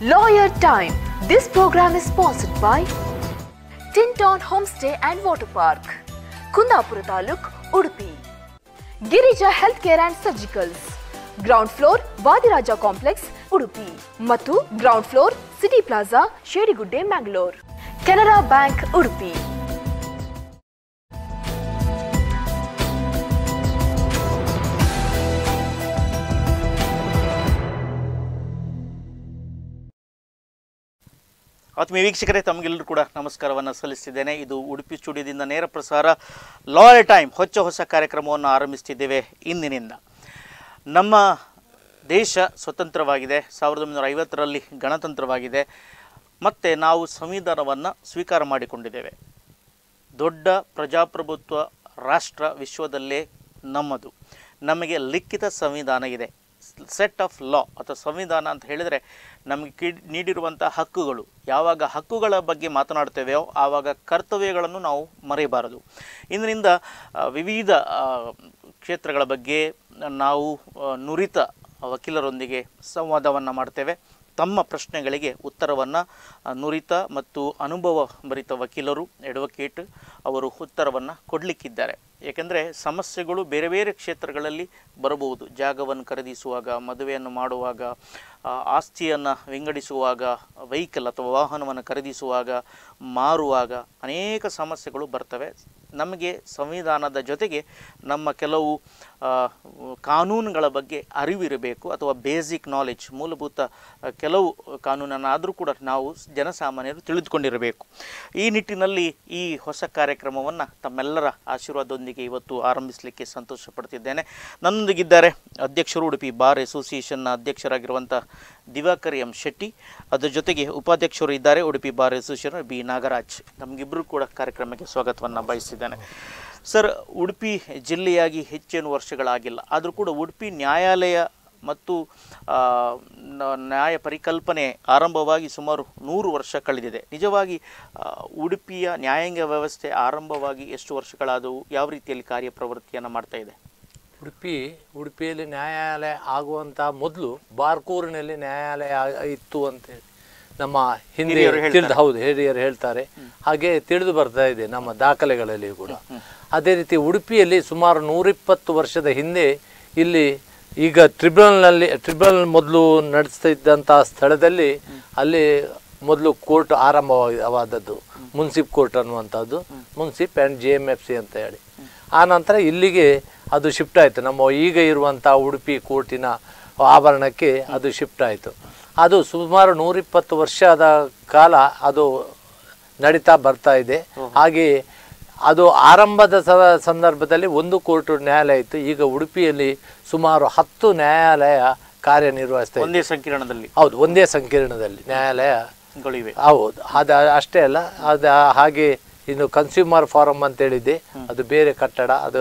Lawyer Time. This program is sponsored by Tinton Homestay and Water Park, Kundapura Taluk, Udupi. Girija health care and surgicals ground floor Vadiraja complex Udupi ಮತ್ತು ground floor city plaza Shedigudde Mangalore Canara bank Udupi ಆತ್ಮೀಯ ವೀಕ್ಷಕರೇ ತಮಗೆಲ್ಲರೂ ಕೂಡ ನಮಸ್ಕಾರವನ್ನು ಸಲ್ಲಿಸ್ತಿದ್ದೇನೆ ಇದು ಉಡುಪಿ ಸ್ಟುಡಿಯೋದಿಂದ ನೇರ ಪ್ರಸಾರ lawyer time ಹೊಚ್ಚ ಹೊಸ ಕಾರ್ಯಕ್ರಮವನ್ನು ಆರಂಭಿಸ್ತಿದ್ದೇವೆ ಇಂದಿನಿಂದ ನಮ್ಮ ದೇಶ ಸ್ವತಂತ್ರವಾಗಿದೆ ಸಾವಿರದ ಒಂಬೈನೂರ ಐವತ್ತರಲ್ಲಿ ಗಣತಂತ್ರವಾಗಿದೆ ಮತ್ತು ನಾವು ಸಂವಿಧಾನವನ್ನು ಸ್ವೀಕಾರ ಮಾಡಿಕೊಂಡಿದ್ದೇವೆ ದೊಡ್ಡ ಪ್ರಜಾಪ್ರಭುತ್ವ ರಾಷ್ಟ್ರ ವಿಶ್ವದಲ್ಲೇ ನಮ್ಮದು ನಮಗೆ ಲಿಖಿತ ಸಂವಿಧಾನ ಇದೆ ಸೆಟ್ ಆಫ್ ಲಾ ಅಥವಾ ಸಂವಿಧಾನ ಅಂತ ಹೇಳಿದರೆ ನಮಗೆ ಕಿ ನೀಡಿರುವಂಥ ಹಕ್ಕುಗಳು ಯಾವಾಗ ಹಕ್ಕುಗಳ ಬಗ್ಗೆ ಮಾತನಾಡ್ತೇವೆಯೋ ಆವಾಗ ಕರ್ತವ್ಯಗಳನ್ನು ನಾವು ಮರೆಯಬಾರದು ಇಂದಿನಿಂದ ಆ, ವಿವಿಧ ಆ, ಕ್ಷೇತ್ರಗಳ ಬಗ್ಗೆ ನಾವು ಆ, ನುರಿತ ವಕೀಲರೊಂದಿಗೆ ಸಂವಾದವನ್ನು ಮಾಡ್ತೇವೆ ತಮ್ಮ ಪ್ರಶ್ನೆಗಳಿಗೆ ಉತ್ತರವನ್ನು ನುರಿತ ಮತ್ತು ಅನುಭವ ಭರಿತ ವಕೀಲರು ಅಡ್ವೊಕೇಟ್ ಅವರು ಉತ್ತರವನ್ನು ಕೊಡಲಿಕ್ಕಿದ್ದಾರೆ ಏಕೆಂದರೆ ಸಮಸ್ಯೆಗಳು ಬೇರೆ ಬೇರೆ ಕ್ಷೇತ್ರಗಳಲ್ಲಿ ಬರಬಹುದು ಜಾಗವನ್ನು ಖರೀದಿಸುವಾಗ ಮದುವೆಯನ್ನು ಮಾಡುವಾಗ ಆ, ಆಸ್ತಿಯನ್ನು ವಿಂಗಡಿಸುವಾಗ ವೆಹಿಕಲ್ ಅಥವಾ ವಾಹನವನ್ನು ಖರೀದಿಸುವಾಗ ಮಾರುವಾಗ ಅನೇಕ ಸಮಸ್ಯೆಗಳು ಬರ್ತವೆ ನಮಗೆ ಸಂವಿಧಾನದ ಜೊತೆಗೆ ನಮ್ಮ ಕೆಲವು ಆ, ಕಾನೂನುಗಳ ಬಗ್ಗೆ ಅರಿವಿರಬೇಕು ಅಥವಾ ಬೇಸಿಕ್ ನಾಲೆಜ್ ಮೂಲಭೂತ ಆ, ಕೆಲವು ಕಾನೂನನ್ನಾದರೂ ಕೂಡ ನಾವು ಜನಸಾಮಾನ್ಯರು ತಿಳಿದುಕೊಂಡಿರಬೇಕು ಈ ನಿಟ್ಟಿನಲ್ಲಿ ಈ ಹೊಸ ಕಾರ್ಯಕ್ರಮವನ್ನು ತಮ್ಮೆಲ್ಲರ ಆಶೀರ್ವಾದದೊಂದಿಗೆ ಇವತ್ತು ಆರಂಭಿಸಲಿಕ್ಕೆ ಸಂತೋಷ ಪಡ್ತಿದ್ದೇನೆ ನನ್ನೊಂದಿಗಿದ್ದಾರೆ ಅಧ್ಯಕ್ಷರು ಉಡುಪಿ ಬಾರ್ ಅಸೋಸಿಯೇಷನ್ನ ಅಧ್ಯಕ್ಷರಾಗಿರುವಂಥ ದಿವಾಕರ್ ಎಂ ಶೆಟ್ಟಿ ಅದರ ಜೊತೆಗೆ ಉಪಾಧ್ಯಕ್ಷರು ಇದ್ದಾರೆ Udupi bar association B Nagaraj ನಮಗಿಬ್ಬರು ಕೂಡ ಕಾರ್ಯಕ್ರಮಕ್ಕೆ ಸ್ವಾಗತವನ್ನು ಬಯಸಿದ್ದೇನೆ ಸರ್ ಉಡುಪಿ ಜಿಲ್ಲೆಯಾಗಿ ಹೆಚ್ಚೇನು ವರ್ಷಗಳಾಗಿಲ್ಲ ಆದರೂ ಕೂಡ ಉಡುಪಿ ನ್ಯಾಯಾಲಯ ಮತ್ತು ಆ, ನ- ನ್ಯಾಯ ಪರಿಕಲ್ಪನೆ ಆರಂಭವಾಗಿ ಸುಮಾರು ನೂರು ವರ್ಷ ಕಳೆದಿದೆ ನಿಜವಾಗಿ ಆ, ಉಡುಪಿಯ ನ್ಯಾಯಾಂಗ ವ್ಯವಸ್ಥೆ ಆರಂಭವಾಗಿ ಎಷ್ಟು ವರ್ಷಗಳಾದವು ಯಾವ ರೀತಿಯಲ್ಲಿ ಕಾರ್ಯಪ್ರವೃತ್ತಿಯನ್ನು ಮಾಡ್ತಾ ಇದೆ ಉಡುಪಿ ಉಡುಪಿಯಲ್ಲಿ ನ್ಯಾಯಾಲಯ ಆಗುವಂತ ಮೊದಲು ಬಾರ್ಕೂರಿನಲ್ಲಿ ನ್ಯಾಯಾಲಯ ಆ- ಇತ್ತು ಅಂತ ಹೇಳಿ ನಮ್ಮ ಹಿಂದೆ ಹಿರಿಯರು ಹೇಳ್ತಾರೆ. ತಿಳಿದು ಹೌದು ಹಿರಿಯರು ಹೇಳ್ತಾರೆ ಹಾಗೆ ತಿಳಿದು ಬರ್ತಾ ಇದೆ ನಮ್ಮ ದಾಖಲೆಗಳಲ್ಲಿ ಕೂಡ ಅದೇ ರೀತಿ ಉಡುಪಿಯಲ್ಲಿ ಸುಮಾರು ನೂರಿಪ್ಪತ್ತು ವರ್ಷದ ಹಿಂದೆ ಇಲ್ಲಿ ಈಗ ಟ್ರಿಬ್ಯುನಲ್ನಲ್ಲಿ ಟ್ರಿಬ್ಯುನಲ್ ಮೊದಲು ನಡೆಸ್ತಾ ಇದ್ದಂತಹ ಸ್ಥಳದಲ್ಲಿ ಅಲ್ಲಿ ಮೊದಲು ಕೋರ್ಟ್ ಆರಂಭವಾದದ್ದು ಮುನ್ಸಿಪ್ ಕೋರ್ಟ್ ಅನ್ನುವಂಥದ್ದು munsif and J M F C ಅಂತ ಹೇಳಿ ಆ ನಂತರ ಇಲ್ಲಿಗೆ ಅದು ಶಿಫ್ಟ್ ಆಯಿತು ನಮ್ಮ ಈಗ ಇರುವಂಥ ಉಡುಪಿ ಕೋರ್ಟಿನ ಆವರಣಕ್ಕೆ ಅದು ಶಿಫ್ಟ್ ಆಯಿತು ಅದು ಸುಮಾರು ನೂರಿಪ್ಪತ್ತು ವರ್ಷದ ಕಾಲ ಅದು ನಡೀತಾ ಬರ್ತಾ ಇದೆ ಹಾಗೆ ಅದು ಆರಂಭದ ಸ- ಸಂದರ್ಭದಲ್ಲಿ ಒಂದು ಕೋರ್ಟ್ ನ್ಯಾಯಾಲಯ ಇತ್ತು ಈಗ ಉಡುಪಿಯಲ್ಲಿ ಸುಮಾರು ಹತ್ತು ನ್ಯಾಯಾಲಯ ಕಾರ್ಯನಿರ್ವಹಿಸ್ತಾ ಇದೆ ಒಂದೇ ಸಂಕೀರ್ಣದಲ್ಲಿ ಹೌದು ಒಂದೇ ಸಂಕೀರ್ಣದಲ್ಲಿ ನ್ಯಾಯಾಲಯ ಗಳಿವೆ ಹೌದು ಅದು ಅಷ್ಟೇ ಅಲ್ಲ ಅದು ಹಾಗೆ ಇನ್ನು ಕನ್ಸ್ಯೂಮರ್ ಫಾರಂ ಅಂತ ಹೇಳಿದೆ ಅದು ಬೇರೆ ಕಟ್ಟಡ ಅದು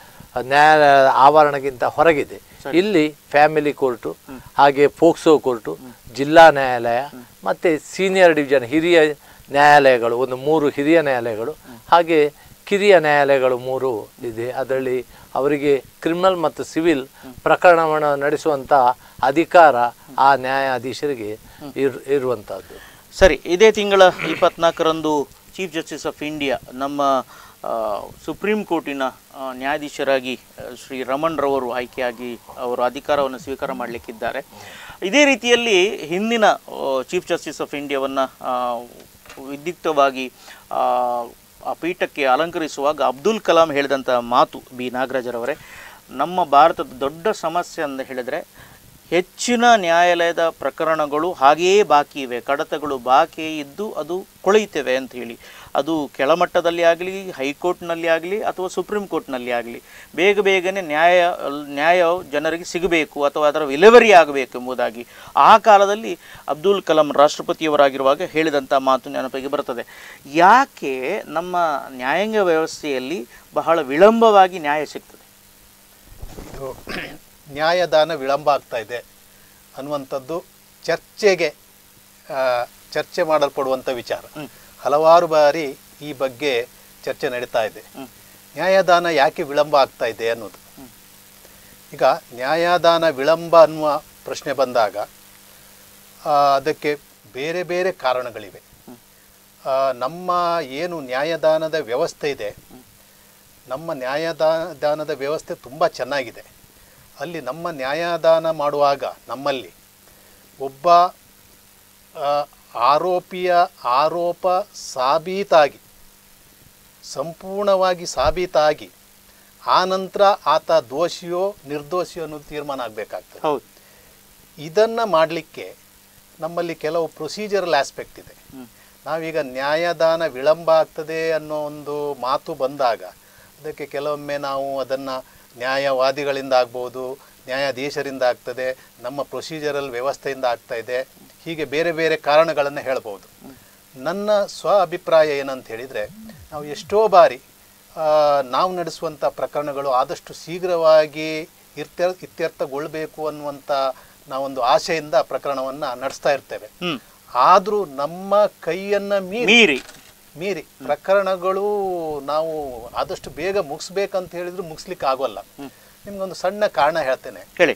ನ್ಯಾಯಾಲಯ ಆವರಣಗಿಂತ ಹೊರಗಿದೆ ಇಲ್ಲಿ ಫ್ಯಾಮಿಲಿ ಕೋರ್ಟು ಹಾಗೆ ಫೋಕ್ಸೋ ಕೋರ್ಟು ಜಿಲ್ಲಾ ನ್ಯಾಯಾಲಯ ಮತ್ತೆ ಸೀನಿಯರ್ ಡಿವಿಷನ್ ಹಿರಿಯ ನ್ಯಾಯಾಲಯಗಳು ಒಂದು ಮೂರು ಹಿರಿಯ ನ್ಯಾಯಾಲಯಗಳು ಹಾಗೆ ಕಿರಿಯ ನ್ಯಾಯಾಲಯಗಳು ಮೂರು ಇದೆ ಅದರಲ್ಲಿ ಅವರಿಗೆ ಕ್ರಿಮಿನಲ್ ಮತ್ತು ಸಿವಿಲ್ ಪ್ರಕರಣವನ್ನು ನಡೆಸುವಂಥ ಅಧಿಕಾರ ಆ ನ್ಯಾಯಾಧೀಶರಿಗೆ ಇರ್ ಇರುವಂಥದ್ದು ಸರಿ ಇದೇ ತಿಂಗಳ ಇಪ್ಪತ್ನಾಲ್ಕರಂದು ಚೀಫ್ ಜಸ್ಟಿಸ್ ಆಫ್ ಇಂಡಿಯಾ ನಮ್ಮ ಆ, ಸುಪ್ರೀಂ ಕೋರ್ಟಿನ ಆ, ನ್ಯಾಯಾಧೀಶರಾಗಿ ಆ, ಶ್ರೀ ರಮಣ್ ರವರು ಆಯ್ಕೆಯಾಗಿ ಅವರು ಅಧಿಕಾರವನ್ನು ಸ್ವೀಕಾರ ಮಾಡಲಿಕ್ಕಿದ್ದಾರೆ ಇದೇ ರೀತಿಯಲ್ಲಿ ಹಿಂದಿನ ಚೀಫ್ ಜಸ್ಟಿಸ್ ಆಫ್ ಇಂಡಿಯಾವನ್ನು ವಿದ್ಯುಕ್ತವಾಗಿ ಆ, ಆ ಪೀಠಕ್ಕೆ ಅಲಂಕರಿಸುವಾಗ ಅಬ್ದುಲ್ ಕಲಾಂ ಹೇಳಿದಂಥ ಮಾತು ಬಿ ನಾಗರಾಜರವರೇ ನಮ್ಮ ಭಾರತದ ದೊಡ್ಡ ಸಮಸ್ಯೆ ಅಂತ ಹೇಳಿದರೆ ಹೆಚ್ಚಿನ ನ್ಯಾಯಾಲಯದ ಪ್ರಕರಣಗಳು ಹಾಗೆಯೇ ಬಾಕಿ ಇವೆ ಕಡತಗಳು ಬಾಕಿ ಇದ್ದು ಅದು ಕೊಳೆಯುತ್ತವೆ ಅಂತ ಹೇಳಿ ಅದು ಕೆಳಮಟ್ಟದಲ್ಲಿ ಆಗಲಿ ಹೈಕೋರ್ಟ್ನಲ್ಲಿ ಆಗಲಿ ಅಥವಾ ಸುಪ್ರೀಂ ಕೋರ್ಟ್ನಲ್ಲಿ ಆಗಲಿ ಬೇಗ ಬೇಗನೆ ನ್ಯಾಯ ನ್ಯಾಯ ಜನರಿಗೆ ಸಿಗಬೇಕು ಅಥವಾ ಅದರ ವಿಲೇವರಿ ಆಗಬೇಕು ಎಂಬುದಾಗಿ ಆ ಕಾಲದಲ್ಲಿ ಅಬ್ದುಲ್ ಕಲಾಂ ರಾಷ್ಟ್ರಪತಿಯವರಾಗಿರುವಾಗ ಹೇಳಿದಂಥ ಮಾತು ನೆನಪಿಗೆ ಬರ್ತದೆ ಯಾಕೆ ನಮ್ಮ ನ್ಯಾಯಾಂಗ ವ್ಯವಸ್ಥೆಯಲ್ಲಿ ಬಹಳ ವಿಳಂಬವಾಗಿ ನ್ಯಾಯ ಸಿಗ್ತದೆ ಇದು ನ್ಯಾಯದಾನ ವಿಳಂಬ ಆಗ್ತಾ ಇದೆ ಅನ್ನುವಂಥದ್ದು ಚರ್ಚೆಗೆ ಆ, ಚರ್ಚೆ ಮಾಡಲ್ಪಡುವಂಥ ವಿಚಾರ ಹಲವಾರು ಬಾರಿ ಈ ಬಗ್ಗೆ ಚರ್ಚೆ ನಡೀತಾ ಇದೆ ನ್ಯಾಯದಾನ ಯಾಕೆ ವಿಳಂಬ ಆಗ್ತಾ ಇದೆ ಅನ್ನೋದು ಈಗ ನ್ಯಾಯದಾನ ವಿಳಂಬ ಅನ್ನುವ ಪ್ರಶ್ನೆ ಬಂದಾಗ ಆ, ಅದಕ್ಕೆ ಬೇರೆ ಬೇರೆ ಕಾರಣಗಳಿವೆ ಆ, ನಮ್ಮ ಏನು ನ್ಯಾಯದಾನದ ವ್ಯವಸ್ಥೆ ಇದೆ ನಮ್ಮ ನ್ಯಾಯದಾನದ ವ್ಯವಸ್ಥೆ ತುಂಬ ಚೆನ್ನಾಗಿದೆ ಅಲ್ಲಿ ನಮ್ಮ ನ್ಯಾಯದಾನ ಮಾಡುವಾಗ ನಮ್ಮಲ್ಲಿ ಒಬ್ಬ ಆ, ಆರೋಪಿಯ ಆರೋಪ ಸಾಬೀತಾಗಿ ಸಂಪೂರ್ಣವಾಗಿ ಸಾಬೀತಾಗಿ ಆ ನಂತರ ಆತ ದೋಷಿಯೋ ನಿರ್ದೋಷಿಯೋ ಅನ್ನೋದು ತೀರ್ಮಾನ ಆಗಬೇಕಾಗ್ತದೆ ಹೌದು ಇದನ್ನು ಮಾಡಲಿಕ್ಕೆ ನಮ್ಮಲ್ಲಿ ಕೆಲವು ಪ್ರೊಸೀಜರಲ್ ಆಸ್ಪೆಕ್ಟ್ ಇದೆ ನಾವೀಗ ನ್ಯಾಯದಾನ ವಿಳಂಬ ಆಗ್ತದೆ ಅನ್ನೋ ಒಂದು ಮಾತು ಬಂದಾಗ ಅದಕ್ಕೆ ಕೆಲವೊಮ್ಮೆ ನಾವು ಅದನ್ನು ನ್ಯಾಯವಾದಿಗಳಿಂದ ಆಗ್ಬೋದು ನ್ಯಾಯಾಧೀಶರಿಂದ ಆಗ್ತದೆ ನಮ್ಮ ಪ್ರೊಸೀಜರಲ್ ವ್ಯವಸ್ಥೆಯಿಂದ ಆಗ್ತಾ ಇದೆ ಹೀಗೆ ಬೇರೆ ಬೇರೆ ಕಾರಣಗಳನ್ನು ಹೇಳ್ಬೋದು ನನ್ನ ಸ್ವ ಅಭಿಪ್ರಾಯ ಏನಂತ ಹೇಳಿದರೆ ನಾವು ಎಷ್ಟೋ ಬಾರಿ ಆ, ನಾವು ನಡೆಸುವಂಥ ಪ್ರಕರಣಗಳು ಆದಷ್ಟು ಶೀಘ್ರವಾಗಿ ಇತ್ಯರ್ ಇತ್ಯರ್ಥಗೊಳ್ಳಬೇಕು ಅನ್ನುವಂಥ ನಾವೊಂದು ಆಶೆಯಿಂದ ಪ್ರಕರಣವನ್ನು ನಡೆಸ್ತಾ ಇರ್ತೇವೆ ಹ್ಮ್ ಆದರೂ ನಮ್ಮ ಕೈಯನ್ನು ಮೀರಿ ಮೀರಿ ಮೀರಿ ಪ್ರಕರಣಗಳು ನಾವು ಆದಷ್ಟು ಬೇಗ ಮುಗಿಸ್ಬೇಕಂತ ಹೇಳಿದ್ರು ಮುಗಿಸ್ಲಿಕ್ಕೆ ಆಗೋಲ್ಲ ನಿಮ್ಗೊಂದು ಸಣ್ಣ ಕಾರಣ ಹೇಳ್ತೇನೆ ಹೇಳಿ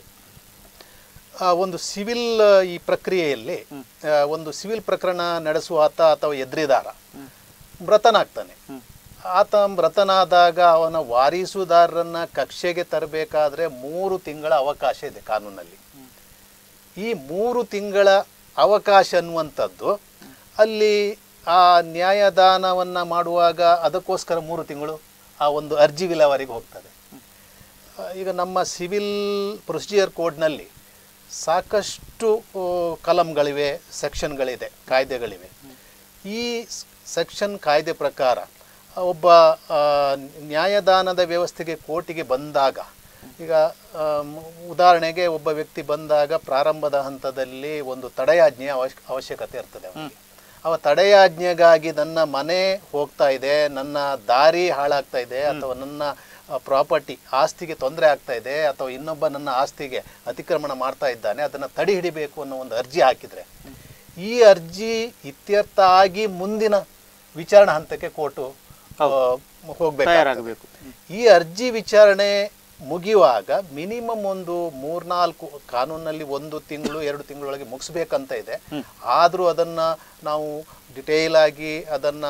ಆ, ಒಂದು ಸಿವಿಲ್ ಈ ಪ್ರಕ್ರಿಯೆಯಲ್ಲಿ ಆ, ಒಂದು ಸಿವಿಲ್ ಪ್ರಕರಣ ನಡೆಸುವ ಆತ ಅಥವಾ ಎದ್ರಿದಾರ ಮೃತನಾಗ್ತಾನೆ ಆತ ಮೃತನಾದಾಗ ಅವನ ವಾರಿಸುದಾರರನ್ನ ಕಕ್ಷೆಗೆ ತರಬೇಕಾದ್ರೆ ಮೂರು ತಿಂಗಳ ಅವಕಾಶ ಇದೆ ಕಾನೂನಲ್ಲಿ ಈ ಮೂರು ತಿಂಗಳ ಅವಕಾಶ ಅನ್ನುವಂಥದ್ದು ಅಲ್ಲಿ ಆ ನ್ಯಾಯದಾನವನ್ನ ಮಾಡುವಾಗ ಅದಕ್ಕೋಸ್ಕರ ಮೂರು ತಿಂಗಳು ಆ ಒಂದು ಅರ್ಜಿ ವಿಲೇವಾರಿಗೆ ಹೋಗ್ತದೆ ಆ, ಈಗ ನಮ್ಮ ಸಿವಿಲ್ ಪ್ರೊಸೀಜರ್ ಕೋಡ್ನಲ್ಲಿ ಸಾಕಷ್ಟು ಆ, ಕಲಂಗಳಿವೆ ಸೆಕ್ಷನ್ಗಳಿದೆ ಕಾಯ್ದೆಗಳಿವೆ ಈ ಸೆಕ್ಷನ್ ಕಾಯ್ದೆ ಪ್ರಕಾರ ಆ, ಒಬ್ಬ ಆ, ನ್ಯಾಯದಾನದ ವ್ಯವಸ್ಥೆಗೆ ಕೋರ್ಟಿಗೆ ಬಂದಾಗ ಈಗ ಆ, ಮ್- ಉದಾಹರಣೆಗೆ ಒಬ್ಬ ವ್ಯಕ್ತಿ ಬಂದಾಗ ಪ್ರಾರಂಭದ ಹಂತದಲ್ಲಿ ಒಂದು ತಡೆಯಾಜ್ಞೆಯ ಅವಶ್ಯ ಅವಶ್ಯಕತೆ ಇರ್ತದೆ ಅವನಿಗೆ ಅವ ತಡೆಯಾಜ್ಞೆಗಾಗಿ ನನ್ನ ಮನೆ ಹೋಗ್ತಾ ಇದೆ ನನ್ನ ದಾರಿ ಹಾಳಾಗ್ತಾ ಇದೆ ಅಥವಾ ನನ್ನ ಪ್ರಾಪರ್ಟಿ ಆಸ್ತಿಗೆ ತೊಂದರೆ ಆಗ್ತಾ ಇದೆ ಅಥವಾ ಇನ್ನೊಬ್ಬ ನನ್ನ ಆಸ್ತಿಗೆ ಅತಿಕ್ರಮಣ ಮಾಡ್ತಾ ಇದ್ದಾನೆ ಅದನ್ನು ತಡೆ ಹಿಡಿಬೇಕು ಅನ್ನೋ ಒಂದು ಅರ್ಜಿ ಹಾಕಿದರೆ ಈ ಅರ್ಜಿ ಇತ್ಯರ್ಥ ಆಗಿ ಮುಂದಿನ ವಿಚಾರಣಾ ಹಂತಕ್ಕೆ ಕೋರ್ಟು ಹೋಗ್ಬೇಕು ತಯಾರಾಗಬೇಕು ಈ ಅರ್ಜಿ ವಿಚಾರಣೆ ಮುಗಿಯುವಾಗ ಮಿನಿಮಮ್ ಒಂದು ಮೂರ್ನಾಲ್ಕು ಕಾನೂನಲ್ಲಿ ಒಂದು ತಿಂಗಳು ಎರಡು ತಿಂಗಳೊಳಗೆ ಮುಗಿಸ್ಬೇಕಂತ ಇದೆ ಆದರೂ ಅದನ್ನ ನಾವು ಡಿಟೇಲ್ ಆಗಿ ಅದನ್ನ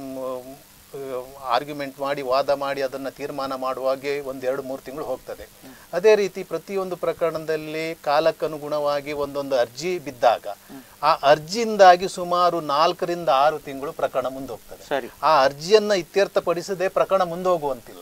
ಆರ್ಗ್ಯುಮೆಂಟ್ ಮಾಡಿ ವಾದ ಮಾಡಿ ಅದನ್ನ ತೀರ್ಮಾನ ಮಾಡುವಾಗೆ ಒಂದು ಎರಡು ಮೂರು ತಿಂಗಳು ಹೋಗ್ತದೆ ಅದೇ ರೀತಿ ಪ್ರತಿಯೊಂದು ಪ್ರಕರಣದಲ್ಲಿ ಕಾಲಕ್ಕನುಗುಣವಾಗಿ ಒಂದೊಂದು ಅರ್ಜಿ ಬಿದ್ದಾಗ ಆ ಅರ್ಜಿಯಿಂದಾಗಿ ಸುಮಾರು ನಾಲ್ಕರಿಂದ ಆರು ತಿಂಗಳು ಪ್ರಕರಣ ಮುಂದೆ ಹೋಗ್ತದೆ ಸರಿ ಆ ಅರ್ಜಿಯನ್ನ ಇತ್ಯರ್ಥಪಡಿಸದೆ ಪ್ರಕರಣ ಮುಂದೆ ಹೋಗುವಂತಿಲ್ಲ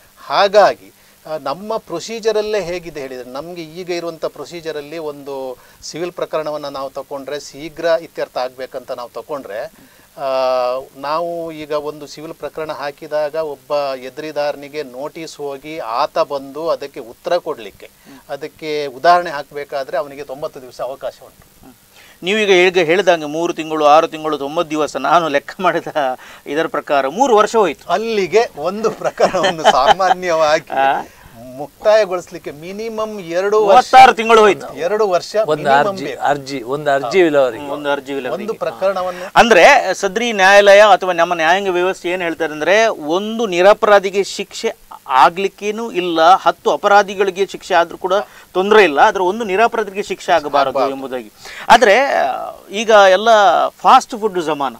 ಹಾಗಾಗಿ ಆ, ನಮ್ಮ ಪ್ರೊಸೀಜರಲ್ಲೇ ಹೇಗಿದೆ ಹೇಳಿದರೆ ನಮಗೆ ಈಗ ಇರುವಂಥ ಪ್ರೊಸೀಜರಲ್ಲಿ ಒಂದು ಸಿವಿಲ್ ಪ್ರಕರಣವನ್ನು ನಾವು ತಗೊಂಡ್ರೆ ಶೀಘ್ರ ಇತ್ಯರ್ಥ ಆಗಬೇಕಂತ ನಾವು ತಗೊಂಡ್ರೆ ಆ, ನಾವು ಈಗ ಒಂದು ಸಿವಿಲ್ ಪ್ರಕರಣ ಹಾಕಿದಾಗ ಒಬ್ಬ ಎದುರಿದಾರನಿಗೆ ನೋಟಿಸ್ ಹೋಗಿ ಆತ ಬಂದು ಅದಕ್ಕೆ ಉತ್ತರ ಕೊಡಲಿಕ್ಕೆ ಅದಕ್ಕೆ ಉದಾಹರಣೆ ಹಾಕಬೇಕಾದ್ರೆ ಅವನಿಗೆ ತೊಂಬತ್ತು ದಿವಸ ಅವಕಾಶ ಉಂಟು ನೀವೀಗ ಈಗ ಹೇಳಿದಂಗೆ ಮೂರು ತಿಂಗಳು ಆರು ತಿಂಗಳು ತೊಂಬತ್ತು ದಿವಸ ನಾನು ಲೆಕ್ಕ ಮಾಡಿದ ಇದರ ಪ್ರಕಾರ ಮೂರು ವರ್ಷ ಹೋಯ್ತು ಅಲ್ಲಿಗೆ ಒಂದು ಪ್ರಕರಣವನ್ನು ಸಾಮಾನ್ಯವಾಗಿ ಮುಕ್ತಾಯಗೊಳಿಸ್ಲಿಕ್ಕೆ ಮಿನಿಮಮ್ ಎರಡು ವರ್ಷ ಮೂವತ್ತಾರು ತಿಂಗಳು ಹೋಯ್ತು ಎರಡು ವರ್ಷ ಒಂದು minimum ಅರ್ಜಿ ಬೇಕು. ಅರ್ಜಿ ಒಂದು ಅರ್ಜಿ ವಿಲೇವಾರಿಗೆ ಒಂದು ಅರ್ಜಿ ವಿಲೇವಾರಿಗೆ. ಒಂದು ಪ್ರಕರಣವನ್ನು ಅಂದ್ರೆ ಸದ್ರಿ ನ್ಯಾಯಾಲಯ ಅಥವಾ ನಮ್ಮ ನ್ಯಾಯಾಂಗ ವ್ಯವಸ್ಥೆ ಏನು ಹೇಳ್ತಾರೆ ಅಂದ್ರೆ ಒಂದು ನಿರಪರಾಧಿಗೆ ಶಿಕ್ಷೆ ಆಗ್ಲಿಕ್ಕೇನು ಇಲ್ಲ ಹತ್ತು ಅಪರಾಧಿಗಳಿಗೆ ಶಿಕ್ಷೆ ಆದ್ರೂ ಕೂಡ ತೊಂದರೆ ಇಲ್ಲ ಆದ್ರೆ ಒಂದು ನಿರಪರಾಧಿಗೆ ಶಿಕ್ಷೆ ಆಗಬಾರದು ಎಂಬುದಾಗಿ ಆದ್ರೆ ಈಗ ಎಲ್ಲ ಫಾಸ್ಟ್ ಫುಡ್ ಜಮಾನ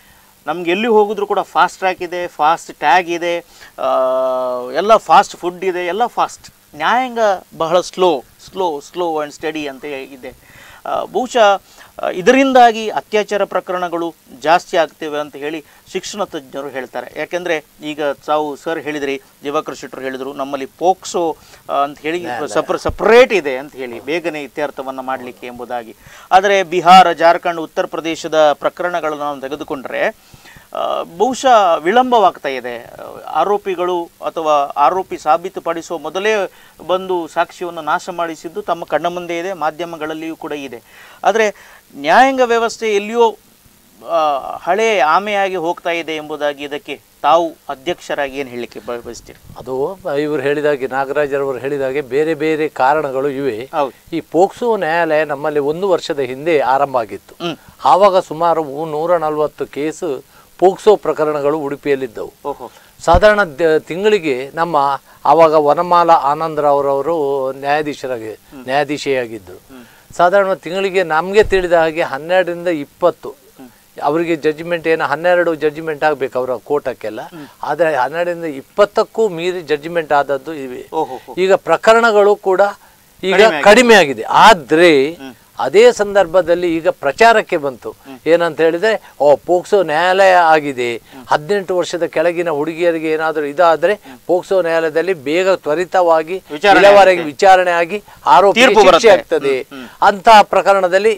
ನಮ್ಗೆ ಎಲ್ಲಿ ಹೋಗಿದ್ರು ಕೂಡ ಫಾಸ್ಟ್ ಟ್ರ್ಯಾಕ್ ಇದೆ ಫಾಸ್ಟ್ ಟ್ಯಾಗ್ ಇದೆ ಆ, ಎಲ್ಲ ಫಾಸ್ಟ್ ಫುಡ್ ಇದೆ ಎಲ್ಲ ಫಾಸ್ಟ್ ನ್ಯಾಯಾಂಗ ಬಹಳ slow slow slow and study ಅಂತ ಇದೆ ಆ, ಬಹುಶಃ ಆ, ಇದರಿಂದಾಗಿ ಅತ್ಯಾಚಾರ ಪ್ರಕರಣಗಳು ಜಾಸ್ತಿ ಆಗ್ತೇವೆ ಅಂತ ಹೇಳಿ ಶಿಕ್ಷಣ ತಜ್ಞರು ಹೇಳ್ತಾರೆ ಯಾಕೆಂದರೆ ಈಗ ತಾವು ಸರ್ ಹೇಳಿದ್ರಿ ದಿವಾಕರ್ ಶೆಟ್ಟರು ಹೇಳಿದರು ನಮ್ಮಲ್ಲಿ ಪೋಕ್ಸೋ ಆ, ಅಂತ ಹೇಳಿ ಸಪ್ರ ಸಪ್ರೇಟ್ ಇದೆ ಅಂತ ಹೇಳಿ ಬೇಗನೆ ಇತ್ಯರ್ಥವನ್ನು ಮಾಡಲಿಕ್ಕೆ ಎಂಬುದಾಗಿ ಆದರೆ ಬಿಹಾರ ಜಾರ್ಖಂಡ್ ಉತ್ತರ ಪ್ರದೇಶದ ಪ್ರಕರಣಗಳನ್ನು ನಾವು ತೆಗೆದುಕೊಂಡ್ರೆ ಆ, ಬಹುಶಃ ವಿಳಂಬವಾಗ್ತಾ ಇದೆ ಆ, ಆರೋಪಿಗಳು ಅಥವಾ ಆರೋಪಿ ಸಾಬೀತುಪಡಿಸುವ ಮೊದಲೇ ಬಂದು ಸಾಕ್ಷ್ಯವನ್ನು ನಾಶ ಮಾಡಿಸಿದ್ದು ತಮ್ಮ ಕಣ್ಣ ಮುಂದೆ ಇದೆ ಮಾಧ್ಯಮಗಳಲ್ಲಿಯೂ ಕೂಡ ಇದೆ ಆದರೆ ನ್ಯಾಯಾಂಗ ವ್ಯವಸ್ಥೆ ಎಲ್ಲಿಯೋ ಆ, ಹಳೆ ಆಮೆಯಾಗಿ ಹೋಗ್ತಾ ಇದೆ ಎಂಬುದಾಗಿ ಇದಕ್ಕೆ ತಾವು ಅಧ್ಯಕ್ಷರಾಗಿ ಏನು ಹೇಳಲಿಕ್ಕೆ ಬ- ಬಯಸ್ತೀರಿ ಅದು ಇವರು ಹೇಳಿದಾಗೆ ನಾಗರಾಜರವರು ಹೇಳಿದಾಗೆ ಬೇರೆ ಬೇರೆ ಕಾರಣಗಳು ಇವೆ ಹೌದು ಈ ಪೋಕ್ಸೋ ನ್ಯಾಯಾಲಯ ನಮ್ಮಲ್ಲಿ ಒಂದು ವರ್ಷದ ಹಿಂದೆ ಆರಂಭ ಆಗಿತ್ತು ಹ್ಮ್. ಆವಾಗ ಸುಮಾರು ನೂರ ನಲವತ್ತು ಕೇಸು ಪೋಕ್ಸೋ ಪ್ರಕರಣಗಳು ಉಡುಪಿಯಲ್ಲಿದ್ದವು ಓಹೋ ಸಾಧಾರಣ ದ- ತಿಂಗಳಿಗೆ ನಮ್ಮ ಆವಾಗ ವನಮಾಲ ಆನಂದರಾವ್ರವರು ನ್ಯಾಯಾಧೀಶರಾಗಿ ನ್ಯಾಯಾಧೀಶೆಯಾಗಿದ್ದರು ಸಾಧಾರಣ ತಿಂಗಳಿಗೆ ನಮಗೆ ತಿಳಿದ ಹಾಗೆ ಹನ್ನೆರಡರಿಂದ ಇಪ್ಪತ್ತು ಅವರಿಗೆ ಜಡ್ಜ್ಮೆಂಟ್ ಏನು ಹನ್ನೆರಡು ಜಡ್ಜ್ಮೆಂಟ್ ಆಗಬೇಕು ಅವರ ಕೋಟಕ್ಕೆಲ್ಲ ಆದರೆ ಹನ್ನೆರಡರಿಂದ ಇಪ್ಪತ್ತಕ್ಕೂ ಮೀರಿ ಜಡ್ಜ್ಮೆಂಟ್ ಆದದ್ದು ಇವೆ ಓಹೋ ಈಗ ಪ್ರಕರಣಗಳು ಕೂಡ ಈಗ ಕಡಿಮೆ ಆಗಿದೆ ಆದ್ರೆ ಅದೇ ಸಂದರ್ಭದಲ್ಲಿ ಈಗ ಪ್ರಚಾರಕ್ಕೆ ಬಂತು ಏನಂತ ಹೇಳಿದ್ರೆ ಓ ಪೋಕ್ಸೋ ನ್ಯಾಯಾಲಯ ಆಗಿದೆ ಹದಿನೆಂಟು ವರ್ಷದ ಕೆಳಗಿನ ಹುಡುಗಿಯರಿಗೆ ಏನಾದರೂ ಇದಾದ್ರೆ ಪೋಕ್ಸೋ ನ್ಯಾಯಾಲಯದಲ್ಲಿ ಬೇಗ ತ್ವರಿತವಾಗಿ ವಿಚಾರಣೆ ವಿಲೇವಾರಿಗೆ ವಿಚಾರಣೆ ಆಗಿ ಆರೋಪಿ ತೀರ್ಪು ಶಿಕ್ಷೆ ಬರುತ್ತೆ. ಆಗ್ತದೆ ಅಂತಹ ಪ್ರಕರಣದಲ್ಲಿ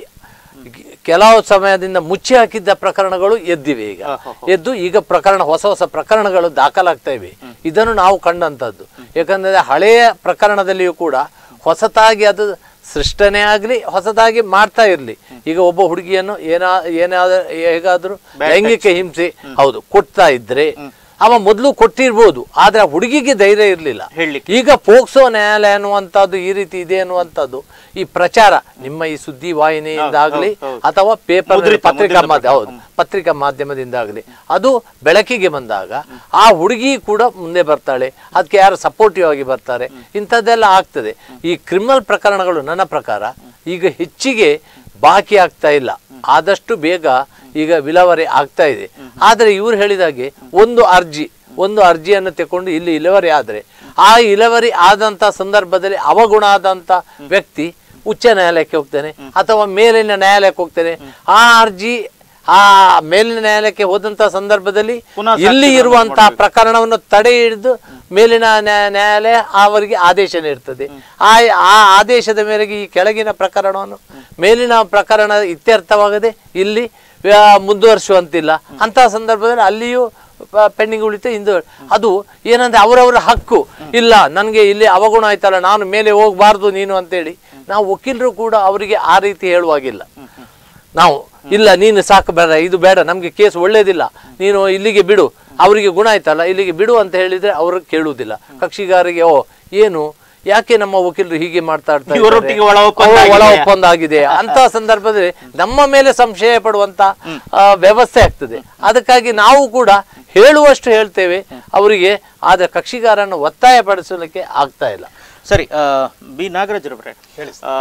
ಕೆಲವು ಸಮಯದಿಂದ ಮುಚ್ಚಿ ಹಾಕಿದ್ದ ಪ್ರಕರಣಗಳು ಎದ್ದಿವೆ ಈಗ ಎದ್ದು ಈಗ ಪ್ರಕರಣ ಹೊಸ ಹೊಸ ಪ್ರಕರಣಗಳು ದಾಖಲಾಗ್ತಾ ಇವೆ ಇದನ್ನು ನಾವು ಕಂಡಂತದ್ದು ಯಾಕಂದ್ರೆ ಹಳೆಯ ಪ್ರಕರಣದಲ್ಲಿಯೂ ಕೂಡ ಹೊಸತಾಗಿ ಅದು ಸೃಷ್ಟನೆ ಆಗಲಿ ಹೊಸದಾಗಿ ಮಾಡ್ತಾ ಇರಲಿ ಈಗ ಒಬ್ಬ ಹುಡುಗಿಯನ್ನು ಏನಾ ಏನಾದ್ರೂ ಹೇಗಾದ್ರೂ ಲೈಂಗಿಕ ಹಿಂಸೆ ಹೌದು ಕೊಡ್ತಾ ಇದ್ರೆ ಅವ ಮೊದಲು ಕೊಟ್ಟಿರ್ಬೋದು ಆದ್ರೆ ಆ ಹುಡುಗಿಗೆ ಧೈರ್ಯ ಇರಲಿಲ್ಲ ಹೇಳಲಿಕ್ಕೆ ಈಗ ಪೋಕ್ಸೋ ನ್ಯಾಯಾಲಯ ಅನ್ನುವಂಥದ್ದು ಈ ರೀತಿ ಇದೆ ಅನ್ನುವಂಥದ್ದು ಈ ಪ್ರಚಾರ ನಿಮ್ಮ ಈ ಸುದ್ದಿ ವಾಹಿನಿಯಿಂದಾಗ್ಲಿ ಅಥವಾ ಪೇಪರ್ ಮುದ್ರಿತ- ಪತ್ರಿಕಾ ಮುದ್ರಿತ ಮಾಧ್ಯಮ ಹೌದು ಪತ್ರಿಕಾ ಮಾಧ್ಯಮದಿಂದಾಗಲಿ ಅದು ಬೆಳಕಿಗೆ ಬಂದಾಗ ಆ ಹುಡುಗಿ ಕೂಡ ಮುಂದೆ ಬರ್ತಾಳೆ ಅದಕ್ಕೆ ಯಾರು ಸಪೋರ್ಟಿವ್ ಆಗಿ ಬರ್ತಾರೆ ಇಂಥದ್ದೆಲ್ಲ ಆಗ್ತದೆ ಈ ಕ್ರಿಮಿನಲ್ ಪ್ರಕರಣಗಳು ನನ್ನ ಪ್ರಕಾರ ಈಗ ಹೆಚ್ಚಿಗೆ ಬಾಕಿ ಆಗ್ತಾ ಇಲ್ಲ ಆದಷ್ಟು ಬೇಗ ಈಗ ವಿಲೇವಾರಿ ಆಗ್ತಾ ಇದೆ ಆದರೆ ಇವ್ರು ಹೇಳಿದಾಗೆ ಒಂದು ಅರ್ಜಿ ಒಂದು ಅರ್ಜಿಯನ್ನು ತಕೊಂಡು ಇಲ್ಲಿ ಇಳುವರಿ ಆದರೆ ಆ ಇಳುವರಿ ಆದಂತ ಸಂದರ್ಭದಲ್ಲಿ ಅವಗುಣ ಆದಂತ ವ್ಯಕ್ತಿ ಉಚ್ಚ ನ್ಯಾಯಾಲಯಕ್ಕೆ ಹೋಗ್ತಾನೆ ಅಥವಾ ಮೇಲಿನ ನ್ಯಾಯಾಲಯಕ್ಕೆ ಹೋಗ್ತಾನೆ ಆ ಅರ್ಜಿ ಆ ಮೇಲಿನ ನ್ಯಾಯಾಲಯಕ್ಕೆ ಹೋದಂತ ಸಂದರ್ಭದಲ್ಲಿ ಪುನಃ ಇಲ್ಲಿ ಸಾಕ್ಷಿಗಳನ್ನು ಇರುವಂತಹ ಪ್ರಕರಣವನ್ನು ತಡೆ ಹಿಡಿದು ಮೇಲಿನ ನ್ಯಾಯ- ನ್ಯಾಯಾಲಯ ಅವರಿಗೆ ಆದೇಶ ನೀಡ್ತದೆ ಆ ಆ ಆದೇಶದ ಮೇರೆಗೆ ಈ ಕೆಳಗಿನ ಪ್ರಕರಣವನ್ನು ಮೇಲಿನ ಪ್ರಕರಣ ಇತ್ಯರ್ಥವಾಗದೆ ಇಲ್ಲಿ ಆ, ಮುಂದುವರಿಸುವಂತಿಲ್ಲ ಅಂತಹ ಸಂದರ್ಭದಲ್ಲಿ ಅಲ್ಲಿಯೂ ಪೆಂಡಿಂಗ್ ಉಳಿತು ಇಂದು ಅದು ಏನಂದ್ರೆ ಅವರವರ ಹಕ್ಕು ಇಲ್ಲ ನನಗೆ ಇಲ್ಲಿ ಅವಗುಣ ಆಯ್ತಲ್ಲ ನಾನು ಮೇಲೆ ಹೋಗಬಾರ್ದು ನೀನು ಅಂತೇಳಿ ನಾವು ವಕೀಲರು ಕೂಡ ಅವರಿಗೆ ಆ ರೀತಿ ಹೇಳುವಾಗಿಲ್ಲ ನಾವು ಇಲ್ಲ ನೀನು ಸಾಕು ಬೇಡ ಇದು ಬೇಡ ನಮಗೆ ಕೇಸ್ ಒಳ್ಳೇದಿಲ್ಲ ನೀನು ಇಲ್ಲಿಗೆ ಬಿಡು ಅವರಿಗೆ ಗುಣ ಆಯ್ತಲ್ಲ ಇಲ್ಲಿಗೆ ಬಿಡು ಅಂತ ಹೇಳಿದ್ರೆ ಅವರು ಕೇಳುವುದಿಲ್ಲ ಕಕ್ಷಿಗಾರಿಗೆ ಓ ಏನು ಯಾಕೆ ನಮ್ಮ ವಕೀಲರು ಹೀಗೆ ಮಾಡ್ತಾ ಇರ್ತಾರೆ? ಇವರೊಟ್ಟಿಗೆ ಒಳ ಒಪ್ಪಂದ ಅವ್ರ ಒಳ ಆಗಿದೆಯಾ? ಒಪ್ಪಂದ ಆಗಿದೆ ಅಂತ ಸಂದರ್ಭದಲ್ಲಿ ನಮ್ಮ ಮೇಲೆ ಸಂಶಯ ಪಡುವಂತ ಆ, ವ್ಯವಸ್ಥೆ ಆಗ್ತದೆ ಅದಕ್ಕಾಗಿ ನಾವು ಕೂಡ ಹೇಳುವಷ್ಟು ಹೇಳ್ತೇವೆ ಅವರಿಗೆ ಆದ್ರೆ ಕಕ್ಷಿಗಾರನ್ನು ಒತ್ತಾಯ ಪಡಿಸಲಿಕ್ಕೆ ಆಗ್ತಾ ಇಲ್ಲ ಸರಿ ಆ, ಬಿ ನಾಗರಾಜರವರೇ ಹೇಳಿ ಆ,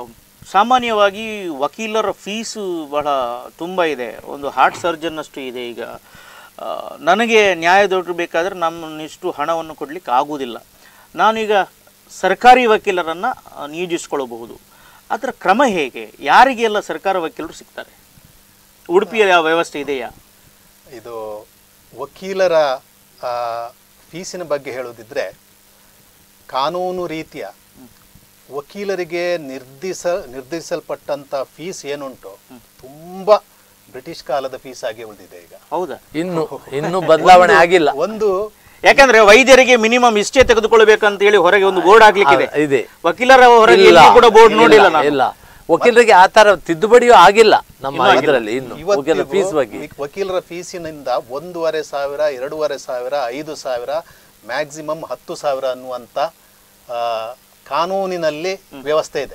ಸಾಮಾನ್ಯವಾಗಿ ವಕೀಲರ ಫೀಸು ಬಹಳ ತುಂಬ ಇದೆ ಒಂದು ಹಾರ್ಟ್ ಸರ್ಜನ್ ಅಷ್ಟು ಇದೆ ಈಗ ಆ, ನನಗೆ ನ್ಯಾಯ ದೊರಕಬೇಕಾದ್ರೆ ನಮ್ಮನ್ನಿಷ್ಟು ಹಣವನ್ನು ಕೊಡಲಿಕ್ಕೆ ಆಗುವುದಿಲ್ಲ ನಾನೀಗ ಸರ್ಕಾರಿ ವಕೀಲರನ್ನು ನಿಯೋಜಿಸ್ಕೊಳ್ಳಬಹುದು ಅದರ ಕ್ರಮ ಹೇಗೆ ಯಾರಿಗೆಲ್ಲ ಸರ್ಕಾರ ವಕೀಲರು ಸಿಗ್ತಾರೆ ಉಡುಪಿಯಲ್ಲಿ ಯಾವ ವ್ಯವಸ್ಥೆ ಇದೆಯಾ ಇದು ವಕೀಲರ ಆ, ಫೀಸಿನ ಬಗ್ಗೆ ಹೇಳೋದಿದ್ರೆ ಕಾನೂನು ರೀತಿಯ ವಕೀಲರಿಗೆ ನಿರ್ದಿಸ ನಿರ್ಧರಿಸಲ್ಪಟ್ಟಂತ ಫೀಸ್ ಏನುಂಟು ತುಂಬಾ ಬ್ರಿಟಿಷ್ ಕಾಲದ ಫೀಸ್ ಆಗಿ ಉಳಿದಿದೆ ಈಗ ಹೌದಾ ಇನ್ನು ಇನ್ನು ಬದಲಾವಣೆ ಆಗಿಲ್ಲ ಒಂದು ಯಾಕಂದ್ರೆ ವೈದ್ಯರಿಗೆ ಮಿನಿಮಮ್ ಇಷ್ಟೇ ತೆಗೆದುಕೊಳ್ಬೇಕಂತ ಹೇಳಿ ಹೊರಗೆ ಒಂದು ಬೋರ್ಡ್ ಹಾಕ್ಲಿಕ್ಕಿದೆ ಆ, ಇದೆ ವಕೀಲರ ಹೊರಗೆ ಇಲ್ಲ, ಎಲ್ಲಿ ಕೂಡ ಬೋರ್ಡ್ ಇಲ್ಲ, ನೋಡಿಲ್ಲ ನಾನು ಇಲ್ಲ ವಕೀಲರಿಗೆ ಆ ತರ ತಿದ್ದುಪಡಿಯೂ ಆಗಿಲ್ಲ ನಮ್ಮ ಇದರಲ್ಲಿ ಇನ್ನು ವಕೀಲರ ಇವತ್ತಿಗೂ ಫೀಸ್ ಬಗ್ಗೆ ವಿ- ವಕೀಲರ ಫೀಸಿನಿಂದ ಒಂದೂವರೆ ಸಾವಿರ ಎರಡೂವರೆ ಸಾವಿರ ಐದು ಸಾವಿರ ಮ್ಯಾಕ್ಸಿಮಮ್ ಹತ್ತು ಸಾವಿರ ಅನ್ನುವಂಥ ಆ, ಕಾನೂನಿನಲ್ಲಿ ವ್ಯವಸ್ಥೆ ಇದೆ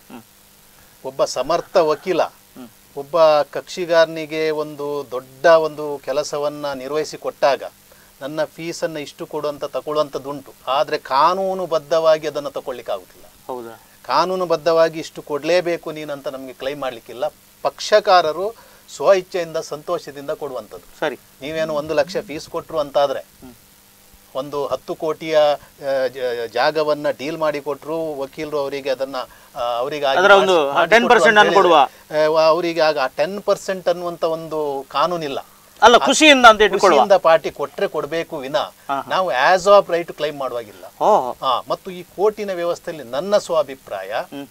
ಒಬ್ಬ ಸಮರ್ಥ ವಕೀಲ ಒಬ್ಬ ಕಕ್ಷಿಗಾರನಿಗೆ ಒಂದು ದೊಡ್ಡ ಒಂದು ಕೆಲಸವನ್ನ ನಿರ್ವಹಿಸಿ ಕೊಟ್ಟಾಗ ನನ್ನ ಫೀಸನ್ನು ಇಷ್ಟು ಕೊಡು ಅಂತ ತಗೊಳ್ಳುವಂಥದ್ದುಂಟು ಆದರೆ ಕಾನೂನುಬದ್ಧವಾಗಿ ಅದನ್ನು ತಗೊಳ್ಳಿಕ್ಕಾಗುತ್ತಿಲ್ಲ ಹೌದಾ ಕಾನೂನುಬದ್ಧವಾಗಿ ಇಷ್ಟು ಕೊಡಲೇಬೇಕು ನೀನಂತ ನಮಗೆ ಕ್ಲೈಮ್ ಮಾಡಲಿಕ್ಕಿಲ್ಲ ಪಕ್ಷಕಾರರು ಸ್ವ ಇಚ್ಛೆಯಿಂದ ಸಂತೋಷದಿಂದ ಕೊಡುವಂಥದ್ದು ಸರಿ ನೀವೇನು ಒಂದು ಲಕ್ಷ ಫೀಸ್ ಕೊಟ್ಟರು ಅಂತಾದರೆ ಒಂದು ಹತ್ತು ಕೋಟಿಯ ಆ, ಜ- ಜಾಗವನ್ನ ಡೀಲ್ ಮಾಡಿ ಕೊಟ್ಟರು ವಕೀಲರು ಅವರಿಗೆ ಅದನ್ನ ಆ, ಅವರಿಗೆ ಆಗಿ ಅದರ ಒಂದು ಮಾಡಿಸಿ- 10% ಮಾಡಿಕೊಟ್ರು ಅಂತ ಅನ್ನು ಕೊಡುವ. ಹೇಳಿದ್ರೆ, ಆ, ಅವರಿಗೆ ಆಗ ಟೆನ್ ಪರ್ಸೆಂಟ್ ಅನ್ನುವಂಥ ಒಂದು ಕಾನೂನಿಲ್ಲ ಅಲ್ಲ ಖುಷಿಯಿಂದ ಅಂತ ಇಟ್ಕೊಳ್ಳುವ ಖುಷಿಯಿಂದ ಪಾರ್ಟಿ ಕೊಟ್ರೆ ಕೊಡಬೇಕು ವಿನ ನಾವು ಆಸ್ ಆಫ್ ರೈಟ್ ಕ್ಲೈಮ್ ಮಾಡುವಾಗಿಲ್ಲ ಓ ಹಾ ಮತ್ತು ಈ ಕೋರ್ಟಿನ ವ್ಯವಸ್ಥೆಯಲ್ಲಿ ನನ್ನ ಸ್ವಾಭಿಪ್ರಾಯ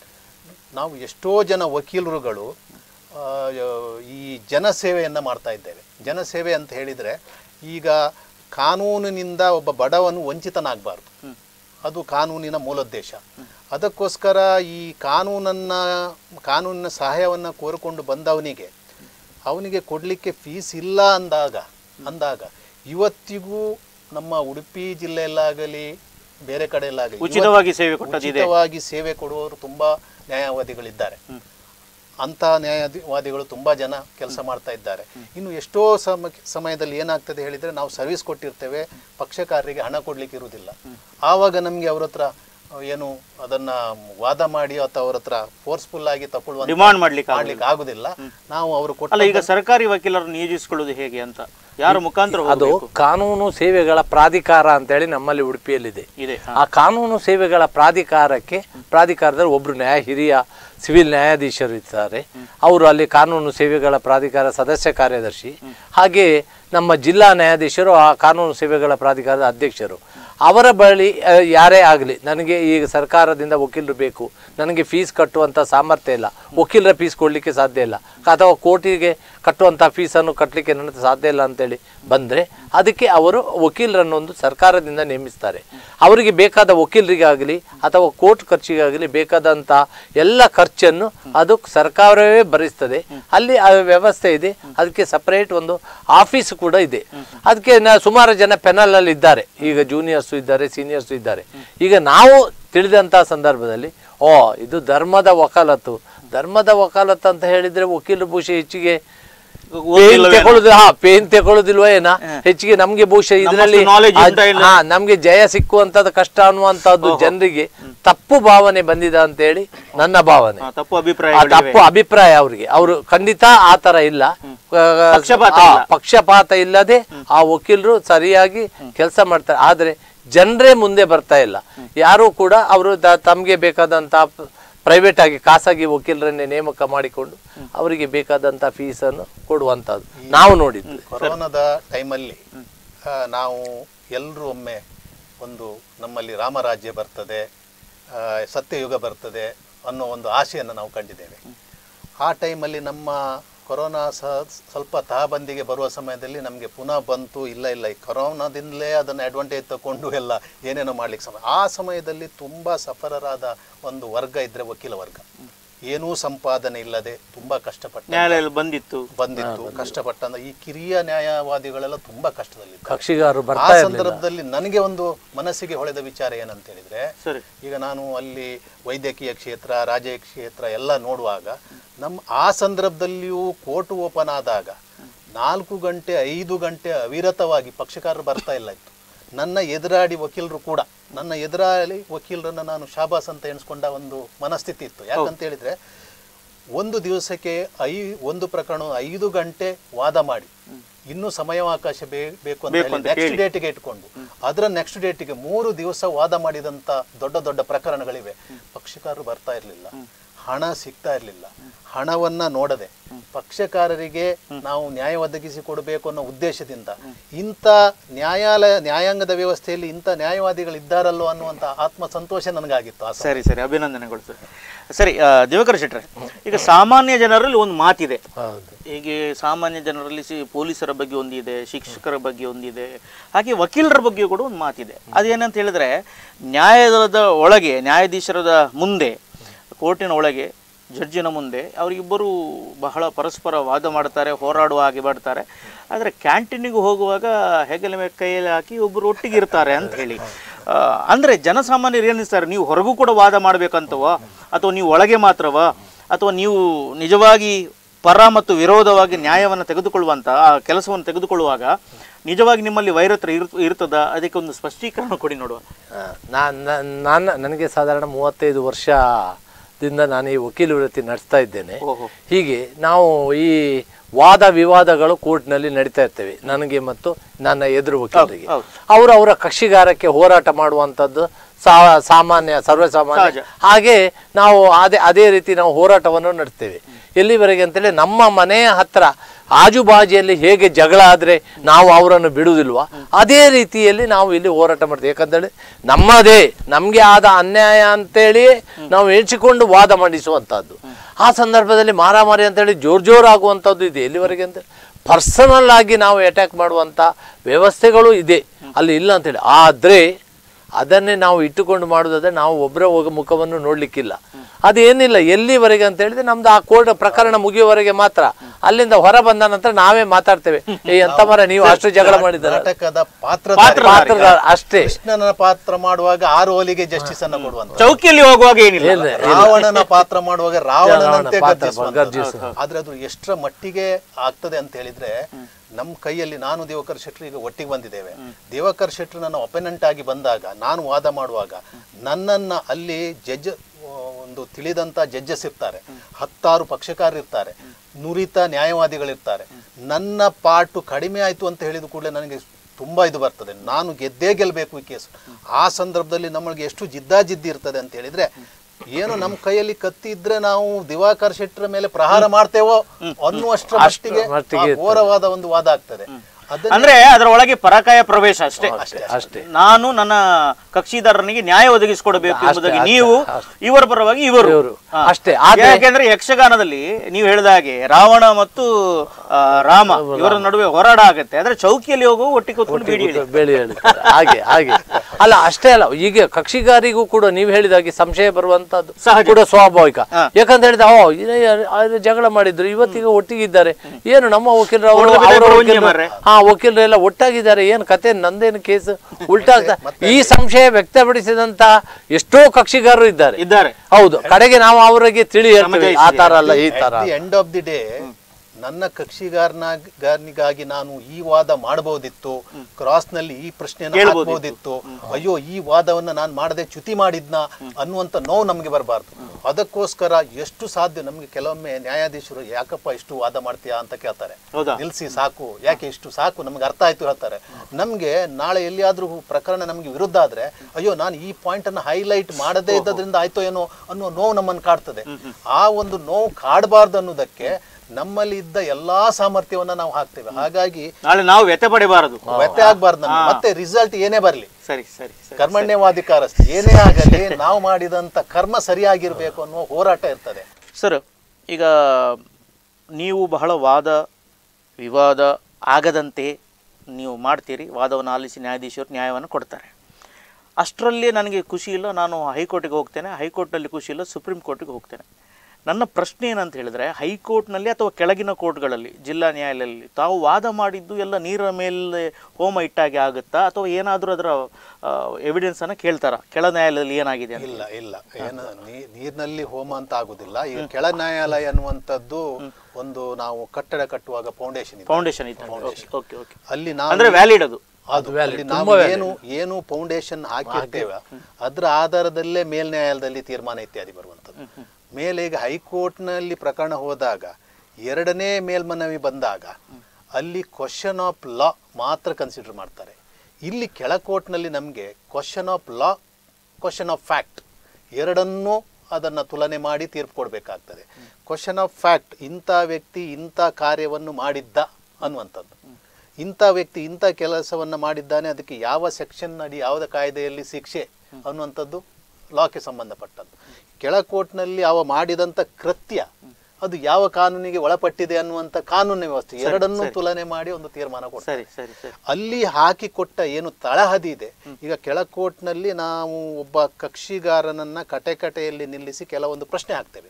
ನಾವು ಎಷ್ಟೋ ಜನ ವಕೀಲರುಗಳು ಆ, ಈ ಜನಸೇವೆಯನ್ನ ಮಾಡ್ತಾ ಇದ್ದೇವೆ ಜನಸೇವೆ ಅಂತ ಹೇಳಿದ್ರೆ ಈಗ ಕಾನೂನಿನಿಂದ ಒಬ್ಬ ಬಡವನು ವಂಚಿತನಾಗಬಾರ್ದು ಅದು ಕಾನೂನಿನ ಮೂಲೋದ್ದೇಶ ಅದಕ್ಕೋಸ್ಕರ ಈ ಕಾನೂನನ್ನ ಕಾನೂನಿನ ಸಹಾಯವನ್ನ ಕೋರಿಕೊಂಡು ಬಂದವನಿಗೆ ಅವನಿಗೆ ಕೊಡಲಿಕ್ಕೆ ಫೀಸ್ ಇಲ್ಲ ಅಂದಾಗ ಅಂದಾಗ ಇವತ್ತಿಗೂ ನಮ್ಮ ಉಡುಪಿ ಜಿಲ್ಲೆಯಲ್ಲಾಗಲಿ ಬೇರೆ ಕಡೆಯಲ್ಲಾಗಲಿ ಉಚಿತವಾಗಿ ಸೇವೆ ಕೊಟ್ಟದಿದೆ ಉಚಿತವಾಗಿ ಸೇವೆ ಕೊಡುವವರು ತುಂಬಾ ನ್ಯಾಯವಾದಿಗಳಿದ್ದಾರೆ ಅಂತ ನ್ಯಾಯವಾದಿಗಳು ತುಂಬಾ ಜನ ಕೆಲಸ ಮಾಡ್ತಾ ಇದ್ದಾರೆ ಇನ್ನು ಎಷ್ಟೋ ಸಮ ಸಮಯದಲ್ಲಿ ಏನಾಗ್ತದೆ ಹೇಳಿದ್ರೆ ನಾವು ಸರ್ವಿಸ್ ಕೊಟ್ಟಿರ್ತೇವೆ ಪಕ್ಷಕಾರರಿಗೆ ಹಣ ಕೊಡ್ಲಿಕ್ಕೆ ಇರುವುದಿಲ್ಲ ಆವಾಗ ನಮಗೆ ಅವ್ರ ಹತ್ರ ಏನು ಅದನ್ನ ವಾದ ಮಾಡಿ ಅಥವಾ ಅವ್ರ ಹತ್ರ ಫೋರ್ಸ್ಫುಲ್ ಆಗಿ ತಗೊಳ್ಳುವ ಡಿಮಾಂಡ್ ಮಾಡ್ಲಿಕ್ಕೆ ಮಾಡ್ಲಿಕ್ಕೆ ಆಗುದಿಲ್ಲ ನಾವು ಅವರು ಕೊಟ್ಟ ಅಲ್ಲ ಈಗ ಸರ್ಕಾರಿ ವಕೀಲರನ್ನು ನಿಯೋಜಿಸಿಕೊಳ್ಳುವುದು ಹೇಗೆ ಅಂತ ಯಾರ ಮುಖಾಂತರ ಅದು ಹೋಗ್ಬೇಕು? ಕಾನೂನು ಸೇವೆಗಳ ಪ್ರಾಧಿಕಾರ ಅಂತೇಳಿ ನಮ್ಮಲ್ಲಿ ಉಡುಪಿಯಲ್ಲಿದೆ ಇದೆ ಹ. ಆ ಕಾನೂನು ಸೇವೆಗಳ ಪ್ರಾಧಿಕಾರಕ್ಕೆ ಪ್ರಾಧಿಕಾರದಲ್ಲಿ ಒಬ್ರು ನ್ಯಾಯ ಹಿರಿಯ ಸಿವಿಲ್ ನ್ಯಾಯಾಧೀಶರು ಇದ್ದಾರೆ ಅವರು ಅಲ್ಲಿ ಕಾನೂನು ಸೇವೆಗಳ ಪ್ರಾಧಿಕಾರ ಸದಸ್ಯ ಕಾರ್ಯದರ್ಶಿ ಹಾಗೆ ನಮ್ಮ ಜಿಲ್ಲಾ ನ್ಯಾಯಾಧೀಶರು ಆ ಕಾನೂನು ಸೇವೆಗಳ ಪ್ರಾಧಿಕಾರದ ಅಧ್ಯಕ್ಷರು ಅವರ ಬಳಿ ಆ, ಯಾರೇ ಆಗಲಿ ನನಗೆ ಈಗ ಸರ್ಕಾರದಿಂದ ವಕೀಲರು ಬೇಕು ನನಗೆ ಫೀಸ್ ಕಟ್ಟುವಂಥ ಸಾಮರ್ಥ್ಯ ಇಲ್ಲ ವಕೀಲರ ಫೀಸ್ ಕೊಡಲಿಕ್ಕೆ ಸಾಧ್ಯ ಇಲ್ಲ ಅಥವಾ ಕೋರ್ಟಿಗೆ ಕಟ್ಟುವಂಥ ಫೀಸನ್ನು ಕಟ್ಟಲಿಕ್ಕೆ ನನ್ನ ಹತ್ರ ಸಾಧ್ಯ ಇಲ್ಲ ಅಂತೇಳಿ ಬಂದರೆ ಅದಕ್ಕೆ ಅವರು ವಕೀಲರನ್ನೊಂದು ಸರ್ಕಾರದಿಂದ ನೇಮಿಸ್ತಾರೆ ಅವರಿಗೆ ಬೇಕಾದ ವಕೀಲರಿಗಾಗಲಿ ಅಥವಾ ಕೋರ್ಟ್ ಖರ್ಚಿಗಾಗಲಿ ಬೇಕಾದಂಥ ಎಲ್ಲ ಖರ್ಚನ್ನು ಅದು ಸರ್ಕಾರವೇ ಭರಿಸ್ತದೆ ಅಲ್ಲಿ ಆ ವ್ಯವಸ್ಥೆ ಇದೆ ಅದಕ್ಕೆ ಸಪರೇಟ್ ಒಂದು ಆಫೀಸ್ ಕೂಡ ಇದೆ ಅದಕ್ಕೆ ನಾ ಸುಮಾರು ಜನ ಪೆನಲ್ ಅಲ್ಲಿ ಇದ್ದಾರೆ ಈಗ ಜೂನಿಯರ್ಸ್ ಇದ್ದಾರೆ ಸೀನಿಯರ್ಸ್ ಇದ್ದಾರೆ ಈಗ ನಾವು ತಿಳಿದಂಥ ಸಂದರ್ಭದಲ್ಲಿ ಓ ಇದು ಧರ್ಮದ ವಕಾಲತ್ತು ಧರ್ಮದ ವಕಾಲತ್ತು ಅಂತ ಹೇಳಿದ್ರೆ ವಕೀಲ ಭೂಷೆ ಹೆಚ್ಚಿಗೆ ಪೇನ್ ಓದಿಲ್ಲವೇನೋ? ತಗೊಳ್ಳುದು ಹಾ ಪೇನ್ ತಗೊಳ್ಳುದಿಲ್ವ ಏನ ಹೆಚ್ಚಿಗೆ ನಮ್ಗೆ ಬಹುಶಃ ಇದರಲ್ಲಿ knowledge ಉಂಟಾ ಇಲ್ಲ? ಹಾ ನಮ್ಗೆ ಜಯ ಸಿಕ್ಕುವಂತದ್ದು ಕಷ್ಟ ಅನ್ನುವಂತದ್ದು ಜನರಿಗೆ ತಪ್ಪು ಭಾವನೆ ಬಂದಿದೆ ಅಂತ ಹೇಳಿ ನನ್ನ ಭಾವನೆ ಹ, ತಪ್ಪು ಆ ಅಭಿಪ್ರಾಯ ತಪ್ಪು ಅಭಿಪ್ರಾಯ ಅವ್ರಿಗೆ ಅವರು ಖಂಡಿತ ಆ ತರ ಇಲ್ಲ ಆ, ಪಕ್ಷಪಾತ ಆ, ಇಲ್ಲ. ಪಕ್ಷಪಾತ ಇಲ್ಲದೆ ಆ ವಕೀಲರು ಸರಿಯಾಗಿ ಕೆಲಸ ಮಾಡ್ತಾರೆ ಆದ್ರೆ ಜನರೇ ಮುಂದೆ ಬರ್ತಾ ಇಲ್ಲ ಯಾರು ಕೂಡ ಅವರು ತಮಗೆ ಬೇಕಾದಂತ ಪ್ರೈವೇಟ್ ಆಗಿ ಖಾಸಗಿ ವಕೀಲರನ್ನೇ ನೇಮಕ ಮಾಡಿಕೊಂಡು ಅವರಿಗೆ ಬೇಕಾದಂತ ಫೀಸನ್ನು ಕೊಡುವಂತದ್ದು ನಾವು ನೋಡಿದ್ವಿ ಕೊರೋನಾದ ಟೈಮಲ್ಲಿ ಆ, ನಾವು ಎಲ್ಲರೂ ಒಮ್ಮೆ ಒಂದು ನಮ್ಮಲ್ಲಿ ರಾಮರಾಜ್ಯ ಬರ್ತದೆ ಆ, ಸತ್ಯಯುಗ ಬರ್ತದೆ ಅನ್ನೋ ಒಂದು ಆಶೆಯನ್ನು ನಾವು ಕಂಡಿದ್ದೇವೆ ಆ ಟೈಮಲ್ಲಿ ನಮ್ಮ ಕೊರೋನಾ ಸಹ ಸ್ವಲ್ಪ ತಹಬಂದಿಗೆ ಬರುವ ಸಮಯದಲ್ಲಿ ನಮಗೆ ಪುನಃ ಬಂತು ಇಲ್ಲ ಇಲ್ಲ ಈ ಕೊರೋನಾದಿಂದಲೇ ಅದನ್ನು ಅಡ್ವಾಂಟೇಜ್ ತಗೊಂಡು ಎಲ್ಲ ಏನೇನೋ ಮಾಡ್ಲಿಕ್ಕೆ ಸಮಯ ಆ ಸಮಯದಲ್ಲಿ ತುಂಬ ಸಫರರಾದ ಒಂದು ವರ್ಗ ಇದ್ರೆ ವಕೀಲ ವರ್ಗ ಏನೂ ಸಂಪಾದನೆ ಇಲ್ಲದೆ ತುಂಬ ಕಷ್ಟಪಟ್ಟ ನ್ಯಾಯಾಲಯದಲ್ಲಿ ಬಂದಿತ್ತು ಬಂದಿತ್ತು ಕಷ್ಟಪಟ್ಟ ಈ ಕಿರಿಯ ನ್ಯಾಯವಾದಿಗಳೆಲ್ಲ ತುಂಬಾ ಕಷ್ಟದಲ್ಲಿದ್ದಾರೆ ಕಕ್ಷಿಗಾರರು ಆ ಬರ್ತಾ ಇರಲಿಲ್ಲ ಸಂದರ್ಭದಲ್ಲಿ ನನಗೆ ಒಂದು ಮನಸ್ಸಿಗೆ ಹೊಳೆದ ವಿಚಾರ ಏನಂತ ಹೇಳಿದ್ರೆ ಸರಿ ಈಗ ನಾನು ಅಲ್ಲಿ ವೈದ್ಯಕೀಯ ಕ್ಷೇತ್ರ ರಾಜಕೀಯ ಕ್ಷೇತ್ರ ಎಲ್ಲ ನೋಡುವಾಗ ನಮ್ಮ ಆ ಸಂದರ್ಭದಲ್ಲಿಯೂ ಕೋರ್ಟ್ ಓಪನ್ ಆದಾಗ ನಾಲ್ಕು ಗಂಟೆ ಐದು ಗಂಟೆ ಅವಿರತವಾಗಿ ಪಕ್ಷಕಾರರು ಬರ್ತಾ ಇಲ್ಲ ಇತ್ತು ನನ್ನ ಎದುರಾಡಿ ವಕೀಲರು ಕೂಡ ನನ್ನ ಎದುರಾಳಿ ವಕೀಲರನ್ನ ನಾನು ಶಾಬಾಸ್ ಅಂತ ಎಣಿಸ್ಕೊಂಡ ಒಂದು ಮನಸ್ಥಿತಿ ಇತ್ತು ಯಾಕಂತ ಹೇಳಿದ್ರೆ ಒಂದು ದಿವಸಕ್ಕೆ ಐ ಒಂದು ಪ್ರಕರಣ ಐದು ಗಂಟೆ ವಾದ ಮಾಡಿ ಇನ್ನು ಸಮಯಾವಕಾಶ ಬೇ- ಬೇಕು ಅಂತ ಹೇಳಿ ನೆಕ್ಸ್ಟ್ ಡೇಟ್ಗೆ ಇಟ್ಕೊಂಡು ಅದರ ನೆಕ್ಸ್ಟ್ ಡೇಟಿಗೆ ಮೂರು ದಿವಸ ವಾದ ಮಾಡಿದಂತ ದೊಡ್ಡ ದೊಡ್ಡ ಪ್ರಕರಣಗಳಿವೆ ಪಕ್ಷಕಾರರು ಬರ್ತಾ ಇರಲಿಲ್ಲ ಹಣ ಸಿಗ್ತಾ ಇರಲಿಲ್ಲ ಹಣವನ್ನ ನೋಡದೆ ಪಕ್ಷಕಾರರಿಗೆ ನಾವು ನ್ಯಾಯ ಒದಗಿಸಿ ಕೊಡಬೇಕು ಅನ್ನೋ ಉದ್ದೇಶದಿಂದ ಇಂಥ ನ್ಯಾಯಾಲಯ ನ್ಯಾಯಾಂಗದ ವ್ಯವಸ್ಥೆಯಲ್ಲಿ ಇಂಥ ನ್ಯಾಯವಾದಿಗಳು ಇದ್ದಾರಲ್ಲೋ ಅನ್ನುವಂಥ ಆತ್ಮ ಸಂತೋಷ ನನಗಾಗಿತ್ತು ಆ ಸರಿ ಸರಿ ಅಭಿನಂದನೆಗಳು ಸರ್ ಸರಿ ಆ, ದಿವಾಕರ್ ಶೆಟ್ರೆ ಈಗ ಸಾಮಾನ್ಯ ಜನರಲ್ಲಿ ಒಂದು ಮಾತಿದೆ ಹೌದು ಹೀಗೆ ಸಾಮಾನ್ಯ ಜನರಲ್ಲಿ ಸಿ ಪೊಲೀಸರ ಬಗ್ಗೆ ಒಂದಿದೆ ಶಿಕ್ಷಕರ ಬಗ್ಗೆ ಒಂದಿದೆ ಹಾಗೆ ವಕೀಲರ ಬಗ್ಗೆ ಕೂಡ ಒಂದು ಮಾತಿದೆ ಅದೇನಂತ ಹೇಳಿದ್ರೆ ನ್ಯಾಯಾಲಯದ ಒಳಗೆ ನ್ಯಾಯಾಧೀಶರದ ಮುಂದೆ ಕೋರ್ಟಿನ ಒಳಗೆ ಜಡ್ಜಿನ ಮುಂದೆ ಅವರಿಬ್ಬರು ಬಹಳ ಪರಸ್ಪರ ವಾದ ಮಾಡ್ತಾರೆ ಹೋರಾಡುವ ಹಾಗೆ ಮಾಡ್ತಾರೆ ಆದರೆ ಕ್ಯಾಂಟೀನಿಗೆ ಹೋಗುವಾಗ ಹೆಗಲ ಮೇಲೆ ಕೈಯಲ್ಲಿ ಹಾಕಿ ಒಬ್ಬರು ಒಟ್ಟಿಗೆ ಇರ್ತಾರೆ ಅಂತ ಹೇಳಿ ಆ, ಅಂದ್ರೆ ಜನಸಾಮಾನ್ಯರು ಏನಿಸ್ತಾರೆ ನೀವು ಹೊರಗೂ ಕೂಡ ವಾದ ಮಾಡ್ಬೇಕಂತವ ಅಥವಾ ನೀವು ಒಳಗೆ ಮಾತ್ರವಾ ಅಥವಾ ನೀವು ನಿಜವಾಗಿ ಪರ ಮತ್ತು ವಿರೋಧವಾಗಿ ನ್ಯಾಯವನ್ನು ತೆಗೆದುಕೊಳ್ಳುವಂತ ಆ ಕೆಲಸವನ್ನು ತೆಗೆದುಕೊಳ್ಳುವಾಗ ನಿಜವಾಗಿ ನಿಮ್ಮಲ್ಲಿ ವೈರತ್ವ ಇರ್ ಇರ್ತದ ಅದಕ್ಕೆ ಒಂದು ಸ್ಪಷ್ಟೀಕರಣ ಕೊಡಿ ನೋಡುವ ನಾನು ನಾನು ನನಗೆ ಸಾಧಾರಣ ಮೂವತ್ತೈದು ವರ್ಷದಿಂದ ನಾನು ಈ ವಕೀಲ ವೃತ್ತಿ ನಡೆಸ್ತಾ ಇದ್ದೇನೆ ಓಹೋ ಹೀಗೆ ನಾವು ಈ ವಾದ ವಿವಾದಗಳು ಕೋರ್ಟ್ನಲ್ಲಿ ನಡೀತಾ ಇರ್ತೇವೆ ನನಗೆ ಮತ್ತು ನನ್ನ ಎದುರು ವಕೀಲರಿಗೆ ಹೌದು. ಅವರು ಅವರ ಕಕ್ಷಿಗಾರಕ್ಕೆ ಹೋರಾಟ ಮಾಡುವಂಥದ್ದು ಸಾ- ಸಾಮಾನ್ಯ ಸರ್ವಸಾಮಾನ್ಯ ಸಹಜ. ಹಾಗೆ ನಾವು ಅದೇ ಅದೇ ರೀತಿ ನಾವು ಹೋರಾಟವನ್ನು ನಡೆಸ್ತೇವೆ ಎಲ್ಲಿವರೆಗೆ ಅಂತೇಳಿ ನಮ್ಮ ಮನೆಯ ಹತ್ರ ಆಜುಬಾಜಿಯಲ್ಲಿ ಹೇಗೆ ಜಗಳ ಆದ್ರೆ ನಾವು ಅವರನ್ನು ಬಿಡುವುದಿಲ್ವಾ ಅದೇ ರೀತಿಯಲ್ಲಿ ನಾವು ಇಲ್ಲಿ ಹೋರಾಟ ಮಾಡ್ತೇವೆ ಯಾಕಂತೇಳಿ ನಮ್ಮದೇ ನಮ್ಗೆ ಆದ ಅನ್ಯಾಯ ಅಂತೇಳಿ ನಾವು ಎಣಿಸಿಕೊಂಡು ವಾದ ಮಂಡಿಸುವಂತಹದ್ದು ಆ ಸಂದರ್ಭದಲ್ಲಿ ಮಾರಾಮಾರಿ ಅಂತೇಳಿ ಜೋರ್ ಜೋರ್ ಆಗುವಂಥದ್ದು ಇದೆ ಎಲ್ಲಿವರೆಗೆ ಅಂತ ಪರ್ಸನಲ್ ಆಗಿ ನಾವು ಅಟ್ಯಾಕ್ ಮಾಡುವಂಥ ವ್ಯವಸ್ಥೆಗಳು ಇದೆ ಅಲ್ಲಿ ಇಲ್ಲ ಅಂತೇಳಿ ಆದ್ರೆ ಅದನ್ನೇ ನಾವು ಇಟ್ಟುಕೊಂಡು ಮಾಡುವುದಾದ್ರೆ ನಾವು ಒಬ್ಬರ ಹೋಗ ಮುಖವನ್ನು ನೋಡ್ಲಿಕ್ಕಿಲ್ಲ ಅದೇನಿಲ್ಲ ಎಲ್ಲಿವರೆಗೆ ಅಂತ ಹೇಳಿದ್ರೆ ನಮ್ದು ಆ ಕೋರ್ಟ್ ಪ್ರಕರಣ ಮುಗಿಯುವವರೆಗೆ ಮಾತ್ರ ಅಲ್ಲಿಂದ ಹೊರ ಬಂದ ನಂತರ ನಾವೇ ಮಾತಾಡ್ತೇವೆ ಏ ಎಂತ ಮರ ನೀವು ಅಷ್ಟು ಜಗಳ ಮಾಡಿದ್ದಾರೆ ನಾಟಕದ ಪಾತ್ರ ಪಾತ್ರಧಾರ ಅಷ್ಟೇ ಕೃಷ್ಣನ ಪಾತ್ರ ಮಾಡುವಾಗ ಆರು ಓಲಿಗೆ ಜಸ್ಟಿಸ್ ಅನ್ನ ಕೊಡುವಂತ ಚೌಕಿಯಲ್ಲಿ ಹೋಗುವಾಗ ಏನಿಲ್ಲ ಇಲ್ಲ, ರಾವಣನ ಪಾತ್ರ ಮಾಡುವಾಗ ರಾವಣನಂತೆ ಪಾತ್ರ ಗರ್ಜಿಸುವಂತ ಗರ್ಜಿಸುವ. ಆದ್ರೆ ಅದು ಎಷ್ಟರ ಮಟ್ಟಿಗೆ ಆಗ್ತದೆ ಅಂತ ಹೇಳಿದ್ರೆ ನಮ್ಮ ಕೈಯಲ್ಲಿ ನಾನು ದಿವಾಕರ್ ಶೆಟ್ರು ಈಗ ಒಟ್ಟಿಗೆ ಬಂದಿದ್ದೇವೆ ದಿವಾಕರ್ ಶೆಟ್ರು ನನ್ನ ಒಪೆನೆಂಟ್ ಆಗಿ ಬಂದಾಗ ನಾನು ವಾದ ಮಾಡುವಾಗ ನನ್ನನ್ನ ಅಲ್ಲಿ ಜಡ್ಜ್ ಒಂದು ತಿಳಿದಂತ ಜಡ್ಜಸ್ ಇರ್ತಾರೆ ಹತ್ತಾರು ಪಕ್ಷಕಾರರು ಇರ್ತಾರೆ ನುರಿತ ನ್ಯಾಯವಾದಿಗಳಿರ್ತಾರೆ ನನ್ನ ಪಾಟು ಕಡಿಮೆ ಆಯ್ತು ಅಂತ ಹೇಳಿದ ಕೂಡಲೇ ನನಗೆ ತುಂಬಾ ಇದು ಬರ್ತದೆ ನಾನು ಗೆದ್ದೇ ಗೆಲ್ಲಬೇಕು ಈ ಕೇಸು ಆ ಸಂದರ್ಭದಲ್ಲಿ ನಮಗೆ ಎಷ್ಟು ಜಿದ್ದಾಜಿದ್ದಿ ಇರ್ತದೆ ಅಂತ ಹೇಳಿದ್ರೆ ಏನು ನಮ್ಮ ಕೈಯಲ್ಲಿ ಕತ್ತಿ ಇದ್ರೆ ನಾವು ದಿವಾಕರ್ ಶೆಟ್ಟರ ಮೇಲೆ ಪ್ರಹಾರ ಮಾಡ್ತೇವೋ ಅನ್ನುವಷ್ಟರ ಮಟ್ಟಿಗೆ ಮಟ್ಟಿಗೆ ಆ ಘೋರವಾದ ಒಂದು ವಾದ ಆಗ್ತದೆ ಅದನ್ನ ಅಂದ್ರೆ ಅದರ ಒಳಗೆ ಪರಾಕಾಯ ಪ್ರವೇಶ ಅಷ್ಟೇ ಅಷ್ಟೇ ನಾನು ನನ್ನ ಕಕ್ಷಿದಾರನಿಗೆ ನ್ಯಾಯ ಒದಗಿಸಿಕೊಡಬೇಕು ಎಂಬುದಾಗಿ ನೀವು ಇವರ ಪರವಾಗಿ ಇವರು ಇವರು. ಹಾ. ಅಷ್ಟೇ. ಆದ್ರೆ- ಯಾಕೆಂದ್ರೆ ಯಕ್ಷಗಾನದಲ್ಲಿ ನೀವು ಹೇಳಿದ ಹಾಗೆ ರಾವಣ ಮತ್ತು ಆ, ರಾಮ ಇವರ ನಡುವೆ ಹೋರಾಟ ಆಗತ್ತೆ ಆದ್ರೆ ಚೌಕಿಯಲ್ಲಿ ಹೋಗುವ ಒಟ್ಟಿಗೆ ಕೂತ್ಕೊಂಡು ಬಿಡಿ ಹೇಳಿ ಬೇಳಿ ಹೇಳ್ತಾರೆ ಹಾಗೆ ಹಾಗೆ ಅಲ್ಲ ಅಷ್ಟೇ ಅಲ್ಲ ಈಗ ಕಕ್ಷಿಗಾರಿಗೂ ಕೂಡ ನೀವು ಹೇಳಿದಾಗೆ ಸಂಶಯ ಬರುವಂತದ್ದು ಸಹಜ. ಕೂಡ ಸ್ವಾಭಾವಿಕ ಹಾ. ಯಾಕಂತ ಹೇಳಿದ್ರೆ ಓ ಇದೇ ಅವ್ರು ಜಗಳ ಮಾಡಿದ್ರು ಇವತ್ತಿಗೆ ಒಟ್ಟಿಗಿದ್ದಾರೆ ಏನು ನಮ್ಮ ವಕೀಲರು ಅವರು ಕೊಡದು ಬಿಟ್ಟರೆ ಅವರ ಕೊಡುವಂಗೆ ವಕೀಲರು ಮಾರ್ರೆ. ಹಾ ವಕೀಲರು ಎಲ್ಲ ಒಟ್ಟಾಗಿದ್ದಾರೆ ಏನು ಕತೆ ನಂದೇನು ಕೇಸ್ ಉಲ್ಟಾ ಅಂತ ಈ ಸಂಶಯ ವ್ಯಕ್ತಪಡಿಸಿದಂತ ಎಷ್ಟೋ ಕಕ್ಷಿಗಾರರು ಇದ್ದಾರೆ ಇದ್ದಾರೆ ಹೌದು ಕಡೆಗೆ ನಾವು ಅವರಿಗೆ ತಿಳಿ ಹೇಳ್ತೀವಿ ಆ ತರ ಅಲ್ಲ ಈ ತರ the end of the day ನನ್ನ ಕಕ್ಷಿಗಾರನಿಗಾಗಿ ನಾನು ಈ ವಾದ ಮಾಡಬಹುದಿತ್ತು ಕ್ರಾಸ್ ನಲ್ಲಿ ಈ ಪ್ರಶ್ನೆಯನ್ನು ಹಾಕಬಹುದಿತ್ತು ಅಯ್ಯೋ ಈ ವಾದವನ್ನ ನಾನು ಮಾಡದೆ ಚ್ಯುತಿ ಮಾಡಿದ್ನ ಅನ್ನುವಂತ ನೋವು ನಮಗೆ ಬರಬಾರ್ದು ಅದಕ್ಕೋಸ್ಕರ ಎಷ್ಟು ಸಾಧ್ಯ ನಮ್ಗೆ ಕೆಲವೊಮ್ಮೆ ನ್ಯಾಯಾಧೀಶರು ಯಾಕಪ್ಪ ಇಷ್ಟು ವಾದ ಮಾಡ್ತೀಯಾ ಅಂತ ಕೇಳ್ತಾರೆ ಹೌದಾ ನಿಲ್ಸಿ ಸಾಕು ಯಾಕೆ ಇಷ್ಟು ಸಾಕು ನಮ್ಗೆ ಅರ್ಥ ಆಯ್ತು ಹೇಳ್ತಾರೆ ನಮ್ಗೆ ನಾಳೆ ಎಲ್ಲಿಯಾದ್ರೂ ಪ್ರಕರಣ ನಮ್ಗೆ ವಿರುದ್ಧ ಆದ್ರೆ ಅಯ್ಯೋ ನಾನು ಈ ಪಾಯಿಂಟ್ ಅನ್ನ ಹೈಲೈಟ್ ಮಾಡದೇ ಇದ್ದದ್ರಿಂದ ಆಯ್ತೋ ಏನೋ ಅನ್ನೋ ನೋವು ನಮ್ಮನ್ನು ಕಾಡ್ತದೆ ಆ ಒಂದು ನೋವು ಕಾಡಬಾರ್ದು ಅನ್ನೋದಕ್ಕೆ ನಮ್ಮಲ್ಲಿ ಇದ್ದ ಎಲ್ಲಾ ಸಾಮರ್ಥ್ಯವನ್ನ ನಾವು ಹಾಕ್ತೇವೆ ಹಾಗಾಗಿ ನಾಳೆ ನಾವು ವ್ಯತೆ ಪಡೆಬಾರದು ವ್ಯತ್ಯಯ ಆಗ್ಬಾರ್ದು ನಮ್ಗೆ ಮತ್ತೆ ರಿಸಲ್ಟ್ ಏನೇ ಬರ್ಲಿ ಸರಿ ಸರಿ ಸರಿ ಕರ್ಮಣ್ಯವಾಧಿಕಾರ ಏನೇ ಆಗಲಿ ನಾವು ಮಾಡಿದಂತ ಕರ್ಮ ಸರಿಯಾಗಿರ್ಬೇಕು ಅನ್ನೋ ಹೋರಾಟ ಇರ್ತದೆ ಸರ್ ಈಗ ನೀವು ಬಹಳ ವಾದ ವಿವಾದ ಆಗದಂತೆ ನೀವು ಮಾಡ್ತೀರಿ ವಾದವನ್ನು ಆಲಿಸಿ ನ್ಯಾಯಾಧೀಶರು ನ್ಯಾಯವನ್ನು ಕೊಡ್ತಾರೆ ಅಷ್ಟರಲ್ಲಿ ನನಗೆ ಖುಷಿ ಇಲ್ಲ ನಾನು ಹೈಕೋರ್ಟಿಗೆ ಹೋಗ್ತೇನೆ ಹೈಕೋರ್ಟ್ನಲ್ಲಿ ಖುಷಿ ಇಲ್ಲ ಸುಪ್ರೀಂ ಕೋರ್ಟಿಗೆ ಹೋಗ್ತೇನೆ ನನ್ನ ಪ್ರಶ್ನೆ ಏನಂತ ಹೇಳಿದ್ರೆ ಹೈಕೋರ್ಟ್ನಲ್ಲಿ ಅಥವಾ ಕೆಳಗಿನ ಕೋರ್ಟ್ಗಳಲ್ಲಿ ಜಿಲ್ಲಾ ನ್ಯಾಯಾಲಯದಲ್ಲಿ ತಾವು ವಾದ ಮಾಡಿದ್ದು ಎಲ್ಲ ನೀರ ಮೇಲೆ ಹೋಮ ಇಟ್ಟಾಗೆ ಆಗುತ್ತಾ ಅಥವಾ ಏನಾದರೂ ಅದರ ಎವಿಡೆನ್ಸನ್ನು ಕೇಳ್ತಾರಾ ಕೆಳ ನ್ಯಾಯಾಲಯದಲ್ಲಿ ಏನಾಗಿದೆ ಅಂತ ಇಲ್ಲ ಇಲ್ಲ ಏನು ನೀ- ನೀರಿನಲ್ಲಿ ಹೋಮ ಅಂತ ಆಗುದಿಲ್ಲ ಈಗ ಕೆಳ ನ್ಯಾಯಾಲಯ ಅನ್ನುವಂಥದ್ದು ಒಂದು ನಾವು ಕಟ್ಟಡ ಕಟ್ಟುವಾಗ ಫೌಂಡೇಶನ್ ಇದೆ ಫೌಂಡೇಶನ್ ಇತ್ತು ಓಕೆ ಓಕೆ ಅಲ್ಲಿ ನಾವು ಅಂದ್ರೆ ವ್ಯಾಲಿಡ್ ಅದು ಅದು ಅಲ್ಲಿ ನಾವು ಏನು ಏನು ಫೌಂಡೇಶನ್ ಹಾಕಿರ್ತೇವೆ ಅದರ ಆಧಾರದಲ್ಲೇ ಮೇಲ್ನ್ಯಾಯಾಲಯದಲ್ಲಿ ತೀರ್ಮಾನ ಇತ್ಯಾದಿ ಬರುವಂಥದ್ದು ಮೇಲೆ ಈಗ ಹೈಕೋರ್ಟ್ನಲ್ಲಿ ಪ್ರಕರಣ ಹೋದಾಗ ಎರಡನೇ ಮೇಲ್ಮನವಿ ಬಂದಾಗ ಅಲ್ಲಿ ಕ್ವಶನ್ ಆಫ್ ಲಾ ಮಾತ್ರ ಕನ್ಸಿಡರ್ ಮಾಡ್ತಾರೆ ಇಲ್ಲಿ ಕೆಳ ಕೋರ್ಟ್ನಲ್ಲಿ ನಮಗೆ question of law question of fact ಎರಡನ್ನೂ ಅದನ್ನು ತುಲನೆ ಮಾಡಿ ತೀರ್ಪು ಕೊಡಬೇಕಾಗ್ತದೆ ಕ್ವಶನ್ ಆಫ್ ಫ್ಯಾಕ್ಟ್ ಇಂಥ ವ್ಯಕ್ತಿ ಇಂಥ ಕಾರ್ಯವನ್ನು ಮಾಡಿದ್ದ ಅನ್ನುವಂಥದ್ದು ಇಂಥ ವ್ಯಕ್ತಿ ಇಂಥ ಕೆಲಸವನ್ನು ಮಾಡಿದ್ದಾನೆ ಅದಕ್ಕೆ ಯಾವ ಸೆಕ್ಷನ್ ಅಡಿ ಯಾವ ಕಾಯ್ದೆಯಲ್ಲಿ ಶಿಕ್ಷೆ ಅನ್ನುವಂಥದ್ದು ಲಾಕ್ಕೆ ಸಂಬಂಧಪಟ್ಟದ್ದು ಕೆಳ ಕೋರ್ಟ್ನಲ್ಲಿ ಅವ ಮಾಡಿದಂಥ ಕೃತ್ಯ ಅದು ಯಾವ ಕಾನೂನಿಗೆ ಒಳಪಟ್ಟಿದೆ ಅನ್ನುವಂಥ ಕಾನೂನು ವ್ಯವಸ್ಥೆ ಎರಡನ್ನೂ ತುಲನೆ ಮಾಡಿ ಒಂದು ತೀರ್ಮಾನ ಕೊಡ್ತಾರೆ ಸರಿ ಸರಿ ಸರಿ ಅಲ್ಲಿ ಹಾಕಿಕೊಟ್ಟ ಏನು ತಳಹದಿ ಇದೆ ಈಗ ಕೆಳಕೋಟ್ನಲ್ಲಿ ನಾವು ಒಬ್ಬ ಕಕ್ಷಿಗಾರನನ್ನ ಕಟೆ ಕಟೆಯಲ್ಲಿ ನಿಲ್ಲಿಸಿ ಕೆಲವೊಂದು ಪ್ರಶ್ನೆ ಹಾಕ್ತೇವೆ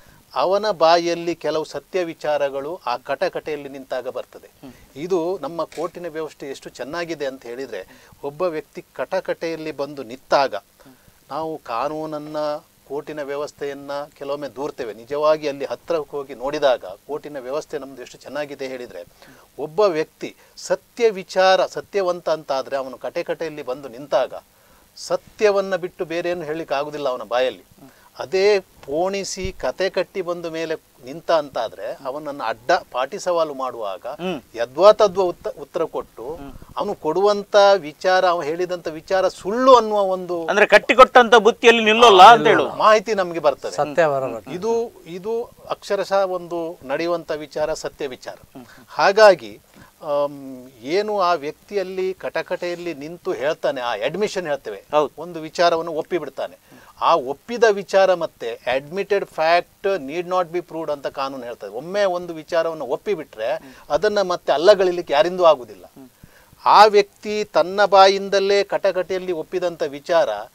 ಅವನ ಬಾಯಿಯಲ್ಲಿ ಕೆಲವು ಸತ್ಯ ವಿಚಾರಗಳು ಆ ಕಟಕಟೆಯಲ್ಲಿ ನಿಂತಾಗ ಬರ್ತದೆ ಇದು ನಮ್ಮ ಕೋರ್ಟಿನ ವ್ಯವಸ್ಥೆ ಎಷ್ಟು ಚೆನ್ನಾಗಿದೆ ಅಂತ ಹೇಳಿದ್ರೆ ಒಬ್ಬ ವ್ಯಕ್ತಿ ಕಟಕಟೆಯಲ್ಲಿ ಬಂದು ನಿಂತಾಗ ನಾವು ಕಾನೂನನ್ನ ಕೋರ್ಟಿನ ವ್ಯವಸ್ಥೆಯನ್ನ ಕೆಲವೊಮ್ಮೆ ದೂರ್ತೇವೆ ನಿಜವಾಗಿ ಅಲ್ಲಿ ಹತ್ತಿರಕ್ಕೆ ಹೋಗಿ ನೋಡಿದಾಗ ಕೋರ್ಟಿನ ವ್ಯವಸ್ಥೆ ನಮ್ದು ಎಷ್ಟು ಚೆನ್ನಾಗಿದೆ ಹೇಳಿದ್ರೆ ಒಬ್ಬ ವ್ಯಕ್ತಿ ಸತ್ಯ ವಿಚಾರ ಸತ್ಯವಂತ ಅಂತ ಆದ್ರೆ ಅವನು ಕಟೆಕಟೆಯಲ್ಲಿ ಬಂದು ನಿಂತಾಗ ಸತ್ಯವನ್ನ ಬಿಟ್ಟು ಬೇರೆ ಏನು ಹೇಳಲಿಕ್ಕೆ ಆಗುದಿಲ್ಲ ಅವನ ಬಾಯಲ್ಲಿ ಅದೇ ಪೋಣಿಸಿ ಕತೆ ಕಟ್ಟಿ ಬಂದು ಮೇಲೆ ನಿಂತ ಅಂತಾದ್ರೆ ಅವನನ್ನು ಅಡ್ಡ ಪಾಟಿ ಸವಾಲು ಮಾಡುವಾಗ ಯದ್ವಾತದ್ವ ಉತ್ತ ಉತ್ತರ ಕೊಟ್ಟು ಅವನು ಕೊಡುವಂತ ವಿಚಾರ ಅವನು ಹೇಳಿದಂತ ವಿಚಾರ ಸುಳ್ಳು ಅನ್ನುವ ಒಂದು ಅಂದ್ರೆ ಕಟ್ಟಿಕೊಟ್ಟಂತ ಬುತ್ತಿಯಲ್ಲಿ ನಿಲ್ಲೋಲ್ಲ ಅಂತ ಹೇಳು ಮಾಹಿತಿ ನಮಗೆ ಬರ್ತದೆ ಸತ್ಯ ಬರಬೇಕು ಇದು ಇದು ಅಕ್ಷರಶಃ ಒಂದು ನಡೆಯುವಂತ ವಿಚಾರ ಸತ್ಯ ವಿಚಾರ ಹಾಗಾಗಿ ಆಮ್, ಏನು ಆ ವ್ಯಕ್ತಿಯಲ್ಲಿ ಕಟಕಟೆಯಲ್ಲಿ ನಿಂತು ಹೇಳ್ತಾನೆ ಆ ಅಡ್ಮಿಷನ್ ಹೇಳ್ತೇವೆ ಹೌದು. ಒಂದು ವಿಚಾರವನ್ನು ಒಪ್ಪಿ ಬಿಡ್ತಾನೆ ಆ ಒಪ್ಪಿದ ವಿಚಾರ ಮತ್ತೆ admitted fact need not be proved ಅಂತ ಕಾನೂನು ಹೇಳ್ತದೆ ಒಮ್ಮೆ ಒಂದು ವಿಚಾರವನ್ನು ಒಪ್ಪಿ ಬಿಟ್ರೆ ಅದನ್ನ ಮತ್ತೆ ಅಲ್ಲಗಳಿಲಿಕ್ಕೆ ಯಾರಿಂದೂ ಆಗುದಿಲ್ಲ ಆ ವ್ಯಕ್ತಿ ತನ್ನ ಬಾಯಿಂದಲೇ ಕಟಕಟೆಯಲ್ಲಿ ಒಪ್ಪಿದಂತ ವಿಚಾರ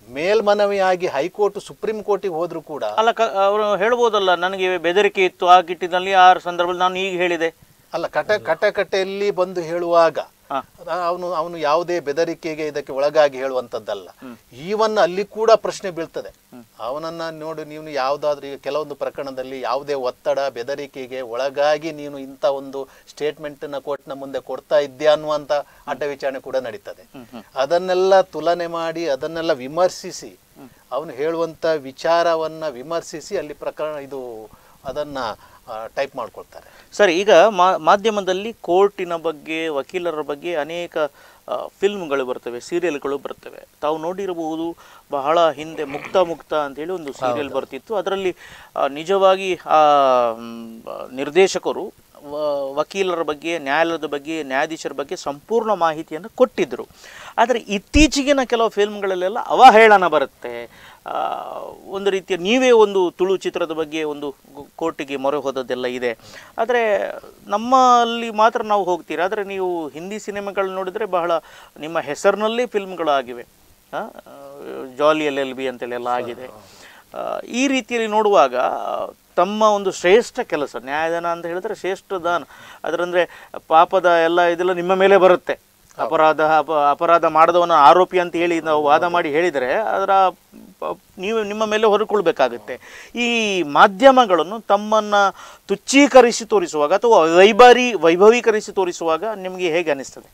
ಮೇಲ್ಮನವಿಯಾಗಿ ಹೈಕೋರ್ಟ್ ಸುಪ್ರೀಂ ಕೋರ್ಟಿಗೆ ಹೋದ್ರು ಕೂಡ ಅಲ್ಲ ಕ ಅವರು ಹೇಳ್ಬೋದಲ್ಲ ನನಗೆ ಬೆದರಿಕೆ ಇತ್ತು ಆ ಕಿಟ್ಟಿನಲ್ಲಿ ಆ ಸಂದರ್ಭದಲ್ಲಿ ನಾನು ಈಗ ಹೇಳಿದೆ ಅಲ್ಲ ಕಟ ಕಟಕಟೆಯಲ್ಲಿ ಬಂದು ಹೇಳುವಾಗ ಹಾ. ಅವನು ಅವನು ಯಾವುದೇ ಬೆದರಿಕೆಗೆ ಇದಕ್ಕೆ ಒಳಗಾಗಿ ಹೇಳುವಂತದ್ದಲ್ಲ ಈವನ್ ಅಲ್ಲಿ ಕೂಡ ಪ್ರಶ್ನೆ ಬೀಳ್ತದೆ ಅವನನ್ನ ನೋಡು ನೀನು ಯಾವುದಾದ್ರೂ ಈಗ ಕೆಲವೊಂದು ಪ್ರಕರಣದಲ್ಲಿ ಯಾವುದೇ ಒತ್ತಡ ಬೆದರಿಕೆಗೆ ಒಳಗಾಗಿ ನೀನು ಇಂಥ ಒಂದು ಸ್ಟೇಟ್ಮೆಂಟ್ ನ ಕೋರ್ಟ್ನ ಮುಂದೆ ಕೊಡ್ತಾ ಇದ್ಯಾ ಅನ್ನುವಂತ ಅಡ್ಡ ವಿಚಾರಣೆ ಕೂಡ ನಡೀತದೆ ಅದನ್ನೆಲ್ಲ ತುಲನೆ ಮಾಡಿ ಅದನ್ನೆಲ್ಲ ವಿಮರ್ಶಿಸಿ ಅವನು ಹೇಳುವಂತ ವಿಚಾರವನ್ನ ವಿಮರ್ಶಿಸಿ ಅಲ್ಲಿ ಪ್ರಕರಣ ಇದು ಅದನ್ನ ಟೈಪ್ ಮಾಡ್ಕೊಳ್ತಾರೆ ಸರಿ ಈಗ ಮಾ- ಮಾಧ್ಯಮದಲ್ಲಿ ಕೋರ್ಟಿನ ಬಗ್ಗೆ ವಕೀಲರ ಬಗ್ಗೆ ಅನೇಕ ಆ, ಫಿಲ್ಮ್ಗಳು ಬರ್ತವೆ ಸೀರಿಯಲ್ಗಳು ಬರ್ತವೆ ತಾವು ನೋಡಿರಬಹುದು ಬಹಳ ಹಿಂದೆ ಮುಕ್ತ ಮುಕ್ತ ಅಂತೇಳಿ ಒಂದು ಸೀರಿಯಲ್ ಬರ್ತಿತ್ತು ಅದರಲ್ಲಿ ಆ, ನಿಜವಾಗಿ ಆ ಮ್, ನಿರ್ದೇಶಕರು ವ- ವಕೀಲರ ಬಗ್ಗೆ ನ್ಯಾಯಾಲಯದ ಬಗ್ಗೆ ನ್ಯಾಯಾಧೀಶರ ಬಗ್ಗೆ ಸಂಪೂರ್ಣ ಮಾಹಿತಿಯನ್ನು ಕೊಟ್ಟಿದ್ದರು ಆದರೆ ಇತ್ತೀಚೆಗಿನ ಕೆಲವು ಫಿಲ್ಮ್ಗಳಲ್ಲೆಲ್ಲ ಅವಹೇಳನ ಬರುತ್ತೆ ಆ, ಒಂದು ರೀತಿಯ ನೀವೇ ಒಂದು ತುಳು ಚಿತ್ರದ ಬಗ್ಗೆ ಒಂದು ಗು- ಕೋರ್ಟಿಗೆ ಮೊರೆ ಹೋದದ್ದೆಲ್ಲ ಇದೆ ಆದರೆ ನಮ್ಮಲ್ಲಿ ಮಾತ್ರ ನಾವು ಹೋಗ್ತೀರಿ ಆದರೆ ನೀವು ಹಿಂದಿ ಸಿನಿಮಾಗಳು ನೋಡಿದರೆ ಬಹಳ ನಿಮ್ಮ ಹೆಸರಿನಲ್ಲೇ ಫಿಲ್ಮ್ಗಳಾಗಿವೆ ಜಾಲಿ ಎಲ್ ಎಲ್ ಬಿ ಅಂತೇಳೆಲ್ಲ ಆಗಿದೆ ಆ, ಈ ರೀತಿಯಲ್ಲಿ ನೋಡುವಾಗ ತಮ್ಮ ಒಂದು ಶ್ರೇಷ್ಠ ಕೆಲಸ ನ್ಯಾಯದಾನ ಅಂತ ಹೇಳಿದ್ರೆ ಶ್ರೇಷ್ಠ ದಾನ ಅದರಂದ್ರೆ ಪಾಪದ ಎಲ್ಲ ಇದೆಲ್ಲ ನಿಮ್ಮ ಮೇಲೆ ಬರುತ್ತೆ ಅಪರಾಧ ಅಪ ಅಪರಾಧ ಮಾಡಿದವನ ಆರೋಪಿ ಅಂತ ಹೇಳಿ ನಾವು ವಾದ ಮಾಡಿ ಹೇಳಿದರೆ ಅದರ ಪ- ನೀವು ನಿಮ್ಮ ಮೇಲೆ ಹೊರಕೊಳ್ಬೇಕಾಗುತ್ತೆ ಈ ಮಾಧ್ಯಮಗಳನ್ನು ತಮ್ಮನ್ನ ತುಚ್ಛೀಕರಿಸಿ ತೋರಿಸುವಾಗ ಅಥವಾ ವೈಭರಿ ವೈಭವೀಕರಿಸಿ ತೋರಿಸುವಾಗ ನಿಮಗೆ ಹೇಗೆ ಅನಿಸ್ತದೆ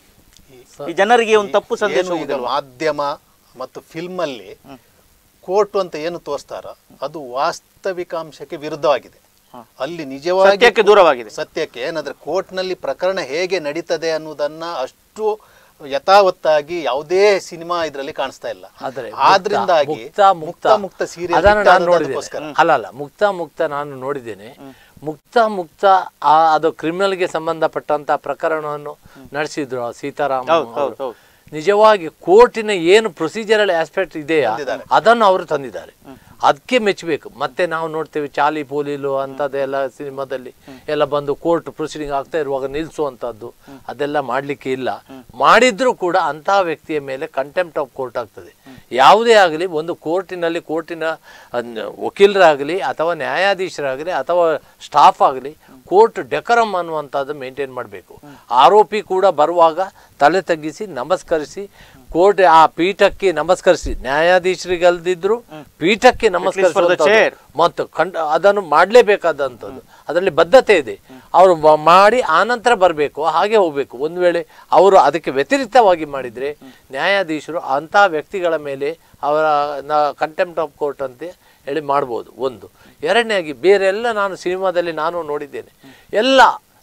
ಈ ಜನರಿಗೆ ಒಂದು ತಪ್ಪು ಸಂದೇಶ ಏನು ಈಗ ಹೋಗುದಲ್ವಾ? ಮಾಧ್ಯಮ ಮತ್ತು ಫಿಲ್ಮ್ ಅಲ್ಲಿ ಕೋರ್ಟ್ ಅಂತ ಏನು ತೋರಿಸ್ತಾರ ಅದು ವಾಸ್ತವಿಕಾಂಶಕ್ಕೆ ವಿರುದ್ಧವಾಗಿದೆ ಅಲ್ಲಿ ನಿಜವಾಗಿ ಸತ್ಯಕ್ಕೆ ದೂರವಾಗಿದೆ ಸತ್ಯಕ್ಕೆ ಏನಂದ್ರೆ ಕೋರ್ಟ್ನಲ್ಲಿ ಪ್ರಕರಣ ಹೇಗೆ ನಡೀತದೆ ಅನ್ನೋದನ್ನ ಅಷ್ಟು ಯಥಾವತ್ತಾಗಿ ಯಾವುದೇ ಸಿನಿಮಾ ಇದರಲ್ಲಿ ಕಾಣಿಸ್ತಾ ಇಲ್ಲ ಆದ್ರೆ ಆದ್ರಿಂದಾಗಿ ಮುಕ್ತ ಮುಕ್ತ ಮುಕ್ತ ಮುಕ್ತ ಸೀರಿಯಲ್ ಅದನ್ನು ನಾನು ನೋಡಿದ್ದೇನೆ ಅಲ್ಲ ಅಲ್ಲ ಮುಕ್ತ ಮುಕ್ತ ನಾನು ನೋಡಿದ್ದೇನೆ ಮುಕ್ತ ಮುಕ್ತ ಆ ಅದು ಕ್ರಿಮಿನಲ್ಗೆ ಸಂಬಂಧಪಟ್ಟಂತ ಪ್ರಕರಣವನ್ನು ನಡೆಸಿದ್ರು ಆ ಸೀತಾರಾಮ್ ಹೌದು, ಅವರು. ಹೌದು, ಹೌದು. ನಿಜವಾಗಿ ಕೋರ್ಟಿನ ಏನು ಪ್ರೊಸೀಜರಲ್ ಆಸ್ಪೆಕ್ಟ್ ಇದೆಯಾ ಅದನ್ನು ಅವರು ತಂದಿದ್ದಾರೆ ಅದಕ್ಕೆ ಮೆಚ್ಚಬೇಕು ಮತ್ತೆ ನಾವು ನೋಡ್ತೇವೆ ಚಾಲಿ ಪೋಲಿಲು ಅಂಥದ್ದೆಲ್ಲ ಸಿನಿಮಾದಲ್ಲಿ ಎಲ್ಲ ಬಂದು ಕೋರ್ಟ್ ಪ್ರೊಸೀಡಿಂಗ್ ಆಗ್ತಾ ಇರುವಾಗ ನಿಲ್ಲಿಸುವಂಥದ್ದು ಅದೆಲ್ಲ ಮಾಡಲಿಕ್ಕೆ ಇಲ್ಲ ಮಾಡಿದ್ರೂ ಕೂಡ ಅಂತಹ ವ್ಯಕ್ತಿಯ ಮೇಲೆ ಕಂಟೆಂಪ್ಟ್ ಆಫ್ ಕೋರ್ಟ್ ಆಗ್ತದೆ ಯಾವುದೇ ಆಗಲಿ ಒಂದು ಕೋರ್ಟಿನಲ್ಲಿ ಕೋರ್ಟಿನ ಅನ್- ವಕೀಲರಾಗಲಿ ಅಥವಾ ನ್ಯಾಯಾಧೀಶರಾಗಲಿ ಅಥವಾ ಸ್ಟಾಫ್ ಆಗಲಿ ಕೋರ್ಟ್ ಡೆಕರಮ್ ಅನ್ನುವಂಥದ್ದು ಮೇಂಟೈನ್ ಮಾಡಬೇಕು ಆರೋಪಿ ಕೂಡ ಬರುವಾಗ ತಲೆ ತಗ್ಗಿಸಿ ನಮಸ್ಕರಿಸಿ ಕೋರ್ಟ್ ಆ ಪೀಠಕ್ಕೆ ನಮಸ್ಕರಿಸಿ ನ್ಯಾಯಾಧೀಶರಿಗಲ್ದಿದ್ರು ಪೀಠಕ್ಕೆ ನಮಸ್ಕರಿಸುವಂಥದ್ದು chair. ಮತ್ತು ಕಂಡ ಅದನ್ನು ಮಾಡಲೇಬೇಕಾದಂಥದ್ದು ಅದರಲ್ಲಿ ಬದ್ಧತೆ ಇದೆ ಅವರು ಬ- ಮಾಡಿ ಆನಂತರ ಬರಬೇಕು ಹಾಗೆ ಹೋಗಬೇಕು ಒಂದು ವೇಳೆ ಅವರು ಅದಕ್ಕೆ ವ್ಯತಿರಿಕ್ತವಾಗಿ ಮಾಡಿದರೆ ನ್ಯಾಯಾಧೀಶರು ಅಂತಹ ವ್ಯಕ್ತಿಗಳ ಮೇಲೆ ಅವರ ಕಂಟೆಂಪ್ಟ್ ಆಫ್ ಕೋರ್ಟ್ ಅಂತ ಹೇಳಿ ಮಾಡ್ಬೋದು ಒಂದು ಎರಡನೇಯಾಗಿ ಬೇರೆ ಎಲ್ಲ ನಾನು ಸಿನಿಮಾದಲ್ಲಿ ನಾನು ನೋಡಿದ್ದೇನೆ ಎಲ್ಲ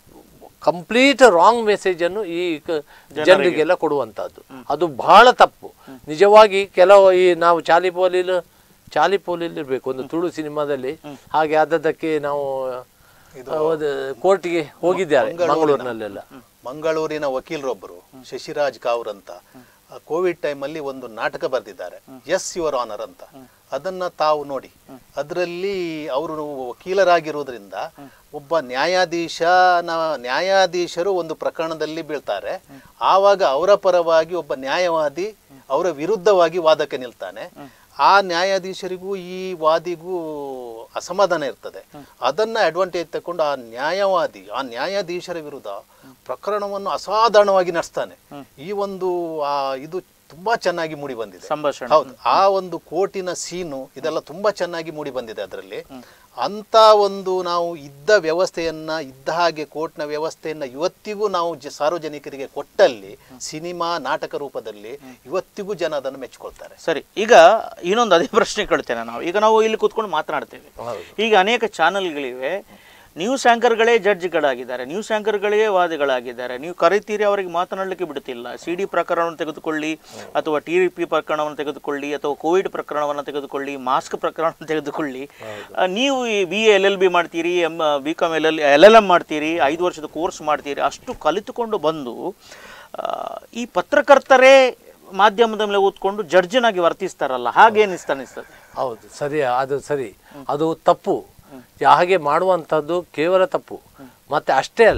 ಕಂಪ್ಲೀಟ್ ರಾಂಗ್ ಮೆಸೇಜನ್ನು ಈ ಕ- ಜನರಿಗೆಲ್ಲ ಕೊಡುವಂಥದ್ದು ಅದು ಬಹಳ ತಪ್ಪು ನಿಜವಾಗಿ ಕೆಲವು ಈ ನಾವು ಚಾಲಿ ಪೋಲಿಲ್ ಚಾಲಿ ಪೋಲಿಲ್ ಇರಬೇಕು ಒಂದು ತುಳು ಸಿನಿಮಾದಲ್ಲಿ ಹಾಗೆ ಆದದ್ದಕ್ಕೆ ನಾವು ಒಂದು ಕೋರ್ಟ್ಗೆ ಹೋಗಿದ್ದಾರೆ ಮಂಗಳೂರಿನಲ್ಲೆಲ್ಲ ಮಂಗಳೂರಿನ ವಕೀಲರೊಬ್ಬರು ಶಶಿರಾಜ್ ಕಾವ್ರ್ ಅಂತ ಕೋವಿಡ್ ಟೈಮಲ್ಲಿ ಒಂದು ನಾಟಕ ಬರೆದಿದ್ದಾರೆ ಎಸ್ ಯುವರ್ ಆನರ್ ಅಂತ ಅದನ್ನ ತಾವು ನೋಡಿ ಅದರಲ್ಲಿ ಅವರು ವಕೀಲರಾಗಿರುವುದರಿಂದ ಒಬ್ಬ ನ್ಯಾಯಾಧೀಶನ ನ್ಯಾಯಾಧೀಶರು ಒಂದು ಪ್ರಕರಣದಲ್ಲಿ ಬೀಳ್ತಾರೆ ಆವಾಗ ಅವರ ಪರವಾಗಿ ಒಬ್ಬ ನ್ಯಾಯವಾದಿ ಅವರ ವಿರುದ್ಧವಾಗಿ ವಾದಕ್ಕೆ ನಿಲ್ತಾನೆ ಆ ನ್ಯಾಯಾಧೀಶರಿಗೂ ಈ ವಾದಿಗೂ ಅಸಮಾಧಾನ ಇರ್ತದೆ ಅದನ್ನ ಅಡ್ವಾಂಟೇಜ್ ತಕೊಂಡು ಆ ನ್ಯಾಯವಾದಿ ಆ ನ್ಯಾಯಾಧೀಶರ ವಿರುದ್ಧ ಪ್ರಕರಣವನ್ನು ಅಸಾಧಾರಣವಾಗಿ ನಡೆಸ್ತಾನೆ ಈ ಒಂದು ಆ ಇದು ತುಂಬಾ ಚೆನ್ನಾಗಿ ಮೂಡಿ ಬಂದಿದೆ ಸಂಭಾಷಣೆ ಹೌದು ಆ ಒಂದು ಕೋರ್ಟಿನ ಸೀನು ಇದೆಲ್ಲ ತುಂಬಾ ಚೆನ್ನಾಗಿ ಮೂಡಿ ಬಂದಿದೆ ಅದರಲ್ಲಿ ಅಂತ ಒಂದು ನಾವು ಇದ್ದ ವ್ಯವಸ್ಥೆಯನ್ನ ಇದ್ದ ಹಾಗೆ ಕೋರ್ಟ್ನ ವ್ಯವಸ್ಥೆಯನ್ನ ಇವತ್ತಿಗೂ ನಾವು ಜ- ಸಾರ್ವಜನಿಕರಿಗೆ ಕೊಟ್ಟಲ್ಲಿ ಸಿನಿಮಾ ನಾಟಕ ರೂಪದಲ್ಲಿ ಇವತ್ತಿಗೂ ಜನ ಅದನ್ನು ಮೆಚ್ಕೊಳ್ತಾರೆ ಸರಿ ಈಗ ಇನ್ನೊಂದು ಅದೇ ಪ್ರಶ್ನೆ ಕೇಳ್ತೇನೆ ನಾವು ಈಗ ನಾವು ಇಲ್ಲಿ ಕೂತ್ಕೊಂಡು ಮಾತನಾಡ್ತೇವೆ ಈಗ ಅನೇಕ ಚಾನೆಲ್ಗಳಿವೆ ನ್ಯೂಸ್ ಆಂಕರ್ಗಳೇ ಜಡ್ಜ್ಗಳಾಗಿದ್ದಾರೆ ನ್ಯೂಸ್ ಆಂಕರ್ಗಳೇ ವಾದಿಗಳಾಗಿದ್ದಾರೆ ನೀವು ಕರಿತೀರಿ ಅವರಿಗೆ ಮಾತನಾಡಲಿಕ್ಕೆ ಬಿಡುತ್ತಿಲ್ಲ ಸಿ ಡಿ ಪ್ರಕರಣವನ್ನು ತೆಗೆದುಕೊಳ್ಳಿ ಅಥವಾ ಟಿ ಪಿ ಪ್ರಕರಣವನ್ನು ತೆಗೆದುಕೊಳ್ಳಿ ಅಥವಾ ಕೋವಿಡ್ ಪ್ರಕರಣವನ್ನು ತೆಗೆದುಕೊಳ್ಳಿ ಮಾಸ್ಕ್ ಪ್ರಕರಣವನ್ನು ತೆಗೆದುಕೊಳ್ಳಿ ಆ, ನೀವು ಬಿ ಎಲ್ ಎಲ್ ಬಿ ಮಾಡ್ತೀರಿ M B com L L L L M ಮಾಡ್ತೀರಿ ಐದು ವರ್ಷದ ಕೋರ್ಸ್ ಮಾಡ್ತೀರಿ ಅಷ್ಟು ಕಲಿತುಕೊಂಡು ಬಂದು ಆ, ಈ ಪತ್ರಕರ್ತರೇ ಮಾಧ್ಯಮದ ಮೇಲೆ ಓದ್ಕೊಂಡು ಜಡ್ಜನಾಗಿ ವರ್ತಿಸ್ತಾರಲ್ಲ ಹಾಗೆ ಅನಿಸ್ತಾ ಅನಿಸ್ತದೆ ಹೌದು ಸರಿ ಅದು ಸರಿ ಅದು ತಪ್ಪು ಹಾಗೆ ಮಾಡುವಂಥದ್ದು ಕೇವಲ ತಪ್ಪು ಮತ್ತೆ ಅಷ್ಟೇ ಅಲ್ಲ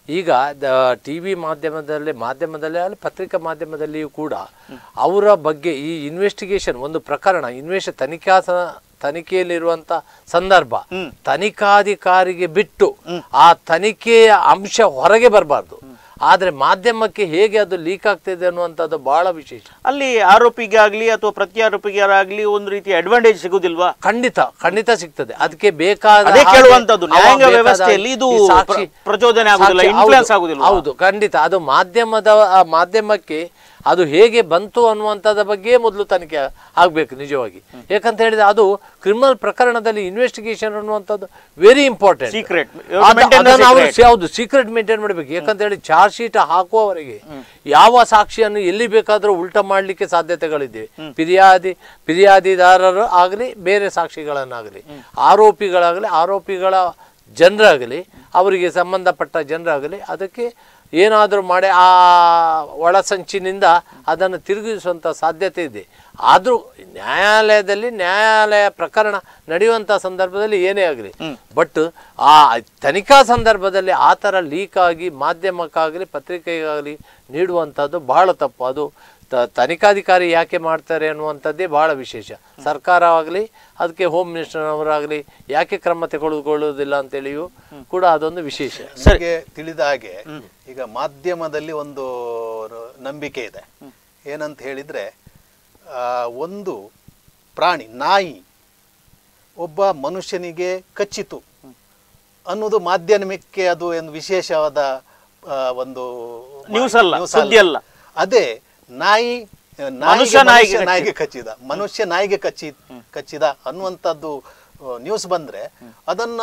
ಈಗ ಟಿ ವಿ ಮಾಧ್ಯಮದಲ್ಲಿ ಮಾಧ್ಯಮದಲ್ಲಿ ಅಲ್ಲಿ ಪತ್ರಿಕಾ ಮಾಧ್ಯಮದಲ್ಲಿಯೂ ಕೂಡ ಅವರ ಬಗ್ಗೆ ಈ ಇನ್ವೆಸ್ಟಿಗೇಷನ್ ಒಂದು ಪ್ರಕರಣ ಇನ್ವೆಸ್ಟ್ ತನಿಖಾ ಸ- ತನಿಖೆಯಲ್ಲಿರುವಂತ ಸಂದರ್ಭ ತನಿಖಾಧಿಕಾರಿಗೆ ಬಿಟ್ಟು ಆ ತನಿಖೆಯ ಅಂಶ ಹೊರಗೆ ಬರಬಾರ್ದು ಆದ್ರೆ ಮಾಧ್ಯಮಕ್ಕೆ ಹೇಗೆ ಅದು ಲೀಕ್ ಆಗ್ತಿದೆ ಅನ್ನುವಂಥದ್ದು ಬಹಳ ವಿಶೇಷ ಅಲ್ಲಿ ಆರೋಪಿಗೆ ಆಗ್ಲಿ ಅಥವಾ ಪ್ರತ್ಯಾರೋಪಿಗಾಗಲಿ ಒಂದು ರೀತಿ ಅಡ್ವಾಂಟೇಜ್ ಸಿಗುದಿಲ್ವಾ ಖಂಡಿತ ಖಂಡಿತ ಸಿಗ್ತದೆ ಅದಕ್ಕೆ ಬೇಕಾದ ಅದೇ ಹಾಗೆ ಕೇಳುವಂತದ್ದು. ಅವ ನ್ಯಾಯಾಂಗ ಬೇಕಾದ ವ್ಯವಸ್ಥೆಯಲ್ಲಿ ಇದು ಈ ಸಾಕ್ಷಿ- ಪ್ರ- ಪ್ರಚೋದನೆ ಆಗುದಿಲ್ಲ, ಸಾಕ್ಷಿ- influence ಹೌದು, ಆಗುದಿಲ್ವಾ? ಹೌದು ಖಂಡಿತ ಅದು ಮಾಧ್ಯಮದ ಆ ಮಾಧ್ಯಮಕ್ಕೆ ಅದು ಹೇಗೆ ಬಂತು ಅನ್ನುವಂಥದ್ರ ಬಗ್ಗೆ ಮೊದಲು ತನಿಖೆ ಆಗ್ಬೇಕು ನಿಜವಾಗಿ ಯಾಕಂತ ಹೇಳಿದ್ರೆ ಅದು ಕ್ರಿಮಿನಲ್ ಪ್ರಕರಣದಲ್ಲಿ ಇನ್ವೆಸ್ಟಿಗೇಷನ್ ಅನ್ನುವಂಥದ್ದು very important Secret. You have to maintain the secret. ಯಾವುದು ಸೀಕ್ರೆಟ್ ಮೇಂಟೈನ್ ಮಾಡಬೇಕು ಯಾಕಂತ ಹೇಳಿ ಚಾರ್ಜ್ ಶೀಟ್ ಹಾಕುವವರೆಗೆ ಯಾವ ಸಾಕ್ಷಿಯನ್ನು ಎಲ್ಲಿ ಬೇಕಾದರೂ ಉಲ್ಟ ಮಾಡಲಿಕ್ಕೆ ಸಾಧ್ಯತೆಗಳಿವೆ ಫಿರ್ಯಾದಿ ಫಿರ್ಯಾದಿದಾರರು ಆಗಲಿ ಬೇರೆ ಸಾಕ್ಷಿಗಳನ್ನಾಗಲಿ ಆರೋಪಿಗಳಾಗಲಿ ಆರೋಪಿಗಳ ಜನರಾಗಲಿ ಅವರಿಗೆ ಸಂಬಂಧಪಟ್ಟ ಜನರಾಗಲಿ ಅದಕ್ಕೆ ಏನಾದರೂ ಮಾಡಿ ಆ ಒಳಸಂಚಿನಿಂದ ಅದನ್ನು ತಿರುಗಿಸುವಂಥ ಸಾಧ್ಯತೆ ಇದೆ ಆದರೂ ನ್ಯಾಯಾಲಯದಲ್ಲಿ ನ್ಯಾಯಾಲಯ ಪ್ರಕರಣ ನಡೆಯುವಂಥ ಸಂದರ್ಭದಲ್ಲಿ ಏನೇ ಆಗಲಿ ಬಟ್ ಆ ತನಿಖಾ ಸಂದರ್ಭದಲ್ಲಿ ಆ ಥರ ಲೀಕ್ ಆಗಿ ಮಾಧ್ಯಮಕ್ಕಾಗಲಿ ಪತ್ರಿಕೆಗಾಗಲಿ ನೀಡುವಂಥದ್ದು ಬಹಳ ತಪ್ಪು ಅದು ತ- ತನಿಖಾಧಿಕಾರಿ ಯಾಕೆ ಮಾಡ್ತಾರೆ ಅನ್ನುವಂಥದ್ದೇ ಬಹಳ ವಿಶೇಷ ಸರ್ಕಾರವಾಗಲಿ ಅದಕ್ಕೆ ಹೋಮ್ ಮಿನಿಸ್ಟರ್ ಅವರಾಗಲಿ ಯಾಕೆ ಕ್ರಮ ತೆಗೆದುಕೊಳ್ಳುವುದಿಲ್ಲ ಅಂತೇಳಿಯೂ ಕೂಡ ಅದೊಂದು ವಿಶೇಷ ನಿಮಗೆ ತಿಳಿದ ಹಾಗೆ ಈಗ ಮಾಧ್ಯಮದಲ್ಲಿ ಒಂದು ರ- ನಂಬಿಕೆ ಇದೆ ಏನಂತ ಹೇಳಿದ್ರೆ ಆ, ಒಂದು ಪ್ರಾಣಿ ನಾಯಿ ಒಬ್ಬ ಮನುಷ್ಯನಿಗೆ ಕಚ್ಚಿತು ಅನ್ನೋದು ಮಾಧ್ಯಮಕ್ಕೆ ಅದು ಒಂದು ವಿಶೇಷವಾದ ಆ, ಒಂದು News ಅಲ್ಲ, news ಸುದ್ದಿ ಅಲ್ಲ. ಅದೇ ನಾಯಿ ನಾಯಿಗೆ ಮನುಷ್ಯ ನಾಯಿಗೆ ಮನುಷ್ಯ ನಾಯಿಗೆ ಕಚ್ಚಿದ ಮನುಷ್ಯ ನಾಯಿಗೆ ಕಚ್ಚಿ ಕಚ್ಚಿದ ಅನ್ನುವಂಥದ್ದು ನ್ಯೂಸ್ ಬಂದ್ರೆ ಅದನ್ನ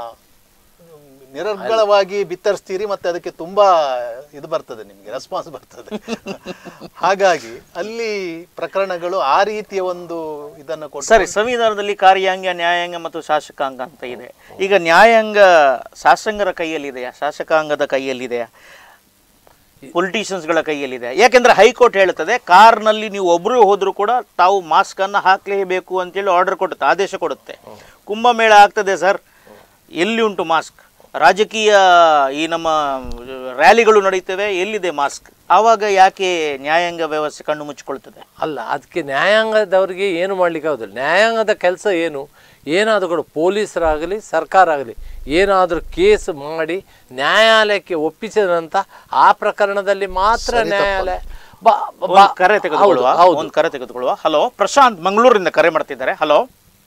ನಿರರ್ಗಳವಾಗಿ ಬಿತ್ತರಿಸ್ತೀರಿ ಮತ್ತೆ ಅದಕ್ಕೆ ತುಂಬಾ ಇದು ಬರ್ತದೆ ನಿಮಗೆ ರೆಸ್ಪಾನ್ಸ್ ಬರ್ತದೆ ಹಾಗಾಗಿ ಅಲ್ಲಿ ಪ್ರಕರಣಗಳು ಆ ರೀತಿಯ ಒಂದು ಇದನ್ನು ಕೊಟ್ಟು ಸರಿ ಸಂವಿಧಾನದಲ್ಲಿ ಕಾರ್ಯಾಂಗ ನ್ಯಾಯಾಂಗ ಮತ್ತು ಶಾಸಕಾಂಗ ಅಂತ ಇದೆ ಈಗ ನ್ಯಾಯಾಂಗ ಶಾಸಕರ ಕೈಯಲ್ಲಿದೆಯಾ ಶಾಸಕಾಂಗದ ಕೈಯಲ್ಲಿದೆಯಾ ಪೊಲಿಟಿಷಿಯನ್ಸ್ಗಳ ಕೈಯಲ್ಲಿದೆ ಯಾಕೆಂದ್ರೆ ಹೈಕೋರ್ಟ್ ಹೇಳುತ್ತದೆ ಕಾರ್ನಲ್ಲಿ ನೀವು ಒಬ್ಬರು ಹೋದರೂ ಕೂಡ ತಾವು ಮಾಸ್ಕ್ ಅನ್ನು ಹಾಕಲೇಬೇಕು ಅಂತೇಳಿ ಆರ್ಡರ್ ಕೊಡುತ್ತೆ ಆದೇಶ ಕೊಡುತ್ತೆ ಕುಂಭಮೇಳ ಆಗ್ತದೆ ಸರ್ ಎಲ್ಲಿ ಉಂಟು ಮಾಸ್ಕ್ ರಾಜಕೀಯ ಈ ನಮ್ಮ ರ್ಯಾಲಿಗಳು ನಡೀತವೆ ಎಲ್ಲಿದೆ ಮಾಸ್ಕ್ ಆವಾಗ ಯಾಕೆ ನ್ಯಾಯಾಂಗ ವ್ಯವಸ್ಥೆ ಕಣ್ಣು ಮುಚ್ಚಿಕೊಳ್ತದೆ ಅಲ್ಲ ಅದಕ್ಕೆ ನ್ಯಾಯಾಂಗದವರಿಗೆ ಏನು ಮಾಡ್ಲಿಕ್ಕೆ ಆಗೋದಿಲ್ಲ ನ್ಯಾಯಾಂಗದ ಕೆಲಸ ಏನು ಏನಾದರೂ ಕೂಡ ಪೊಲೀಸರಾಗಲಿ ಸರ್ಕಾರ ಆಗಲಿ ಏನಾದರೂ ಕೇಸ್ ಮಾಡಿ ನ್ಯಾಯಾಲಯಕ್ಕೆ ಒಪ್ಪಿಸಿದ ನಂತರ ಆ ಪ್ರಕರಣದಲ್ಲಿ ಮಾತ್ರ ನ್ಯಾಯಾಲಯ ಬ- ಬ- ಒಂದು ಕರೆ ತೆಗೆದುಕೊಳ್ಳುವ ಹೌದು, ಹೌದು. ಒಂದು ಕರೆ ತೆಗೆದುಕೊಳ್ಳುವ ಹಲೋ ಪ್ರಶಾಂತ್ ಮಂಗಳೂರಿಂದ ಕರೆ ಮಾಡ್ತಿದ್ದಾರೆ ಹಲೋ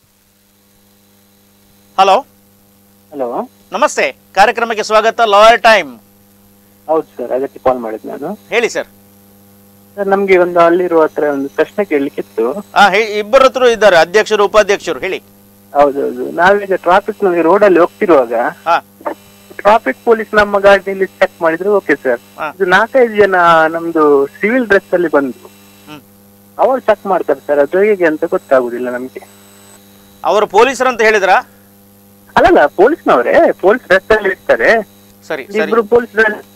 ಹಲೋ ಹಲೋ ನಮಸ್ತೆ ಕಾರ್ಯಕ್ರಮಕ್ಕೆ ಸ್ವಾಗತ ಲಾಯರ್ ಟೈಮ್ ಹೌದು ಸರ್ ಅದಕ್ಕೆ ಕಾಲ್ ಮಾಡಿದ್ ನಾನು ಹೇಳಿ ಸರ್ ಸರ್ ನಮ್ಗೆ ಒಂದು ಅಲ್ಲಿರುವ ಹತ್ರ ಒಂದು ಪ್ರಶ್ನೆ ಕೇಳಲಿಕ್ಕಿತ್ತು ಹಾ ಹೇ- ಇಬ್ಬರ ಹತ್ರ ಇದ್ದಾರೆ ಅಧ್ಯಕ್ಷರು ಉಪಾಧ್ಯಕ್ಷರು ಹೇಳಿ ಹೌದೌದು ನಾವೀಗ ಟ್ರಾಫಿಕ್ ನಲ್ಲಿ ರೋಡ್ ಅಲ್ಲಿ ಹೋಗ್ತಿರುವಾಗ ಹಾ ಟ್ರಾಫಿಕ್ ಪೊಲೀಸ್ ನಮ್ಮ ಗಾಡಿಯಲ್ಲಿ ಚೆಕ್ ಮಾಡಿದ್ರು ಓಕೆ ಸರ್ ಹಾ. ಇದು ನಾಲ್ಕೈದು ಜನ ನಮ್ದು ಸಿವಿಲ್ ಡ್ರೆಸ್ ಅಲ್ಲಿ ಬಂದು ಹ್ಮ್. ಅವರು ಚೆಕ್ ಮಾಡ್ತಾರೆ ಸರ್ ಅದು ಹೇಗೆ ಅಂತ ಗೊತ್ತಾಗುದಿಲ್ಲ ನಮ್ಗೆ ಅವರು ಪೊಲೀಸರು ಅಂತ ಹೇಳಿದ್ರ ಅಲ್ಲಲ್ಲ ಪೊಲೀಸ್ನವರೇ ಪೊಲೀಸ್ ಡ್ರೆಸ್ ಅಲ್ಲಿ ಇರ್ತಾರೆ ಸರಿ ಸರಿ ಇಬ್ರು ಪೊಲೀಸ್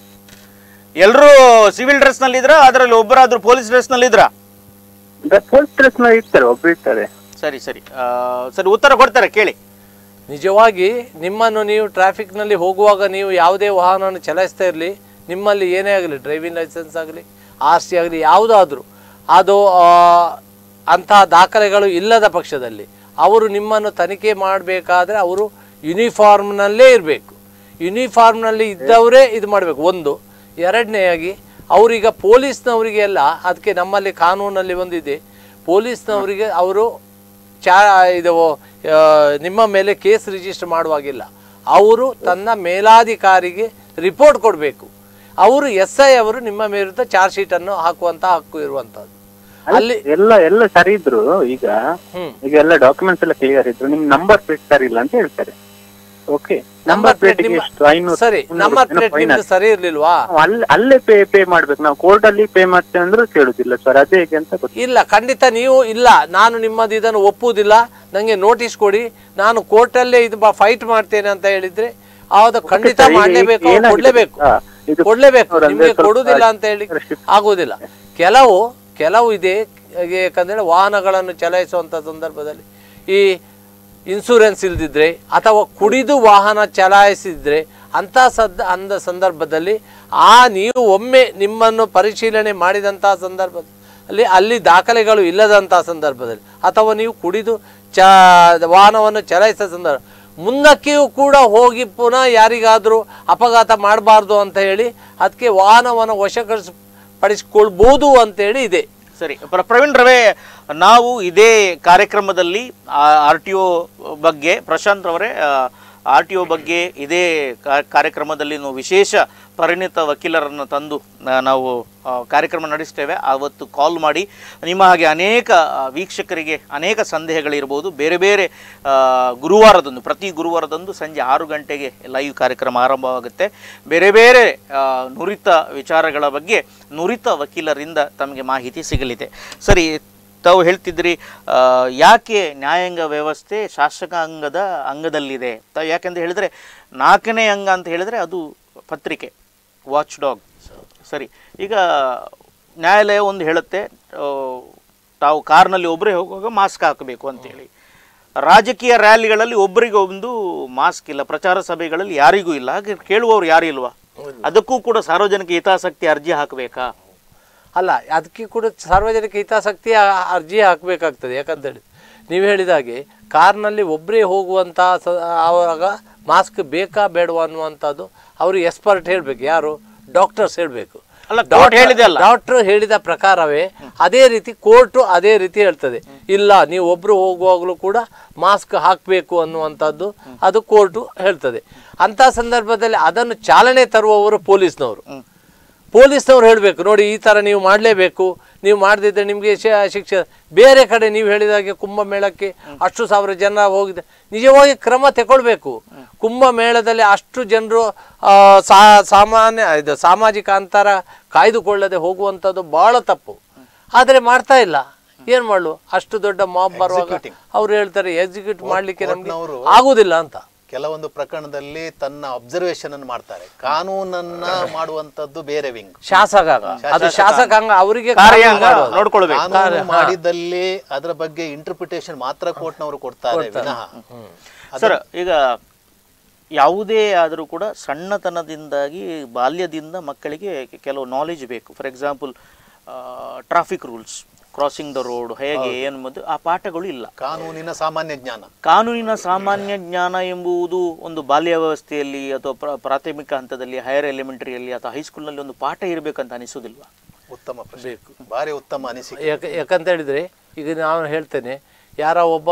ಎಲ್ಲರೂ ಸಿವಿಲ್ ಡ್ರೆಸ್ ನಲ್ಲಿ ಇದ್ರ ಅದರಲ್ಲಿ ಒಬ್ಬರಾದ್ರೂ ಪೊಲೀಸ್ ಡ್ರೆಸ್ ನಲ್ಲಿ ಇದ್ರ ಪೊಲೀಸ್ ಡ್ರೆಸ್ ನಲ್ಲಿ ಇರ್ತಾರೆ ಒಬ್ರು ಇರ್ತಾರೆ ಸರಿ ಸರಿ ಆ, ಸರಿ ಉತ್ತರ ಕೊಡ್ತಾರೆ ಕೇಳಿ ನಿಜವಾಗಿ ನಿಮ್ಮನ್ನು ನೀವು ಟ್ರಾಫಿಕ್ನಲ್ಲಿ ಹೋಗುವಾಗ ನೀವು ಯಾವುದೇ ವಾಹನವನ್ನು ಚಲಾಯಿಸ್ತಾ ಇರಲಿ ನಿಮ್ಮಲ್ಲಿ ಏನೇ ಆಗಲಿ ಡ್ರೈವಿಂಗ್ ಲೈಸೆನ್ಸ್ ಆಗಲಿ ಆರ್ ಸಿ ಆಗಲಿ ಯಾವುದಾದ್ರೂ ಅದು ಆ, ಅಂತಹ ದಾಖಲೆಗಳು ಇಲ್ಲದ ಪಕ್ಷದಲ್ಲಿ ಅವರು ನಿಮ್ಮನ್ನು ತನಿಖೆ ಮಾಡಬೇಕಾದ್ರೆ ಅವರು ಯೂನಿಫಾರ್ಮ್ನಲ್ಲೇ ಇರಬೇಕು ಯೂನಿಫಾರ್ಮ್ನಲ್ಲಿ ಇದ್ದವರೇ ಇದು ಮಾಡಬೇಕು ಒಂದು ಎರಡನೆಯಾಗಿ ಅವರೀಗ ಪೊಲೀಸ್ನವರಿಗೆ ಎಲ್ಲ ಅದಕ್ಕೆ ನಮ್ಮಲ್ಲಿ ಕಾನೂನಲ್ಲಿ ಒಂದಿದೆ ಪೊಲೀಸ್ನವರಿಗೆ ಅವರು ಚಾ ಇದು ಆ, ನಿಮ್ಮ ಮೇಲೆ ಕೇಸ್ ರಿಜಿಸ್ಟರ್ ಮಾಡುವಾಗಿಲ್ಲ ಅವರು ತನ್ನ ಮೇಲಾಧಿಕಾರಿಗೆ ರಿಪೋರ್ಟ್ ಕೊಡಬೇಕು ಅವರು ಎಸ್ ಐ ಅವರು ನಿಮ್ಮ ವಿರುದ್ಧ ಚಾರ್ಜ್ ಶೀಟ್ ಅನ್ನು ಹಾಕುವಂತ ಹಕ್ಕು ಇರುವಂತದ್ದು ಅಲ್ಲಿ ಎಲ್ಲ ಎಲ್ಲ ಸರಿ ಇದ್ರು ಈಗ ಹ್ಮ್ ಈಗ ಎಲ್ಲ ಡಾಕ್ಯುಮೆಂಟ್ಸ್ ಎಲ್ಲ ಕ್ಲಿಯರ್ ಇದ್ರು ನಿಮ್ ನಂಬರ್ ಪ್ಲೇಟ್ ಸರಿ ಇಲ್ಲ ಅಂತ ಹೇಳ್ತಾರೆ okay number number plate plate ನಿಮ್ಮ ಎಷ್ಟು ಐನೂರು ಸರಿ ನಂಬರ್ ಪ್ಲೇಟ್ ನಿಮ್ದು ಸರಿ ಇರ್ಲಿಲ್ವಾ ಅಲ್ಲೇ ಅಲ್ಲೇ ಪೇ ಪೇ ಮಾಡ್ಬೇಕು ನಾವು ಕೋರ್ಟ್ ಅಲ್ಲಿ ಪೇ ಮಾಡ್ತೇವೆ ಅಂದ್ರೂ ಕೇಳುದಿಲ್ಲ ಸರ್ ಅದೇ ಹೇಗೆ ಅಂತ ಗೊತ್ತಿಲ್ಲ ಇಲ್ಲ ಖಂಡಿತ ನೀವು ಇಲ್ಲ ನಾನು ನಿಮ್ಮದು ಇದನ್ನು ಒಪ್ಪುವುದಿಲ್ಲ ನನಗೆ ನೋಟಿಸ್ ಕೊಡಿ ನಾನು ಕೋರ್ಟಲ್ಲೇ ಇದು ಫೈಟ್ ಮಾಡ್ತೇನೆ ಅಂತ ಹೇಳಿದ್ರೆ ಆವಾಗ ಖಂಡಿತ ಸರ್, ಈಗ ಮಾಡ್ಲೇಬೇಕು ಅವ್ರು ಏನಾಗಿದೆ ಕೊಡ್ಲೇಬೇಕು ಗೊತ್ತಾ? ಇದು ಕೊಡ್ಲೇಬೇಕು ಅವ್ರು ಅಂದ್ರೆ ನಿಮ್ಗೆ ಸ್ವಲ್ಪ ಕೊಡುದಿಲ್ಲ ಅಂತ ಹೇಳಿ restrict- ಆಗುವುದಿಲ್ಲ ಕೆಲವು ಕೆಲವು ಇದೆ ಹಾಗೆ ಯಾಕಂದ್ರೆ ವಾಹನಗಳನ್ನು ಚಲಾಯಿಸುವಂತ ಸಂದರ್ಭದಲ್ಲಿ ಈ ಇನ್ಸೂರೆನ್ಸ್ ಇಲ್ದಿದ್ರೆ ಅಥವಾ ಕುಡಿದು ವಾಹನ ಚಲಾಯಿಸಿದ್ರೆ ಅಂಥ ಸದ್ ಅಂದ ಸಂದರ್ಭದಲ್ಲಿ ಆ ನೀವು ಒಮ್ಮೆ ನಿಮ್ಮನ್ನು ಪರಿಶೀಲನೆ ಮಾಡಿದಂಥ ಸಂದರ್ಭದಲ್ಲಿ ಅಲ್ಲಿ ದಾಖಲೆಗಳು ಇಲ್ಲದಂಥ ಸಂದರ್ಭದಲ್ಲಿ ಅಥವಾ ನೀವು ಕುಡಿದು ಚ ವಾಹನವನ್ನು ಚಲಾಯಿಸಿದ ಸಂದರ್ಭ ಮುಂದಕ್ಕೆಯೂ ಕೂಡ ಹೋಗಿ ಪುನಃ ಯಾರಿಗಾದರೂ ಅಪಘಾತ ಮಾಡಬಾರ್ದು ಅಂತ ಹೇಳಿ ಅದಕ್ಕೆ ವಾಹನವನ್ನು ವಶಪಡಿಸ್ ಪಡಿಸ್ಕೊಳ್ಬೋದು ಅಂತೇಳಿ ಇದೆ ಸರಿ ಪ್ರ- ಪ್ರವೀಣ್ ರವೇ ನಾವು ಇದೇ ಕಾರ್ಯಕ್ರಮದಲ್ಲಿ ಆರ್ ಟಿ ಒ ಬಗ್ಗೆ ಪ್ರಶಾಂತ್ ರವರೇ ಆರ್ ಟಿ ಒ ಬಗ್ಗೆ ಇದೇ ಕಾ- ಕಾರ್ಯಕ್ರಮದಲ್ಲಿ ನಾವು ವಿಶೇಷ ಪರಿಣಿತ ವಕೀಲರನ್ನು ತಂದು ಆ, ನಾವು ಆ, ಕಾರ್ಯಕ್ರಮ ನಡೆಸ್ತೇವೆ ಆವತ್ತು ಕಾಲ್ ಮಾಡಿ ನಿಮ್ಮ ಹಾಗೆ ಅನೇಕ ಆ, ವೀಕ್ಷಕರಿಗೆ ಅನೇಕ ಸಂದೇಹಗಳಿರ್ಬೋದು ಬೇರೆ ಬೇರೆ ಆ, ಗುರುವಾರದಂದು ಪ್ರತಿ ಗುರುವಾರದಂದು ಸಂಜೆ ಆರು ಗಂಟೆಗೆ ಲೈವ್ ಕಾರ್ಯಕ್ರಮ ಆರಂಭವಾಗುತ್ತೆ ಬೇರೆ ಬೇರೆ ಆ, ನುರಿತ ವಿಚಾರಗಳ ಬಗ್ಗೆ ನುರಿತ ವಕೀಲರಿಂದ ತಮಗೆ ಮಾಹಿತಿ ಸಿಗಲಿದೆ ಸರಿ ತಾವು ಹೇಳ್ತಿದ್ರಿ ಆ, ಯಾಕೆ ನ್ಯಾಯಾಂಗ ವ್ಯವಸ್ಥೆ ಶಾಸಕಾಂಗದ ಅಂಗದಲ್ಲಿದೆ ತಾವು ಯಾಕೆಂತ ಹೇಳಿದ್ರೆ ನಾಲ್ಕನೇ ಅಂಗ ಅಂತ ಹೇಳಿದ್ರೆ ಅದು ಪತ್ರಿಕೆ ವಾಚ್ ಡಾಗ್ ಸರಿ ಈಗ ನ್ಯಾಯಾಲಯ ಒಂದು ಹೇಳುತ್ತೆ ಆ, ತಾವು ಕಾರ್ನಲ್ಲಿ ಒಬ್ಬರೇ ಹೋಗುವಾಗ ಮಾಸ್ಕ್ ಹಾಕಬೇಕು ಅಂತೇಳಿ ರಾಜಕೀಯ ರ್ಯಾಲಿಗಳಲ್ಲಿ ಒಬ್ಬರಿಗೆ ಒಂದು ಮಾಸ್ಕ್ ಇಲ್ಲ ಪ್ರಚಾರ ಸಭೆಗಳಲ್ಲಿ ಯಾರಿಗೂ ಇಲ್ಲ ಹಾಗೆ ಕೇಳುವವರು ಯಾರು ಇಲ್ವಾ ಅದಕ್ಕೂ ಕೂಡ ಸಾರ್ವಜನಿಕ ಹಿತಾಸಕ್ತಿ ಅರ್ಜಿ ಹಾಕಬೇಕಾ ಅಲ್ಲ ಅದಕ್ಕೆ ಕೂಡ ಸಾರ್ವಜನಿಕ ಹಿತಾಸಕ್ತಿ ಆ- ಅರ್ಜಿ ಹಾಕಬೇಕಾಗ್ತದೆ ಯಾಕಂತೇಳಿ ನೀವು ಹೇಳಿದ ಹಾಗೆ ಕಾರ್ನಲ್ಲಿ ಒಬ್ಬರೇ ಹೋಗುವಂಥ ಸ ಆವಾಗ ಮಾಸ್ಕ್ ಬೇಕಾ ಬೇಡವಾ ಅನ್ನುವಂಥದ್ದು ಅವರು ಎಕ್ಸ್ಪರ್ಟ್ ಹೇಳಬೇಕು ಯಾರು ಡಾಕ್ಟರ್ಸ್ ಹೇಳಬೇಕು ಅಲ್ಲ, court ಹೇಳಿದೆ ಅಲ್ಲ. ಡಾಕ್ಟರ್ ಹೇಳಿದ ಪ್ರಕಾರವೇ ಅದೇ ರೀತಿ ಕೋರ್ಟು ಅದೇ ರೀತಿ ಹೇಳ್ತದೆ ಇಲ್ಲ ನೀವು ಒಬ್ರು ಹೋಗುವಾಗಲೂ ಕೂಡ ಮಾಸ್ಕ್ ಹಾಕಬೇಕು ಅನ್ನುವಂಥದ್ದು ಅದು ಕೋರ್ಟು ಹೇಳ್ತದೆ ಅಂಥ ಸಂದರ್ಭದಲ್ಲಿ ಅದನ್ನು ಚಾಲನೆ ತರುವವರು ಪೊಲೀಸ್ನವರು ಪೊಲೀಸ್ನವ್ರು ಹೇಳಬೇಕು ನೋಡಿ ಈ ಥರ ನೀವು ಮಾಡಲೇಬೇಕು ನೀವು ಮಾಡದಿದ್ದರೆ ನಿಮಗೆ ಶಿಕ್ಷೆ ಬೇರೆ ಕಡೆ ನೀವು ಹೇಳಿದಾಗೆ ಕುಂಭಮೇಳಕ್ಕೆ ಅಷ್ಟು ಸಾವಿರ ಜನ ಹೋಗಿದೆ ನಿಜವಾಗಿ ಕ್ರಮ ತಗೊಳ್ಬೇಕು ಕುಂಭಮೇಳದಲ್ಲಿ ಅಷ್ಟು ಜನರು ಆ, ಸಾ ಸಾಮಾನ್ಯ ಇದು ಸಾಮಾಜಿಕ ಅಂತರ ಕಾಯ್ದುಕೊಳ್ಳದೆ ಹೋಗುವಂಥದ್ದು ಭಾಳ ತಪ್ಪು ಆದರೆ ಮಾಡ್ತಾ ಇಲ್ಲ ಏನು ಮಾಡಲು ಅಷ್ಟು ದೊಡ್ಡ ಮಾಬ್ ಬರುವಾಗ Executing. ಅವ್ರು ಹೇಳ್ತಾರೆ ಎಕ್ಸಿಕ್ಯೂಟ್ ಮಾಡಲಿಕ್ಕೆ ನಮಗೆ ಕೋರ್ಟ್ನವರು ಆಗುದಿಲ್ಲ ಅಂತ ಕೆಲವೊಂದು ಪ್ರಕರಣದಲ್ಲಿ ತನ್ನ ಅಬ್ಸರ್ವೇಷನ್ ಅನ್ನು ಮಾಡ್ತಾರೆ ಕಾನೂನನ್ನ ಮಾಡುವಂತದ್ದು ಬೇರೆ ವಿಂಗ್ ಶಾಸಕಾಂಗ ಅದು ಶಾಸಕಾಂಗ ಅವರಿಗೆ ಕಾರ್ಯಾಂಗ ಕಾನೂನು ಮಾಡೋದು. ನೋಡ್ಕೊಳ್ಬೇಕು ಕಾನೂನು ಮಾಡಿದಲ್ಲಿ ಅದರ ಬಗ್ಗೆ ಇಂಟರ್ಪ್ರಿಟೇಷನ್ ಮಾತ್ರ ಕೋರ್ಟ್ನವರು ಕೊಡ್ತಾರೆ ವಿನಃ ಸರ್ ಈಗ ಯಾವುದೇ ಆದರೂ ಕೂಡ ಸಣ್ಣತನದಿಂದಾಗಿ ಬಾಲ್ಯದಿಂದ ಮಕ್ಕಳಿಗೆ ಕೆಲವು ನಾಲೆಜ್ ಬೇಕು for example traffic rules crossing the road ಹೇಗೆ ಏನು ಮತ್ತು ಆ ಪಾಠಗಳು ಇಲ್ಲ ಕಾನೂನಿನ ಸಾಮಾನ್ಯ ಜ್ಞಾನ ಕಾನೂನಿನ ಸಾಮಾನ್ಯ ಜ್ಞಾನ ಎಂಬುದು ಒಂದು ಬಾಲ್ಯ ವ್ಯವಸ್ಥೆಯಲ್ಲಿ ಅಥವಾ ಪ್ರ- ಪ್ರಾಥಮಿಕ ಹಂತದಲ್ಲಿ ಹೈಯರ್ ಎಲಿಮೆಂಟರಿಯಲ್ಲಿ ಅಥವಾ ಹೈಸ್ಕೂಲ್ನಲ್ಲಿ ಒಂದು ಪಾಠ ಇರಬೇಕಂತ ಅನಿಸೋದಿಲ್ವಾ ಉತ್ತಮ ಪ್ರಶ್ನೆ ಭಾರಿ ಉತ್ತಮ ಅನಿಸಿಕೆ ಯಾಕೆ ಯಾಕಂತ ಹೇಳಿದ್ರೆ ಈಗ ನಾನು ಹೇಳ್ತೇನೆ ಯಾರ ಒಬ್ಬ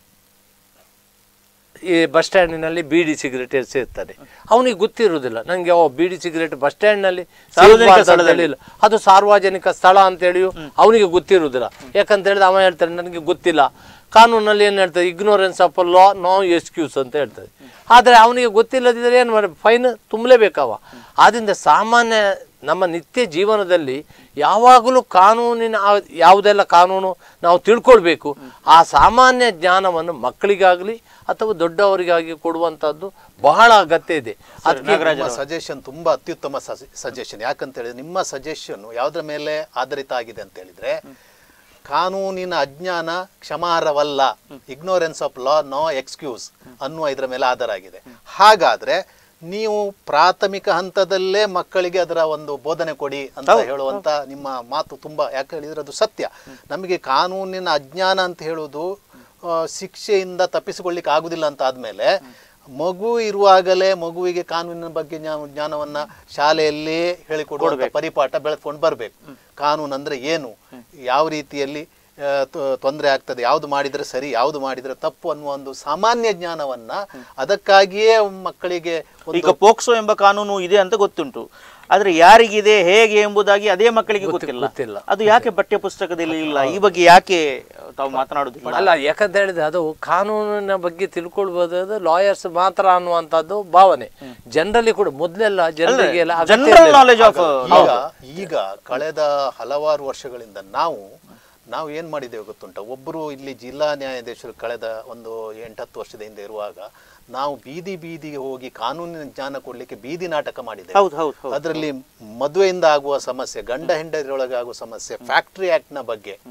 ಈ ಬಸ್ ಸ್ಟ್ಯಾಂಡಿನಲ್ಲಿ ಬೀಡಿ ಸಿಗರೇಟ್ ಸೇರ್ತಾನೆ ಅವನಿಗೆ ಗೊತ್ತಿರುವುದಿಲ್ಲ ನನಗೆ ಓ ಬೀಡಿ ಸಿಗರೇಟ್ ಬಸ್ ಸ್ಟ್ಯಾಂಡ್ನಲ್ಲಿ ಸಾರ್ವಜನಿಕ ಸ್ಥಳದಲ್ಲಿ. ಇಲ್ಲ ಅದು ಸಾರ್ವಜನಿಕ ಸ್ಥಳ ಅಂತೇಳಿಯೂ ಅವನಿಗೆ ಗೊತ್ತಿರುವುದಿಲ್ಲ ಯಾಕಂತ ಹೇಳಿದ್ರೆ ಅವ ಹೇಳ್ತಾನೆ ನನಗೆ ಗೊತ್ತಿಲ್ಲ ಕಾನೂನಲ್ಲಿ ಏನು ಹೇಳ್ತದೆ ignorance of law no excuse ಅಂತ ಹೇಳ್ತದೆ ಆದರೆ ಅವನಿಗೆ ಗೊತ್ತಿಲ್ಲದಿದ್ದರೆ ಏನು ಮಾಡಿ ಫೈನ್ ತುಂಬಲೇಬೇಕವ ಆದ್ದರಿಂದ ಸಾಮಾನ್ಯ ನಮ್ಮ ನಿತ್ಯ ಜೀವನದಲ್ಲಿ ಯಾವಾಗಲೂ ಕಾನೂನಿನ ಆ- ಯಾವುದೆಲ್ಲ ಕಾನೂನು ನಾವು ತಿಳ್ಕೊಳ್ಬೇಕು ಆ ಸಾಮಾನ್ಯ ಜ್ಞಾನವನ್ನು ಮಕ್ಕಳಿಗಾಗಲಿ ಅಥವಾ ದೊಡ್ಡವರಿಗಾಗಿ ಕೊಡುವಂಥದ್ದು ಬಹಳ ಅಗತ್ಯ ಇದೆ ಅದಕ್ಕೆ ನಿಮ್ಮ ಸಜೆಷನ್ ತುಂಬಾ ಅತ್ಯುತ್ತಮ ಸಜೆಷನ್ ಯಾಕಂತ ಹೇಳಿದ್ರೆ ನಿಮ್ಮ ಸಜೆಷನ್ ಯಾವ್ದ್ರ ಮೇಲೆ ಆಧಾರಿತ ಆಗಿದೆ ಅಂತ ಹೇಳಿದ್ರೆ ಕಾನೂನಿನ ಅಜ್ಞಾನ ಕ್ಷಮಾರ್ಹವಲ್ಲ ignorance of law no excuse ಅನ್ನುವ ಇದರ ಮೇಲೆ ಆಧಾರ ಆಗಿದೆ ಹಾಗಾದ್ರೆ ನೀವು ಪ್ರಾಥಮಿಕ ಹಂತದಲ್ಲೇ ಮಕ್ಕಳಿಗೆ ಅದರ ಒಂದು ಬೋಧನೆ ಕೊಡಿ ಅಂತ ಹೇಳುವಂತ ನಿಮ್ಮ ಮಾತು ತುಂಬಾ ಯಾಕೆ ಹೇಳಿದ್ರೆ ಅದು ಸತ್ಯ ನಮಗೆ ಕಾನೂನಿನ ಅಜ್ಞಾನ ಅಂತ ಹೇಳುವುದು ಆ, ಶಿಕ್ಷೆಯಿಂದ ತಪ್ಪಿಸಿಕೊಳ್ಳಿಕ್ಕೆ ಆಗುದಿಲ್ಲ ಅಂತ ಆದ್ಮೇಲೆ ಮಗು ಇರುವಾಗಲೇ ಮಗುವಿಗೆ ಕಾನೂನಿನ ಬಗ್ಗೆ ಜ್ಞಾ- ಜ್ಞಾನವನ್ನ ಶಾಲೆಯಲ್ಲಿ ಹೇಳಿಕೊಡುವಂತ ಪರಿಪಾಠ ಬೆಳೆದ್ಕೊಂಡು ಬರಬೇಕು ಕಾನೂನು ಅಂದ್ರೆ ಏನು ಯಾವ ರೀತಿಯಲ್ಲಿ ಆ, ತೊ- ತೊಂದರೆ ಆಗ್ತದೆ ಯಾವುದು ಮಾಡಿದ್ರೆ ಸರಿ ಯಾವುದು ಮಾಡಿದ್ರೆ ತಪ್ಪು ಅನ್ನುವ ಒಂದು ಸಾಮಾನ್ಯ ಜ್ಞಾನವನ್ನ ಅದಕ್ಕಾಗಿಯೇ ಮಕ್ಕಳಿಗೆ ಒಂದು ಈಗ ಪೋಕ್ಸೋ ಎಂಬ ಕಾನೂನು ಇದೆ ಅಂತ ಗೊತ್ತುಂಟು ಆದ್ರೆ ಯಾರಿಗಿದೆ ಹೇಗೆ ಎಂಬುದಾಗಿ ಅದೇ ಮಕ್ಕಳಿಗೆ ಗೊತ್ತಿಲ್ಲ ಗೊತ್ತಿಲ್ಲ. ಅದು ಯಾಕೆ ಪಠ್ಯ ಪುಸ್ತಕದಲ್ಲಿ ಇಲ್ಲ ಈ ಬಗ್ಗೆ ಯಾಕೆ ತಾವು ಮಾತನಾಡುದಿಲ್ಲ ಅಲ್ಲ ಯಾಕಂತ ಹೇಳಿದ್ರೆ ಅದು ಕಾನೂನಿನ ಬಗ್ಗೆ ತಿಳ್ಕೊಳ್ಬೋದು ಲಾಯರ್ಸ್ ಮಾತ್ರ ಅನ್ನುವಂಥದ್ದು ಭಾವನೆ ಜನರಲ್ಲಿ ಕೂಡ ಮೊದಲೆಲ್ಲ ಜನರಿಗೆ ಎಲ್ಲ ಅಗತ್ಯ ಜನರಲ್ ಇರ್ಲಿಲ್ಲ. ನಾಲೆಜ್ ಆಫ್ ಈಗ ಈಗ ಕಳೆದ ಹಲವಾರು ವರ್ಷಗಳಿಂದ ನಾವು ನಾವು ಏನ್ ಮಾಡಿದ್ದೇವೆ ಗೊತ್ತುಂಟ ಒಬ್ಬರು ಇಲ್ಲಿ ಜಿಲ್ಲಾ ನ್ಯಾಯಾಧೀಶರು ಕಳೆದ ಒಂದು ಎಂಟತ್ತು ವರ್ಷದ ಹಿಂದೆ ಇರುವಾಗ ನಾವು ಬೀದಿ ಬೀದಿಗೆ ಹೋಗಿ ಕಾನೂನಿನ ಜ್ಞಾನ ಕೊಡ್ಲಿಕ್ಕೆ ಬೀದಿ ನಾಟಕ ಮಾಡಿದ್ದೇವೆ ಹೌದು ಹೌದು ಹೌದು ಅದರಲ್ಲಿ ಮದುವೆಯಿಂದ ಆಗುವ ಸಮಸ್ಯೆ ಗಂಡ ಹೆಂಡತಿಯೊಳಗೆ ಆಗುವ ಸಮಸ್ಯೆ ಫ್ಯಾಕ್ಟರಿ ಆಕ್ಟ್ ನ ಬಗ್ಗೆ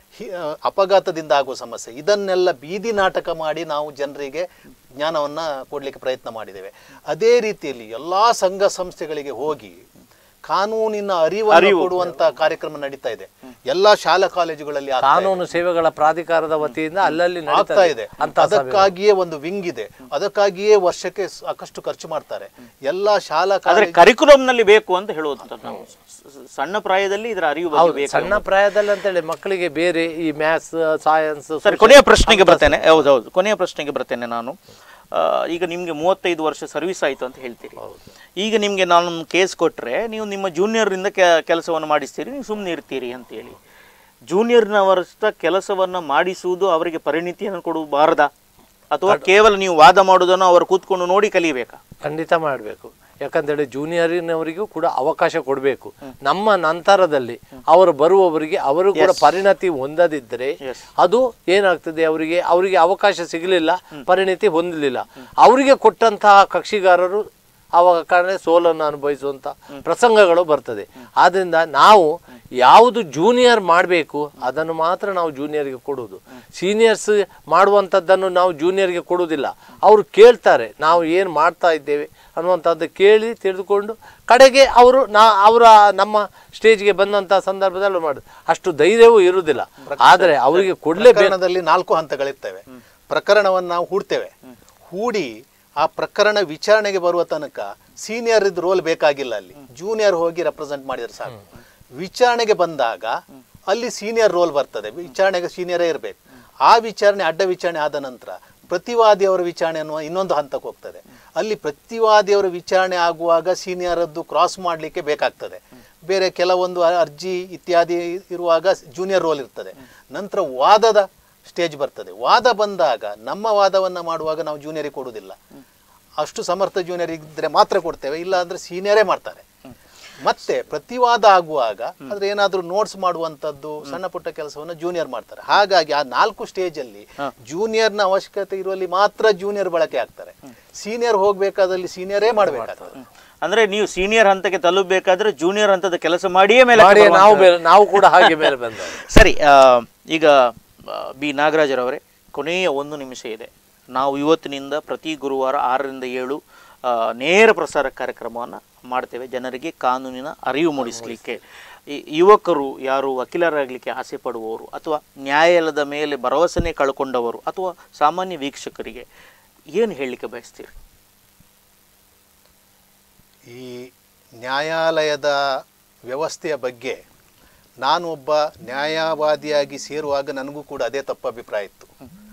ಹಿ- ಆ, ಅಪಘಾತದಿಂದ ಆಗುವ ಸಮಸ್ಯೆ ಇದನ್ನೆಲ್ಲ ಬೀದಿ ನಾಟಕ ಮಾಡಿ ನಾವು ಜನರಿಗೆ ಜ್ಞಾನವನ್ನ ಕೊಡ್ಲಿಕ್ಕೆ ಪ್ರಯತ್ನ ಮಾಡಿದ್ದೇವೆ ಅದೇ ರೀತಿಯಲ್ಲಿ ಎಲ್ಲಾ ಸಂಘ ಸಂಸ್ಥೆಗಳಿಗೆ ಹೋಗಿ ಕಾನೂನಿನ ಅರಿವನ್ನು ಕೊಡುವಂತ ಕಾರ್ಯಕ್ರಮ ನಡೀತಾ ಇದೆ ಎಲ್ಲಾ ಶಾಲಾ ಕಾಲೇಜುಗಳಲ್ಲಿ ಆಗ್ತಾ ಇದೆ. ಕಾನೂನು ಸೇವೆಗಳ ಪ್ರಾಧಿಕಾರದ ವತಿಯಿಂದ ಅಲ್ಲಲ್ಲಿ ಆಗ್ತಾ ನಡೀತಾ ಇದೆ ಅಂತ ಅದಕ್ಕಾಗಿಯೇ ಒಂದು ವಿಂಗ್ ಇದೆ ಅದಕ್ಕಾಗಿಯೇ ವರ್ಷಕ್ಕೆ ಸಾಕಷ್ಟು ಖರ್ಚು ಮಾಡ್ತಾರೆ ಎಲ್ಲಾ ಶಾಲಾ ಆದ್ರೆ ಕಾಲೇಜು ಕರಿಕ್ಯುಲಮ್ ನಲ್ಲಿ ಬೇಕು ಅಂತ ಹೇಳುವುದು ನಾವು ಸ- ಸ- ಸಣ್ಣ ಪ್ರಾಯದಲ್ಲಿ ಇದರ ಅರಿವು ಬಗ್ಗೆ ಹೌದು ಬೇಕು ಸಣ್ಣ ಪ್ರಾಯದಲ್ಲಿ ಅಂತೇಳಿ ಮಕ್ಕಳಿಗೆ ಬೇರೆ ಈ ಮ್ಯಾಥ್ಸ್ ಸೈನ್ಸ್ ಸರಿ ಕೊನೆಯ ಪ್ರಶ್ನೆಗೆ ಬರ್ತೇನೆ ಹೌದೌದು ಕೊನೆಯ ಪ್ರಶ್ನೆಗೆ ಬರ್ತೇನೆ ನಾನು ಆ, ಈಗ ನಿಮಗೆ ಮೂವತ್ತೈದು ವರ್ಷ ಸರ್ವಿಸ್ ಆಯಿತು ಅಂತ ಹೇಳ್ತೀರಿ ಈಗ ನಿಮಗೆ ನಾನು ಕೇಸ್ ಕೊಟ್ಟರೆ ನೀವು ನಿಮ್ಮ ಜೂನಿಯರ್ನಿಂದ ಕೆ ಕೆಲಸವನ್ನು ಮಾಡಿಸ್ತೀರಿ ನೀವು ಸುಮ್ಮನೆ ಇರ್ತೀರಿ ಅಂತೇಳಿ ಜೂನಿಯರ್ನವರಷ್ಟ ಕೆಲಸವನ್ನು ಮಾಡಿಸುವುದು ಅವರಿಗೆ ಪರಿಣಿತಿಯನ್ನು ಕೊಡಬಾರದಾ ಅಥವಾ ಕೇವಲ ನೀವು ವಾದ ಮಾಡುವುದನ್ನು ಅವರು ಕೂತ್ಕೊಂಡು ನೋಡಿ ಕಲಿಬೇಕಾ ಖಂಡಿತ ಮಾಡಬೇಕು ಯಾಕಂತೇಳಿ ಜೂನಿಯರಿನವರಿಗೂ ಕೂಡ ಅವಕಾಶ ಕೊಡಬೇಕು ನಮ್ಮ ನಂತರದಲ್ಲಿ ಅವರು ಬರುವವರಿಗೆ ಅವರು ಕೂಡ ಪರಿಣತಿ ಹೊಂದದಿದ್ದರೆ ಅದು ಏನಾಗ್ತದೆ ಅವರಿಗೆ ಅವರಿಗೆ ಅವಕಾಶ ಸಿಗಲಿಲ್ಲ ಪರಿಣತಿ ಹೊಂದಲಿಲ್ಲ ಅವರಿಗೆ ಕೊಟ್ಟಂತಹ ಕಕ್ಷಿಗಾರರು ಆವಾಗ ಕಾರಣ ಸೋಲನ್ನು ಅನುಭವಿಸುವಂತ ಪ್ರಸಂಗಗಳು ಬರ್ತದೆ ಆದ್ರಿಂದ ನಾವು ಯಾವುದು ಜೂನಿಯರ್ ಮಾಡಬೇಕು ಅದನ್ನು ಮಾತ್ರ ನಾವು ಜೂನಿಯರ್ಗೆ ಕೊಡುವುದು ಸೀನಿಯರ್ಸ್ ಮಾಡುವಂಥದ್ದನ್ನು ನಾವು ಜೂನಿಯರ್ಗೆ ಕೊಡುವುದಿಲ್ಲ ಅವರು ಕೇಳ್ತಾರೆ ನಾವು ಏನು ಮಾಡ್ತಾ ಇದ್ದೇವೆ ಅನ್ನುವಂಥದ್ದು ಕೇಳಿ ತಿಳಿದುಕೊಂಡು ಕಡೆಗೆ ಅವರು ನಾ ಅವರ ನಮ್ಮ ಸ್ಟೇಜ್ಗೆ ಬಂದಂಥ ಸಂದರ್ಭದಲ್ಲಿ ಮಾಡುದು ಅಷ್ಟು ಧೈರ್ಯವೂ ಇರುವುದಿಲ್ಲ ಆದರೆ ಅವರಿಗೆ ಕೊಡಲೇಬೇಕು ಪ್ರಕರಣದಲ್ಲಿ ನಾಲ್ಕು ಹಂತಗಳಿರ್ತವೆ ಪ್ರಕರಣವನ್ನು ನಾವು ಹೂಡ್ತೇವೆ ಹೂಡಿ ಆ ಪ್ರಕರಣ ವಿಚಾರಣೆಗೆ ಬರುವ ತನಕ ಸೀನಿಯರ್ ಇದ್ ರೋಲ್ ಬೇಕಾಗಿಲ್ಲ ಅಲ್ಲಿ ಜೂನಿಯರ್ ಹೋಗಿ ರೆಪ್ರೆಸೆಂಟ್ ಮಾಡಿದ್ರೆ ಸಾಕು ವಿಚಾರಣೆಗೆ ಬಂದಾಗ ಅಲ್ಲಿ ಸೀನಿಯರ್ ರೋಲ್ ಬರ್ತದೆ ವಿಚಾರಣೆಗೆ ಸೀನಿಯರೇ ಇರಬೇಕು ಆ ವಿಚಾರಣೆ ಅಡ್ಡ ವಿಚಾರಣೆ ಆದ ನಂತರ ಪ್ರತಿವಾದಿಯವರ ವಿಚಾರಣೆ ಅನ್ನುವ ಇನ್ನೊಂದು ಹಂತಕ್ಕೆ ಹೋಗ್ತದೆ ಅಲ್ಲಿ ಪ್ರತಿವಾದಿಯವರ ವಿಚಾರಣೆ ಆಗುವಾಗ ಸೀನಿಯರದ್ದು ಕ್ರಾಸ್ ಮಾಡಲಿಕ್ಕೆ ಬೇಕಾಗ್ತದೆ ಬೇರೆ ಕೆಲವೊಂದು ಅ- ಅರ್ಜಿ ಇತ್ಯಾದಿ ಇರುವಾಗ ಜೂನಿಯರ್ ರೋಲ್ ಇರ್ತದೆ ನಂತರ ವಾದದ ಸ್ಟೇಜ್ ಬರ್ತದೆ ವಾದ ಬಂದಾಗ ನಮ್ಮ ವಾದವನ್ನು ಮಾಡುವಾಗ ನಾವು ಜೂನಿಯರಿಗೆ ಕೊಡುವುದಿಲ್ಲ ಅಷ್ಟು ಸಮರ್ಥ ಜೂನಿಯರ್ ಇದ್ರೆ ಮಾತ್ರ ಕೊಡ್ತೇವೆ ಇಲ್ಲ ಅಂದ್ರೆ ಸೀನಿಯರೇ ಮಾಡ್ತಾರೆ ಮತ್ತೆ ಪ್ರತಿವಾದ ಆಗುವಾಗ ಅದ್ರ ಏನಾದ್ರೂ ನೋಟ್ಸ್ ಮಾಡುವಂತದ್ದು ಸಣ್ಣ ಪುಟ್ಟ ಕೆಲಸವನ್ನ ಜೂನಿಯರ್ ಮಾಡ್ತಾರೆ ಹಾಗಾಗಿ ಆ ನಾಲ್ಕು ಸ್ಟೇಜ್ ಅಲ್ಲಿ ಜೂನಿಯರ್ನ ಅವಶ್ಯಕತೆ ಇರುವಲ್ಲಿ ಮಾತ್ರ ಜೂನಿಯರ್ ಬಳಕೆ ಆಗ್ತಾರೆ ಸೀನಿಯರ್ ಹೋಗ್ಬೇಕಾದಲ್ಲಿ ಸೀನಿಯರೇ ಮಾಡ್ಬೇಕಾಗ್ತದೆ ಅಂದ್ರೆ ನೀವು ಸೀನಿಯರ್ ಹಂತಕ್ಕೆ ತಲುಪಬೇಕಾದ್ರೆ ಜೂನಿಯರ್ ಹಂತದ ಕೆಲಸ ಮಾಡಿಯೇ ಮೇಲೆ ಮಾಡಿ ನಾವು ಬೇರೆ- ನಾವು ಕೂಡ ಹಾಗೆ ಮೇಲೆ ಬಂದವರು ಸರಿ ಆ, ಈಗ ಆ, ಬಿ ನಾಗರಾಜರವರೇ ಕೊನೆಯ ಒಂದು ನಿಮಿಷ ಇದೆ ನಾವು ಇವತ್ತಿನಿಂದ ಪ್ರತಿ ಗುರುವಾರ ಆರರಿಂದ ಏಳು ಆ, ನೇರ ಪ್ರಸಾರ ಕಾರ್ಯಕ್ರಮವನ್ನು ಮಾಡ್ತೇವೆ ಜನರಿಗೆ ಕಾನೂನಿನ ಅರಿವು ಮೂಡಿಸಲಿಕ್ಕೆ ಈ ಯುವಕರು ಯಾರು ವಕೀಲರಾಗಲಿಕ್ಕೆ ಆಸೆ ಪಡುವವರು ಅಥವಾ ನ್ಯಾಯಾಲಯದ ಮೇಲೆ ಭರವಸೆನೇ ಕಳ್ಕೊಂಡವರು ಅಥವಾ ಸಾಮಾನ್ಯ ವೀಕ್ಷಕರಿಗೆ ಏನು ಹೇಳಲಿಕ್ಕೆ ಬಯಸ್ತೀರಿ ಈ ನ್ಯಾಯಾಲಯದ ವ್ಯವಸ್ಥೆಯ ಬಗ್ಗೆ ನಾನು ಒಬ್ಬ ನ್ಯಾಯವಾದಿಯಾಗಿ ಸೇರುವಾಗ ನನಗೂ ಕೂಡ ಅದೇ ತಪ್ಪು ಅಭಿಪ್ರಾಯ ಇತ್ತು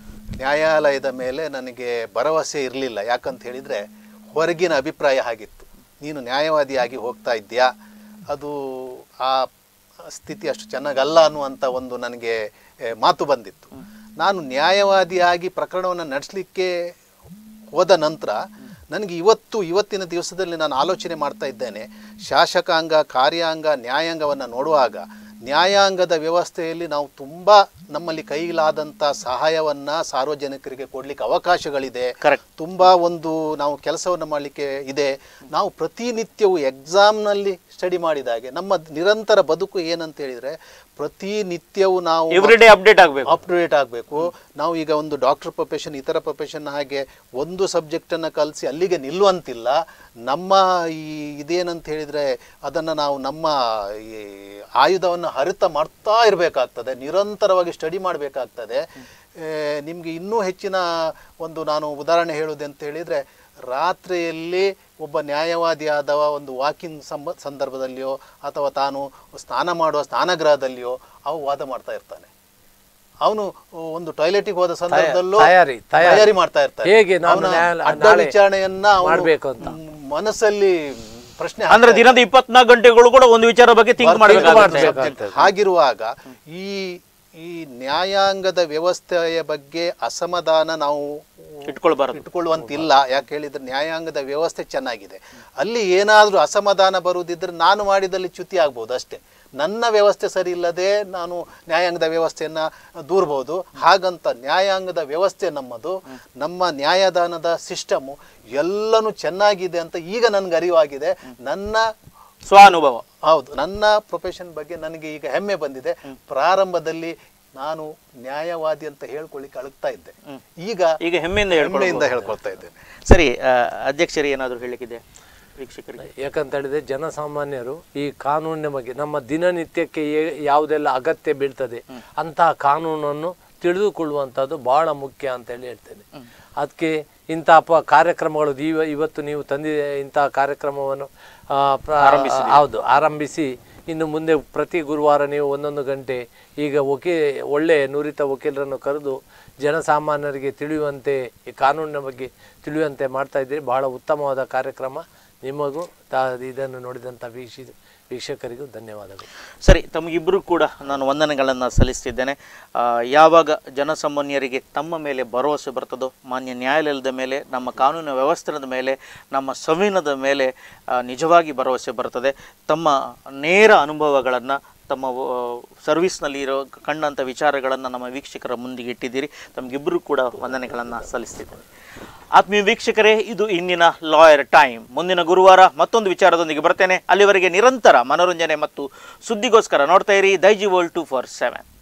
ನ್ಯಾಯಾಲಯದ ಮೇಲೆ ನನಗೆ ಭರವಸೆ ಇರಲಿಲ್ಲ ಯಾಕಂತ ಹೇಳಿದರೆ ಹೊರಗಿನ ಅಭಿಪ್ರಾಯ ಹಾಗಿತ್ತು ನೀನು ನ್ಯಾಯವಾದಿಯಾಗಿ ಹೋಗ್ತಾ ಇದ್ದೀಯಾ ಅದು ಆ ಸ್ಥಿತಿ ಅಷ್ಟು ಚೆನ್ನಾಗಲ್ಲ ಅನ್ನುವಂಥ ಒಂದು ನನಗೆ ಎ, ಮಾತು ಬಂದಿತ್ತು ನಾನು ನ್ಯಾಯವಾದಿಯಾಗಿ ಪ್ರಕರಣವನ್ನು ನಡೆಸಲಿಕ್ಕೆ ಹೋದ ನಂತರ ನನಗೆ ಇವತ್ತು ಇವತ್ತಿನ ದಿವಸದಲ್ಲಿ ನಾನು ಆಲೋಚನೆ ಮಾಡ್ತಾ ಇದ್ದೇನೆ ಶಾಸಕಾಂಗ ಕಾರ್ಯಾಂಗ ನ್ಯಾಯಾಂಗವನ್ನು ನೋಡುವಾಗ ನ್ಯಾಯಾಂಗದ ವ್ಯವಸ್ಥೆಯಲ್ಲಿ ನಾವು ತುಂಬ ನಮ್ಮಲ್ಲಿ ಕೈಲಾದಂಥ ಸಹಾಯವನ್ನು ಸಾರ್ವಜನಿಕರಿಗೆ ಕೊಡಲಿಕ್ಕೆ ಅವಕಾಶಗಳಿದೆ Correct. ತುಂಬ ಒಂದು ನಾವು ಕೆಲಸವನ್ನು ಮಾಡಲಿಕ್ಕೆ ಇದೆ ನಾವು ಪ್ರತಿನಿತ್ಯವೂ ಎಕ್ಸಾಮ್ನಲ್ಲಿ ಸ್ಟಡಿ ಮಾಡಿದಾಗೆ ನಮ್ಮ ನಿರಂತರ ಬದುಕು ಏನಂತ ಹೇಳಿದರೆ ಪ್ರತಿನಿತ್ಯವೂ ನಾವು ಎವ್ರಿ ಡೇ ಅಪ್ಡೇಟ್ ಆಗಬೇಕು ಅಪ್ ಟು ಡೇಟ್ ಆಗಬೇಕು ನಾವು ಈಗ ಒಂದು ಡಾಕ್ಟರ್ ಪ್ರೊಫೆಷನ್ ಇತರ ಪ್ರೊಫೆಷನ್ ಹಾಗೆ ಒಂದು ಸಬ್ಜೆಕ್ಟನ್ನು ಕಲಿಸಿ ಅಲ್ಲಿಗೆ ನಿಲ್ಲುವಂತಿಲ್ಲ ನಮ್ಮ ಈ ಇದೇನಂತ ಹೇಳಿದರೆ ಅದನ್ನು ನಾವು ನಮ್ಮ ಈ ಆಯುಧವನ್ನು ಹರಿತ ಮಾಡ್ತಾ ಇರಬೇಕಾಗ್ತದೆ ನಿರಂತರವಾಗಿ ಸ್ಟಡಿ ಮಾಡಬೇಕಾಗ್ತದೆ ನಿಮಗೆ ಇನ್ನೂ ಹೆಚ್ಚಿನ ಒಂದು ನಾನು ಉದಾಹರಣೆ ಹೇಳುವುದು ಅಂತ ಹೇಳಿದರೆ ರಾತ್ರಿಯಲ್ಲಿ ಒಬ್ಬ ನ್ಯಾಯವಾದಿಯಾದವ ಒಂದು ವಾಕಿಂಗ್ ಸಂಬ ಸಂದರ್ಭದಲ್ಲಿಯೋ ಅಥವಾ ತಾನು ಸ್ನಾನ ಮಾಡುವ ಸ್ನಾನಗೃಹದಲ್ಲಿಯೋ ಅವು ವಾದ ಮಾಡ್ತಾ ಇರ್ತಾನೆ ಅವನು ಒಂದು ಟಾಯ್ಲೆಟಿಗೆ ಹೋದ ಸಂದರ್ಭದಲ್ಲೂ ತಯಾರಿ, ತಯಾರಿ. ತಯಾರಿ ಮಾಡ್ತಾ ಇರ್ತಾನೆ ಹೇಗೆ ನಾನು ಅವನ ನ್ಯಾಯಾಲ- ಅಡ್ಡ ನಾಳೆ ವಿಚಾರಣೆಯನ್ನ ಅವನು ಮಾಡ್ಬೇಕು ಅಂತ. ಮ್, ಮನಸ್ಸಲ್ಲಿ ಪ್ರಶ್ನೆ ಅಂದ್ರೆ ಹಾಕ್ತಾ ದಿನದ ಇಪ್ಪತ್ನಾಲ್ಕು ಗಂಟೆಗಳು ಕೂಡ ಒಂದು ವಿಚಾರ ಬಗ್ಗೆ ಥಿಂಕ್ Think ಮಾಡಬೇಕಾಗುತ್ತೆ ಮಾಡ್ಬೇಕಾಗುತ್ತೆ. ಹಾಗಿರುವಾಗ ಈ ಈ ನ್ಯಾಯಾಂಗದ ವ್ಯವಸ್ಥೆಯ ಬಗ್ಗೆ ಅಸಮಾಧಾನ ನಾವು ಇಟ್ಕೊಳ್ಬಾರದು ಇಟ್ಕೊಳ್ಳುವಂತಿಲ್ಲ ಯಾಕೆ ಹೇಳಿದ್ರೆ ನ್ಯಾಯಾಂಗದ ವ್ಯವಸ್ಥೆ ಚೆನ್ನಾಗಿದೆ ಅಲ್ಲಿ ಏನಾದರೂ ಅಸಮಾಧಾನ ಬರುವುದಿದ್ರೆ ನಾನು ಮಾಡಿದಲ್ಲಿ ಚ್ಯುತಿ ಆಗ್ಬೋದು ಅಷ್ಟೇ ನನ್ನ ವ್ಯವಸ್ಥೆ ಸರಿ ಇಲ್ಲದೆ ನಾನು ನ್ಯಾಯಾಂಗದ ವ್ಯವಸ್ಥೆಯನ್ನ ದೂರ್ಬೋದು ಹಾಗಂತ ನ್ಯಾಯಾಂಗದ ವ್ಯವಸ್ಥೆ ನಮ್ಮದು ನಮ್ಮ ನ್ಯಾಯದಾನದ ಸಿಸ್ಟಮು ಎಲ್ಲನೂ ಚೆನ್ನಾಗಿದೆ ಅಂತ ಈಗ ನನ್ಗೆ ಅರಿವಾಗಿದೆ ನನ್ನ ಸ್ವಾನುಭವ ಹೌದು ನನ್ನ ಪ್ರೊಫೆಷನ್ ಬಗ್ಗೆ ನನಗೆ ಈಗ ಹೆಮ್ಮೆ ಬಂದಿದೆ ಪ್ರಾರಂಭದಲ್ಲಿ ನಾನು ನ್ಯಾಯವಾದಿ ಅಂತ ಹೇಳ್ಕೊಳ್ಳಿಕ್ಕೆ ಅಳುತ್ತಾ ಇದ್ದೆ ಈಗ ಈಗ ಹೆಮ್ಮೆಯಿಂದ ಹೇಳ್ಕೊಳ್ಬೋದು. ಹೆಮ್ಮೆಯಿಂದ ಹೇಳ್ಕೊಳ್ತಾ ಇದ್ದೇನೆ ಸರಿ ಆ, ಅಧ್ಯಕ್ಷರಿಗೆ ಏನಾದರೂ ಹೇಳಲಿಕ್ಕಿದೆ ವೀಕ್ಷಕರಿಗೆ ಯಾಕಂತ ಹೇಳಿದ್ರೆ ಜನಸಾಮಾನ್ಯರು ಈ ಕಾನೂನಿನ ಬಗ್ಗೆ ನಮ್ಮ ದಿನನಿತ್ಯಕ್ಕೆ ಏ- ಯಾವುದೆಲ್ಲ ಅಗತ್ಯ ಬೀಳ್ತದೆ ಅಂತಹ ಕಾನೂನನ್ನು ತಿಳಿದುಕೊಳ್ಳುವಂಥದ್ದು ಬಹಳ ಮುಖ್ಯ ಅಂತ ಹೇಳಿ ಹೇಳ್ತೇನೆ ಅದಕ್ಕೆ ಇಂತಹ ಪ ಕಾರ್ಯಕ್ರಮಗಳು ಇವ ಇವತ್ತು ನೀವು ತಂದಿದೆ ಇಂತಹ ಕಾರ್ಯಕ್ರಮವನ್ನು ಆ, ಪ್ರ- ಹೌದು ಆರಂಭಿಸಿ ಇನ್ನು ಮುಂದೆ ಪ್ರತಿ ಗುರುವಾರ ನೀವು ಒಂದೊಂದು ಗಂಟೆ ಈಗ ವಕೀ ಒಳ್ಳೆ ನುರಿತ ವಕೀಲರನ್ನು ಕರೆದು ಜನಸಾಮಾನ್ಯರಿಗೆ ತಿಳಿಯುವಂತೆ ಈ ಕಾನೂನಿನ ಬಗ್ಗೆ ತಿಳಿಯುವಂತೆ ಮಾಡ್ತಾ ಇದ್ದೀರಿ ಬಹಳ ಉತ್ತಮವಾದ ಕಾರ್ಯಕ್ರಮ ನಿಮಗೂ ತಾ ಇದನ್ನು ನೋಡಿದಂಥ ವೀಕ್ಷಿ ವೀಕ್ಷಕರಿಗೂ ಧನ್ಯವಾದಗಳು ಸರಿ ತಮಗಿಬ್ಬರು ಕೂಡ ನಾನು ವಂದನೆಗಳನ್ನು ಸಲ್ಲಿಸ್ತಿದ್ದೇನೆ ಆ, ಯಾವಾಗ ಜನಸಾಮಾನ್ಯರಿಗೆ ತಮ್ಮ ಮೇಲೆ ಭರವಸೆ ಬರ್ತದೋ ಮಾನ್ಯ ನ್ಯಾಯಾಲಯದ ಮೇಲೆ ನಮ್ಮ ಕಾನೂನು ವ್ಯವಸ್ಥೆದ ಮೇಲೆ ನಮ್ಮ ಸಂವಿಧಾನದ ಮೇಲೆ ಆ, ನಿಜವಾಗಿ ಭರವಸೆ ಬರ್ತದೆ ತಮ್ಮ ನೇರ ಅನುಭವಗಳನ್ನು ತಮ್ಮ ಸರ್ವಿಸ್ನಲ್ಲಿ ಇರೋ ಕಂಡಂಥ ವಿಚಾರಗಳನ್ನು ನಮ್ಮ ವೀಕ್ಷಕರ ಮುಂದಿಗೆ ಇಟ್ಟಿದ್ದೀರಿ ತಮಗಿಬ್ಬರು ಕೂಡ ವಂದನೆಗಳನ್ನು ಸಲ್ಲಿಸ್ತಿದ್ದೇನೆ ಆತ್ಮೀಯ ವೀಕ್ಷಕರೇ ಇದು ಇಂದಿನ ಲಾಯರ್ ಟೈಮ್ ಮುಂದಿನ ಗುರುವಾರ ಮತ್ತೊಂದು ವಿಚಾರದೊಂದಿಗೆ ಬರ್ತೇನೆ ಅಲ್ಲಿವರೆಗೆ ನಿರಂತರ ಮನೋರಂಜನೆ ಮತ್ತು ಸುದ್ದಿಗೋಸ್ಕರ ನೋಡ್ತಾ ಇರಿ Daiji world two four seven